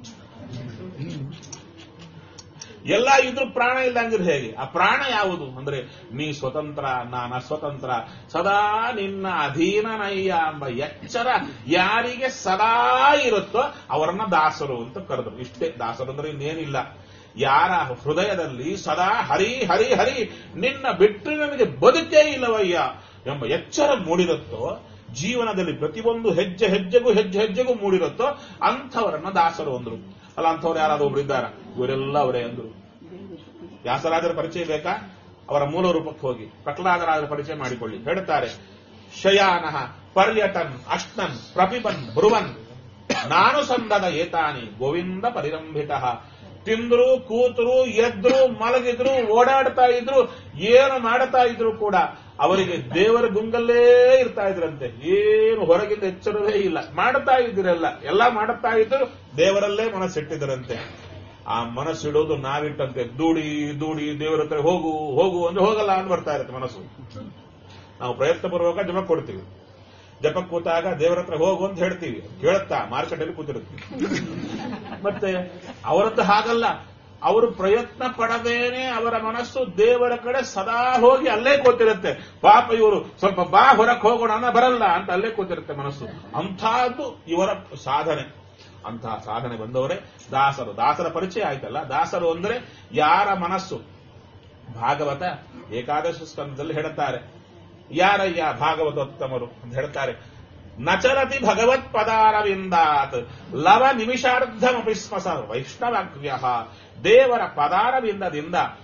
ಎಲ್ಲ ಇದ್ರೂ ಪ್ರಾಣ ಇಲ್ಲಂಗಿದ್ರೆ ಹೇಗೆ ಆ ಪ್ರಾಣ ಯಾವುದು ಅಂದ್ರೆ ನೀ ಸ್ವತಂತ್ರ ನಾನು ಅಸ್ವತಂತ್ರ ಸದಾ ನಿನ್ನ ಅಧೀನನಯ್ಯ ಎಂಬ ಎಚ್ಚರ ಯಾರಿಗೆ ಸದಾ ಇರುತ್ತೋ ಅವರನ್ನ ದಾಸರು ಅಂತ ಕರೆದ್ರು ಇಷ್ಟೇ ದಾಸರು ಅಂದ್ರೆ ಇನ್ನೇನಿಲ್ಲ ಯಾರ ಹೃದಯದಲ್ಲಿ ಸದಾ ಹರಿ ಹರಿ ಹರಿ ನಿನ್ನ ಬಿಟ್ಟರೆ ನನಗೆ ಬದುಕೇ ಇಲ್ಲವಯ್ಯ ಎಂಬ ಎಚ್ಚರ ಮೂಡಿರುತ್ತೋ ಜೀವನದಲ್ಲಿ ಪ್ರತಿಯೊಂದು ಹೆಜ್ಜೆ ಹೆಜ್ಜೆಗೂ ಹೆಜ್ಜೆ ಹೆಜ್ಜೆಗೂ ಮೂಡಿರುತ್ತೋ ಅಂಥವರನ್ನ ದಾಸರು ಅಂದ್ರು ಅಲ್ಲ ಅಂಥವ್ರು ಯಾರಾದ್ರೂ ಒಬ್ರು ಇದ್ದಾರ ಇವರೆಲ್ಲ ಅವರೇ ಅಂದ್ರು ವ್ಯಾಸರಾಜರ ಪರಿಚಯ ಬೇಕಾ ಅವರ ಮೂಲ ರೂಪಕ್ಕೆ ಹೋಗಿ ಪ್ರಹ್ಲಾದರಾಜರ ಪರಿಚಯ ಮಾಡಿಕೊಳ್ಳಿ ಹೇಳ್ತಾರೆ ಶಯಾನಃ ಪರ್ಯಟನ್ ಅಶ್ನನ್ ಪ್ರಪಿಬನ್ ಬ್ರುವನ್ ನಾನು ಸಂದದ ಏತಾನಿ ಗೋವಿಂದ ಪರಿರಂಭಿತ ತಿಂದ್ರು ಕೂತರು ಎದ್ರು ಮಲಗಿದ್ರು ಓಡಾಡ್ತಾ ಇದ್ರು ಏನು ಮಾಡ್ತಾ ಇದ್ರು ಕೂಡ ಅವರಿಗೆ ದೇವರ ಗುಂಗಲ್ಲೇ ಇರ್ತಾ ಇದ್ರಂತೆ ಏನು ಹೊರಗಿಂದ ಎಚ್ಚರವೇ ಇಲ್ಲ ಮಾಡ್ತಾ ಇದ್ದಿರಲ್ಲ ಎಲ್ಲ ಮಾಡುತ್ತಾ ಇದ್ರು ದೇವರಲ್ಲೇ ಮನಸ್ಸಿಟ್ಟಿದ್ದರಂತೆ ಆ ಮನಸ್ಸಿಡೋದು ನಾವಿಟ್ಟಂತೆ ದೂಡಿ ದೂಡಿ ದೇವರ ಹತ್ರ ಹೋಗು ಹೋಗು ಅಂದ್ರೆ ಹೋಗಲ್ಲ ಅಂತ ಬರ್ತಾ ಇರುತ್ತೆ ಮನಸ್ಸು ನಾವು ಪ್ರಯತ್ನ ಪೂರ್ವಕ ಜಪ ಕೊಡ್ತೀವಿ ಜಪ ಕೂತಾಗ ದೇವರ ಹತ್ರ ಹೋಗು ಅಂತ ಹೇಳ್ತೀವಿ ಕೇಳುತ್ತಾ ಮಾರ್ಕೆಟಲ್ಲಿ ಕೂತಿರುತ್ತೆ ಮತ್ತೆ ಅವರದ್ದು ಹಾಗಲ್ಲ ಅವರು ಪ್ರಯತ್ನ ಪಡದೇನೆ ಅವರ ಮನಸ್ಸು ದೇವರ ಕಡೆ ಸದಾ ಹೋಗಿ ಅಲ್ಲೇ ಕೂತಿರುತ್ತೆ ಪಾಪ ಇವರು ಸ್ವಲ್ಪ ಬಾ ಹೊರಕ್ಕೆ ಹೋಗೋಣ ಅನ್ನೋ ಬರಲ್ಲ ಅಂತ ಅಲ್ಲೇ ಕೂತಿರುತ್ತೆ ಮನಸ್ಸು ಅಂಥದ್ದು ಇವರ ಸಾಧನೆ ಅಂತಹ ಸಾಧನೆ ಬಂದವರೇ ದಾಸರು ದಾಸರ ಪರಿಚಯ ಆಯ್ತಲ್ಲ ದಾಸರು ಅಂದ್ರೆ ಯಾರ ಮನಸ್ಸು ಭಾಗವತ ಏಕಾದಶ ಸ್ಕಂದದಲ್ಲಿ ಹೇಳುತ್ತಾರೆ ಯಾರಯ್ಯ ಭಾಗವತೋತ್ತಮರು ಅಂತ ಹೇಳ್ತಾರೆ ನಚರತಿ ಭಗವತ್ ಪದಾರವಿಂದಾತ್ ಲವ ನಿಮಿಷಾರ್ಧಮಪಿ ಸ್ಮಸ ವೈಷ್ಣವಾಗ್ರ್ಯ ದೇವರ ಪದಾರವಿಂದದಿಂದ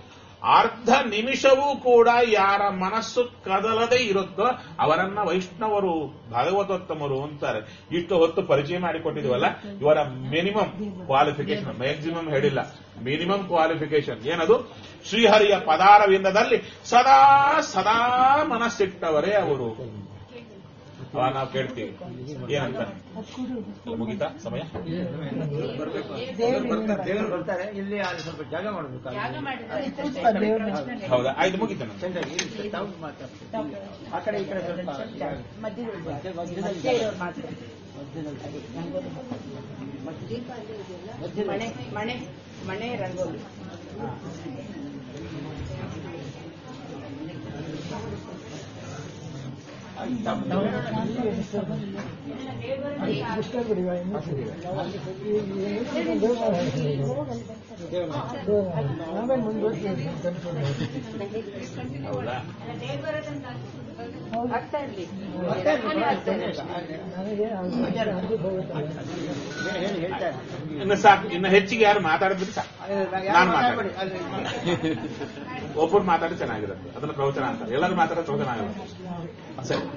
ಅರ್ಧ ನಿಮಿಷವೂ ಕೂಡ ಯಾರ ಮನಸ್ಸು ಕದಲದೆ ಇರುತ್ತೋ ಅವರನ್ನ ವೈಷ್ಣವರು ಭಾಗವತೋತ್ತಮರು ಅಂತಾರೆ ಇಷ್ಟು ಹೊತ್ತು ಪರಿಚಯ ಮಾಡಿಕೊಟ್ಟಿದೀವಲ್ಲ ಇವರ ಮಿನಿಮಮ್ ಕ್ವಾಲಿಫಿಕೇಶನ್ ಮ್ಯಾಕ್ಸಿಮಮ್ ಹೇಳಿಲ್ಲ ಮಿನಿಮಮ್ ಕ್ವಾಲಿಫಿಕೇಶನ್ ಏನದು ಶ್ರೀಹರಿಯ ಪದಾರವಿಂದದಲ್ಲಿ ಸದಾ ಸದಾ ಮನಸ್ಸಿಟ್ಟವರೇ ಅವರು ಅವಾಗ ನಾವು ಕೇಳ್ತೀವಿ ಏನಂತ ಮುಗಿತಾ ಸಮಯ ದೇವರು ಬರ್ತಾರೆ ಇಲ್ಲಿ ಅಲ್ಲಿ ಸ್ವಲ್ಪ ಜಾಗ ಮಾಡಬೇಕು ಯಾಗ ಮಾಡಿದ್ರೆ ಪುಷ್ಪ ದೇವ್ರನ್ನ ಹೌದಾ ಆಯ್ತು ಮುಗಿತ ಚಂದಾಗಿ ಇಲ್ಲಿ ತಾವು ಮಾತಾಡ್ತಾರೆ ಆ ಕಡೆ ಈ ಕಡೆ ಸ್ವಲ್ಪ ಜಾಗ. ಮಧ್ಯದಲ್ಲಿ ಮಧ್ಯ- ಮಧ್ಯದಲ್ಲಿ ಮಧ್ಯೆ ಇರೋರು ಮಾತ್ರ ಮಧ್ಯದಲ್ಲಿ ಮಣೆ ಮಣೆ ಮಣೆ ರಂಗೋಲಿ ಪುಷ್ಪ ಬಿಡುವ ಇನ್ನು ನಾವೇ ಮುಂದುವರಿಸ್ತೀವಿ ಹೌದಾ ಆಗ್ತಾ ಇರ್ಲಿ ಮತ್ತೆ ಅಲ್ಲಿ ಆಗ್ತಾ ಇದೆ ಅಷ್ಟೇ. ನನಗೆ ಅದು ಹೋಗುತ್ತಲ್ಲ ಹೇಳಿ ಹೇಳಿ ಹೇಳ್ತಾರೆ ಇನ್ನು ಸಾಕು ಇನ್ನು ಹೆಚ್ಚಿಗೆ ಯಾರು ಮಾತಾಡಿದ್ರೆ ಸಾಕು ನಾನು ಮಾತಾಡ್ಬೇಡಿ ಮಾತಾಡ್ತೀನಿ. ಅಲ್ಲಿ ಒಬ್ಬರು ಮಾತಾಡಿ ಚೆನ್ನಾಗಿರುತ್ತೆ ಅದನ್ನ ಪ್ರವಚನ ಅಂತ ಎಲ್ಲರೂ ಮಾತಾಡೋದು ಪ್ರವಚನ ಆಗುತ್ತೆ ಸರಿ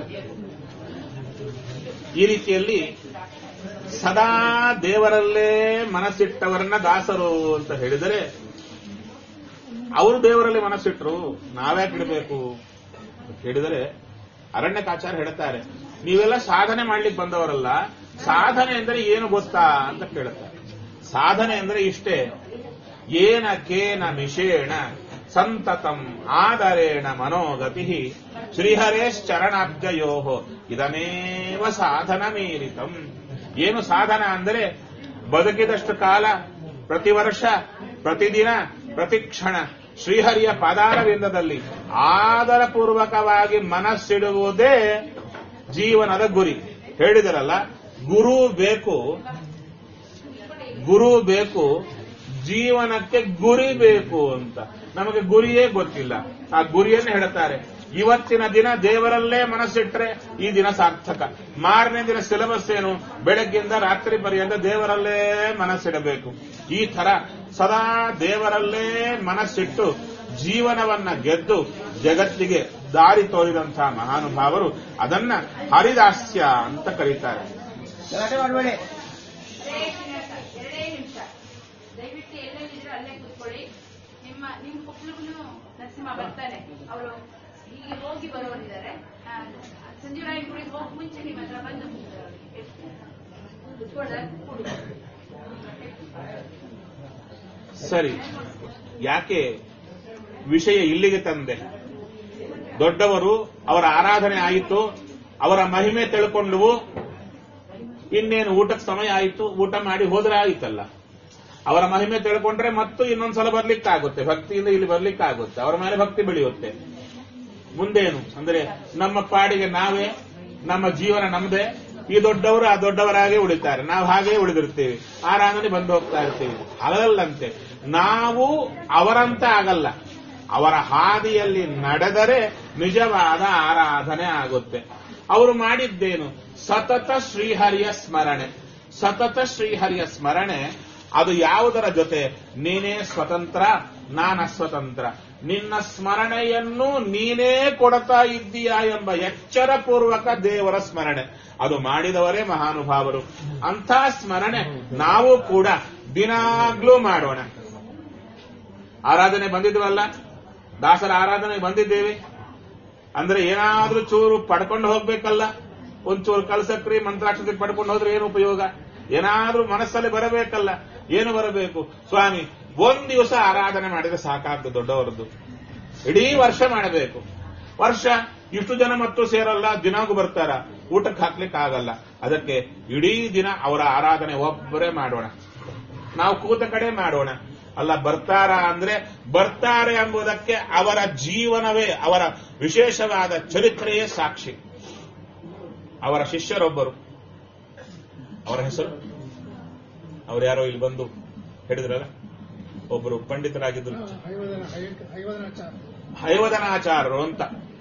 ಈ ರೀತಿಯಲ್ಲಿ ಸದಾ ದೇವರಲ್ಲೇ ಮನಸ್ಸಿಟ್ಟವರನ್ನ ದಾಸರು ಅಂತ ಹೇಳಿದರೆ ಅವರು ದೇವರಲ್ಲಿ ಮನಸ್ಸಿಟ್ರು ನಾವ್ಯಾಕೆ ಇಡಬೇಕು ಹೇಳಿದರೆ ಅರಣ್ಯಕಾಚಾರ ಹೇಳ್ತಾರೆ ನೀವೆಲ್ಲ ಸಾಧನೆ ಮಾಡ್ಲಿಕ್ಕೆ ಬಂದವರಲ್ಲ ಸಾಧನೆ ಅಂದ್ರೆ ಏನು ಗೊತ್ತಾ ಅಂತ ಕೇಳುತ್ತಾರೆ ಸಾಧನೆ ಅಂದ್ರೆ ಇಷ್ಟೇ ಏನ ಕೇನ ನಿಷೇಣ ಸಂತತಂ ಆದರೇಣ ಮನೋಗತಿ ಶ್ರೀಹರೇಶ್ಚರಣಾಬ್ಜಯೋ ಇದಮೇವ ಸಾಧನ ಮೀರಿತಂ ಏನು ಸಾಧನ ಅಂದರೆ ಬದುಕಿದಷ್ಟು ಕಾಲ ಪ್ರತಿ ವರ್ಷ ಪ್ರತಿದಿನ ಪ್ರತಿಕ್ಷಣ ಶ್ರೀಹರಿಯ ಪದಾರವಿಂದದಲ್ಲಿ ಆದರಪೂರ್ವಕವಾಗಿ ಮನಸ್ಸಿಡುವುದೇ ಜೀವನದ ಗುರಿ ಹೇಳಿದರಲ್ಲ ಗುರು ಬೇಕು ಗುರು ಬೇಕು ಜೀವನಕ್ಕೆ ಗುರಿ ಬೇಕು ಅಂತ ನಮಗೆ ಗುರಿಯೇ ಗೊತ್ತಿಲ್ಲ ಆ ಗುರಿಯನ್ನು ಹೇಳುತ್ತಾರೆ ಇವತ್ತಿನ ದಿನ ದೇವರಲ್ಲೇ ಮನಸ್ಸಿಟ್ರೆ ಈ ದಿನ ಸಾರ್ಥಕ ಮಾರನೇ ದಿನ ಸಿಲೆಬಸ್ ಏನು ಬೆಳಗ್ಗಿಂದ ರಾತ್ರಿ ಪರ್ಯಂತ ದೇವರಲ್ಲೇ ಮನಸ್ಸಿಡಬೇಕು ಈ ತರ ಸದಾ ದೇವರಲ್ಲೇ ಮನಸ್ಸಿಟ್ಟು ಜೀವನವನ್ನ ಗೆದ್ದು ಜಗತ್ತಿಗೆ ದಾರಿ ತೋರಿದಂತಹ ಮಹಾನುಭಾವರು ಅದನ್ನ ಹರಿದಾಸ್ಯ ಅಂತ ಕರೀತಾರೆ ಗಲಾಟೆ ಮಾಡಬೇಡಿ ಎರಡೇ ನಿಮಿಷ ದಯವಿಟ್ಟು ಎಲ್ಲೆಲ್ಲಿದ್ರೆ ಅಲ್ಲೇ ಕೂತ್ಕೊಳ್ಳಿ ನಿಮ್ಮ ನಿಮ್ ಕೊಪ್ಪಳಿಗೂ ನರಸಿಂಹ ಬರ್ತಾನೆ ಅವರು ಹೀಗೆ ಹೋಗಿ ಬರೋರಿದ್ದಾರೆ ಆ, ಸಂಜೀವರಾಯ ಗುಡಿಗೆ ಹೋಗಿ ಮುಂಚೆ ನಿಮ್ಮ ಹತ್ರ ಬಂದು ಕೂತ್ಕೊಳ್ಳ ಕೂಡಿ ಸರಿ ಯಾಕೆ ವಿಷಯ ಇಲ್ಲಿಗೆ ತಂದೆ ದೊಡ್ಡವರು ಅವರ ಆರಾಧನೆ ಆಯಿತು ಅವರ ಮಹಿಮೆ ತಿಳ್ಕೊಂಡವು ಇನ್ನೇನು ಊಟಕ್ಕೆ ಸಮಯ ಆಯಿತು ಊಟ ಮಾಡಿ ಹೋದ್ರೆ ಆಯಿತಲ್ಲ ಅವರ ಮಹಿಮೆ ತಿಳ್ಕೊಂಡ್ರೆ ಮತ್ತು ಇನ್ನೊಂದ್ಸಲ ಬರ್ಲಿಕ್ಕಾಗುತ್ತೆ ಭಕ್ತಿಯಿಂದ ಇಲ್ಲಿ ಬರ್ಲಿಕ್ಕಾಗುತ್ತೆ ಅವರ ಮೇಲೆ ಭಕ್ತಿ ಬೆಳೆಯುತ್ತೆ ಮುಂದೇನು ಅಂದ್ರೆ ನಮ್ಮ ಪಾಡಿಗೆ ನಾವೇ ನಮ್ಮ ಜೀವನ ನಮ್ಮದೇ ಈ ದೊಡ್ಡವರು ಆ ದೊಡ್ಡವರಾಗೇ ಉಳಿತಾರೆ ನಾವು ಹಾಗೇ ಉಳಿದಿರ್ತೀವಿ ಆರಾಧನೆ ಬಂದು ಹೋಗ್ತಾ ಇರ್ತೀವಿ ಅಲ್ಲಂತೆ ನಾವು ಅವರಂತ ಆಗಲ್ಲ ಅವರ ಹಾದಿಯಲ್ಲಿ ನಡೆದರೆ ನಿಜವಾದ ಆರಾಧನೆ ಆಗುತ್ತೆ ಅವರು ಮಾಡಿದ್ದೇನು ಸತತ ಶ್ರೀಹರಿಯ ಸ್ಮರಣೆ ಸತತ ಶ್ರೀಹರಿಯ ಸ್ಮರಣೆ ಅದು ಯಾವುದರ ಜೊತೆ ನೀನೇ ಸ್ವತಂತ್ರ ನಾನ ಸ್ವತಂತ್ರ ನಿನ್ನ ಸ್ಮರಣೆಯನ್ನು ನೀನೇ ಕೊಡ್ತಾ ಇದ್ದೀಯಾ ಎಂಬ ಎಚ್ಚರಪೂರ್ವಕ ದೇವರ ಸ್ಮರಣೆ ಅದು ಮಾಡಿದವರೇ ಮಹಾನುಭಾವರು ಅಂಥ ಸ್ಮರಣೆ ನಾವು ಕೂಡ ದಿನಾಗ್ಲೂ ಮಾಡೋಣ ಆರಾಧನೆ ಬಂದಿದ್ವಲ್ಲ ದಾಸರ ಆರಾಧನೆ ಬಂದಿದ್ದೇವೆ ಅಂದ್ರೆ ಏನಾದ್ರೂ ಚೂರು ಪಡ್ಕೊಂಡು ಹೋಗ್ಬೇಕಲ್ಲ ಒಂಚೂರು ಕಲಸಕ್ರಿ ಮಂತ್ರಾಕ್ಷತೆ ಪಡ್ಕೊಂಡು ಹೋದ್ರೆ ಏನು ಉಪಯೋಗ ಏನಾದ್ರೂ ಮನಸ್ಸಲ್ಲಿ ಬರಬೇಕಲ್ಲ ಏನು ಬರಬೇಕು ಸ್ವಾಮಿ ಒಂದ್ ದಿವಸ ಆರಾಧನೆ ಮಾಡಿದ್ರೆ ಸಾಕಾಗ್ತದೆ ದೊಡ್ಡವರದ್ದು ಇಡೀ ವರ್ಷ ಮಾಡಬೇಕು ವರ್ಷ ಇಷ್ಟು ಜನ ಮತ್ತು ಸೇರಲ್ಲ ದಿನಾಗೂ ಬರ್ತಾರ ಊಟಕ್ಕೆ ಹಾಕ್ಲಿಕ್ಕೆ ಆಗಲ್ಲ ಅದಕ್ಕೆ ಇಡೀ ದಿನ ಅವರ ಆರಾಧನೆ ಒಬ್ಬರೇ ಮಾಡೋಣ ನಾವು ಕೂತ ಕಡೆ ಮಾಡೋಣ ಅಲ್ಲ ಬರ್ತಾರ ಅಂದ್ರೆ ಬರ್ತಾರೆ ಎಂಬುದಕ್ಕೆ ಅವರ ಜೀವನವೇ ಅವರ ವಿಶೇಷವಾದ ಚರಿತ್ರೆಯೇ ಸಾಕ್ಷಿ ಅವರ ಶಿಷ್ಯರೊಬ್ಬರು ಅವರ ಹೆಸರು ಅವ್ರು ಯಾರೋ ಇಲ್ಲಿ ಬಂದು ಹೇಳಿದ್ರಲ್ಲ ಒಬ್ಬರು ಪಂಡಿತರಾಗಿದ್ರು ಹೈವದನಾಚಾರರು ಅಂತ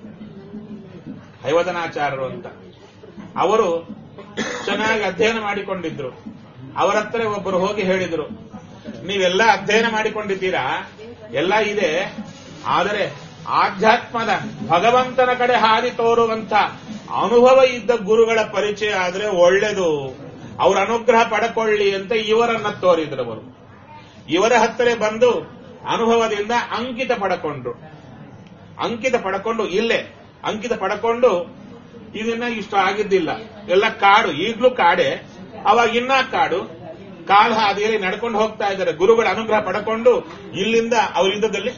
ಹೈವದನಾಚಾರರು ಅಂತ ಅವರು ಚೆನ್ನಾಗಿ ಅಧ್ಯಯನ ಮಾಡಿಕೊಂಡಿದ್ರು ಅವರ ಹತ್ರ ಒಬ್ಬರು ಹೋಗಿ ಹೇಳಿದ್ರು ನೀವೆಲ್ಲ ಅಧ್ಯಯನ ಮಾಡಿಕೊಂಡಿದ್ದೀರಾ ಎಲ್ಲ ಇದೆ ಆದರೆ ಆಧ್ಯಾತ್ಮದ ಭಗವಂತನ ಕಡೆ ಹಾದಿ ತೋರುವಂತ ಅನುಭವ ಇದ್ದ ಗುರುಗಳ ಪರಿಚಯ ಆದ್ರೆ ಒಳ್ಳೆದು ಅವರ ಅನುಗ್ರಹ ಪಡ್ಕೊಳ್ಳಿ ಅಂತ ಇವರನ್ನ ತೋರಿದ್ರವರು ಇವರ ಹತ್ತಿರ ಬಂದು ಅನುಭವದಿಂದ ಅಂಕಿತ ಪಡ್ಕೊಂಡ್ರು ಅಂಕಿತ ಪಡ್ಕೊಂಡು ಇಲ್ಲೇ ಅಂಕಿತ ಪಡ್ಕೊಂಡು ಇದನ್ನ ಇಷ್ಟು ಆಗಿದ್ದಿಲ್ಲ ಎಲ್ಲ ಕಾಡು ಈಗ್ಲೂ ಕಾಡೆ ಅವಾಗ ಇನ್ನ ಕಾಡು ಕಾಲ ಹಾದಿಯಲ್ಲಿ ನಡ್ಕೊಂಡು ಹೋಗ್ತಾ ಇದ್ದಾರೆ ಗುರುಗಳ ಅನುಗ್ರಹ ಪಡ್ಕೊಂಡು ಇಲ್ಲಿಂದ ಅವ್ರ ಯುದ್ಧದಲ್ಲಿ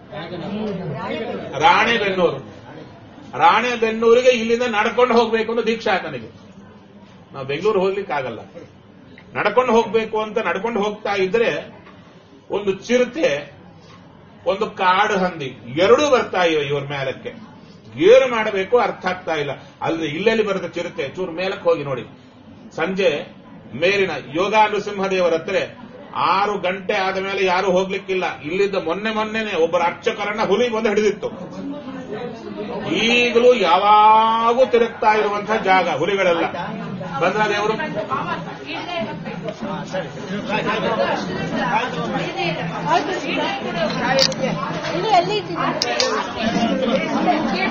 ರಾಣೆಬೆನ್ನೂರು ರಾಣೆಬೆನ್ನೂರಿಗೆ ಇಲ್ಲಿಂದ ನಡ್ಕೊಂಡು ಹೋಗ್ಬೇಕು ಅಂತ ದೀಕ್ಷಾ ಆತನಿಗೆ ನಾವು ಬೆಂಗಳೂರು ಹೋಗ್ಲಿಕ್ಕೆ ಆಗಲ್ಲ ನಡ್ಕೊಂಡು ಹೋಗ್ಬೇಕು ಅಂತ ನಡ್ಕೊಂಡು ಹೋಗ್ತಾ ಇದ್ರೆ ಒಂದು ಚಿರತೆ ಒಂದು ಕಾಡು ಹಂದಿ ಎರಡೂ ಬರ್ತಾ ಇವೆ ಇವ್ರ ಮೇಲಕ್ಕೆ ಏನು ಮಾಡಬೇಕು ಅರ್ಥ ಆಗ್ತಾ ಇಲ್ಲ ಅಲ್ರಿ ಇಲ್ಲೆಲ್ಲಿ ಬರುತ್ತೆ ಚಿರತೆ ಚೂರು ಮೇಲಕ್ಕೆ ಹೋಗಿ ನೋಡಿ ಸಂಜೆ ಮೇಲಿನ ಯೋಗ ನೃಸಿಂಹದೇವರ ಹತ್ರ ಆರು ಗಂಟೆ ಆದ ಮೇಲೆ ಯಾರು ಹೋಗ್ಲಿಕ್ಕಿಲ್ಲ ಇಲ್ಲಿದ್ದ ಮೊನ್ನೆ ಮೊನ್ನೆನೆ ಒಬ್ಬರ ಅರ್ಚಕರನ್ನ ಹುಲಿ ಬಂದು ಹಿಡಿದಿತ್ತು ಈಗಲೂ ಯಾವಾಗೂ ತಿರುಗ್ತಾ ಇರುವಂತಹ ಜಾಗ ಹುಲಿಗಳೆಲ್ಲ ಬಂದ್ರ ದೇವರು ಇಲ್ಲೇ ಇರ್ಬೇಕು. ಸರಿ ಇಲ್ಲೇ ಇರ್ಬೇಕು. ಆಯ್ತು ಇಲ್ಲೇ ಕೂಡ ಇದು ಎಲ್ಲಿ ಇಟ್ಟಿದ್ದೀನಿ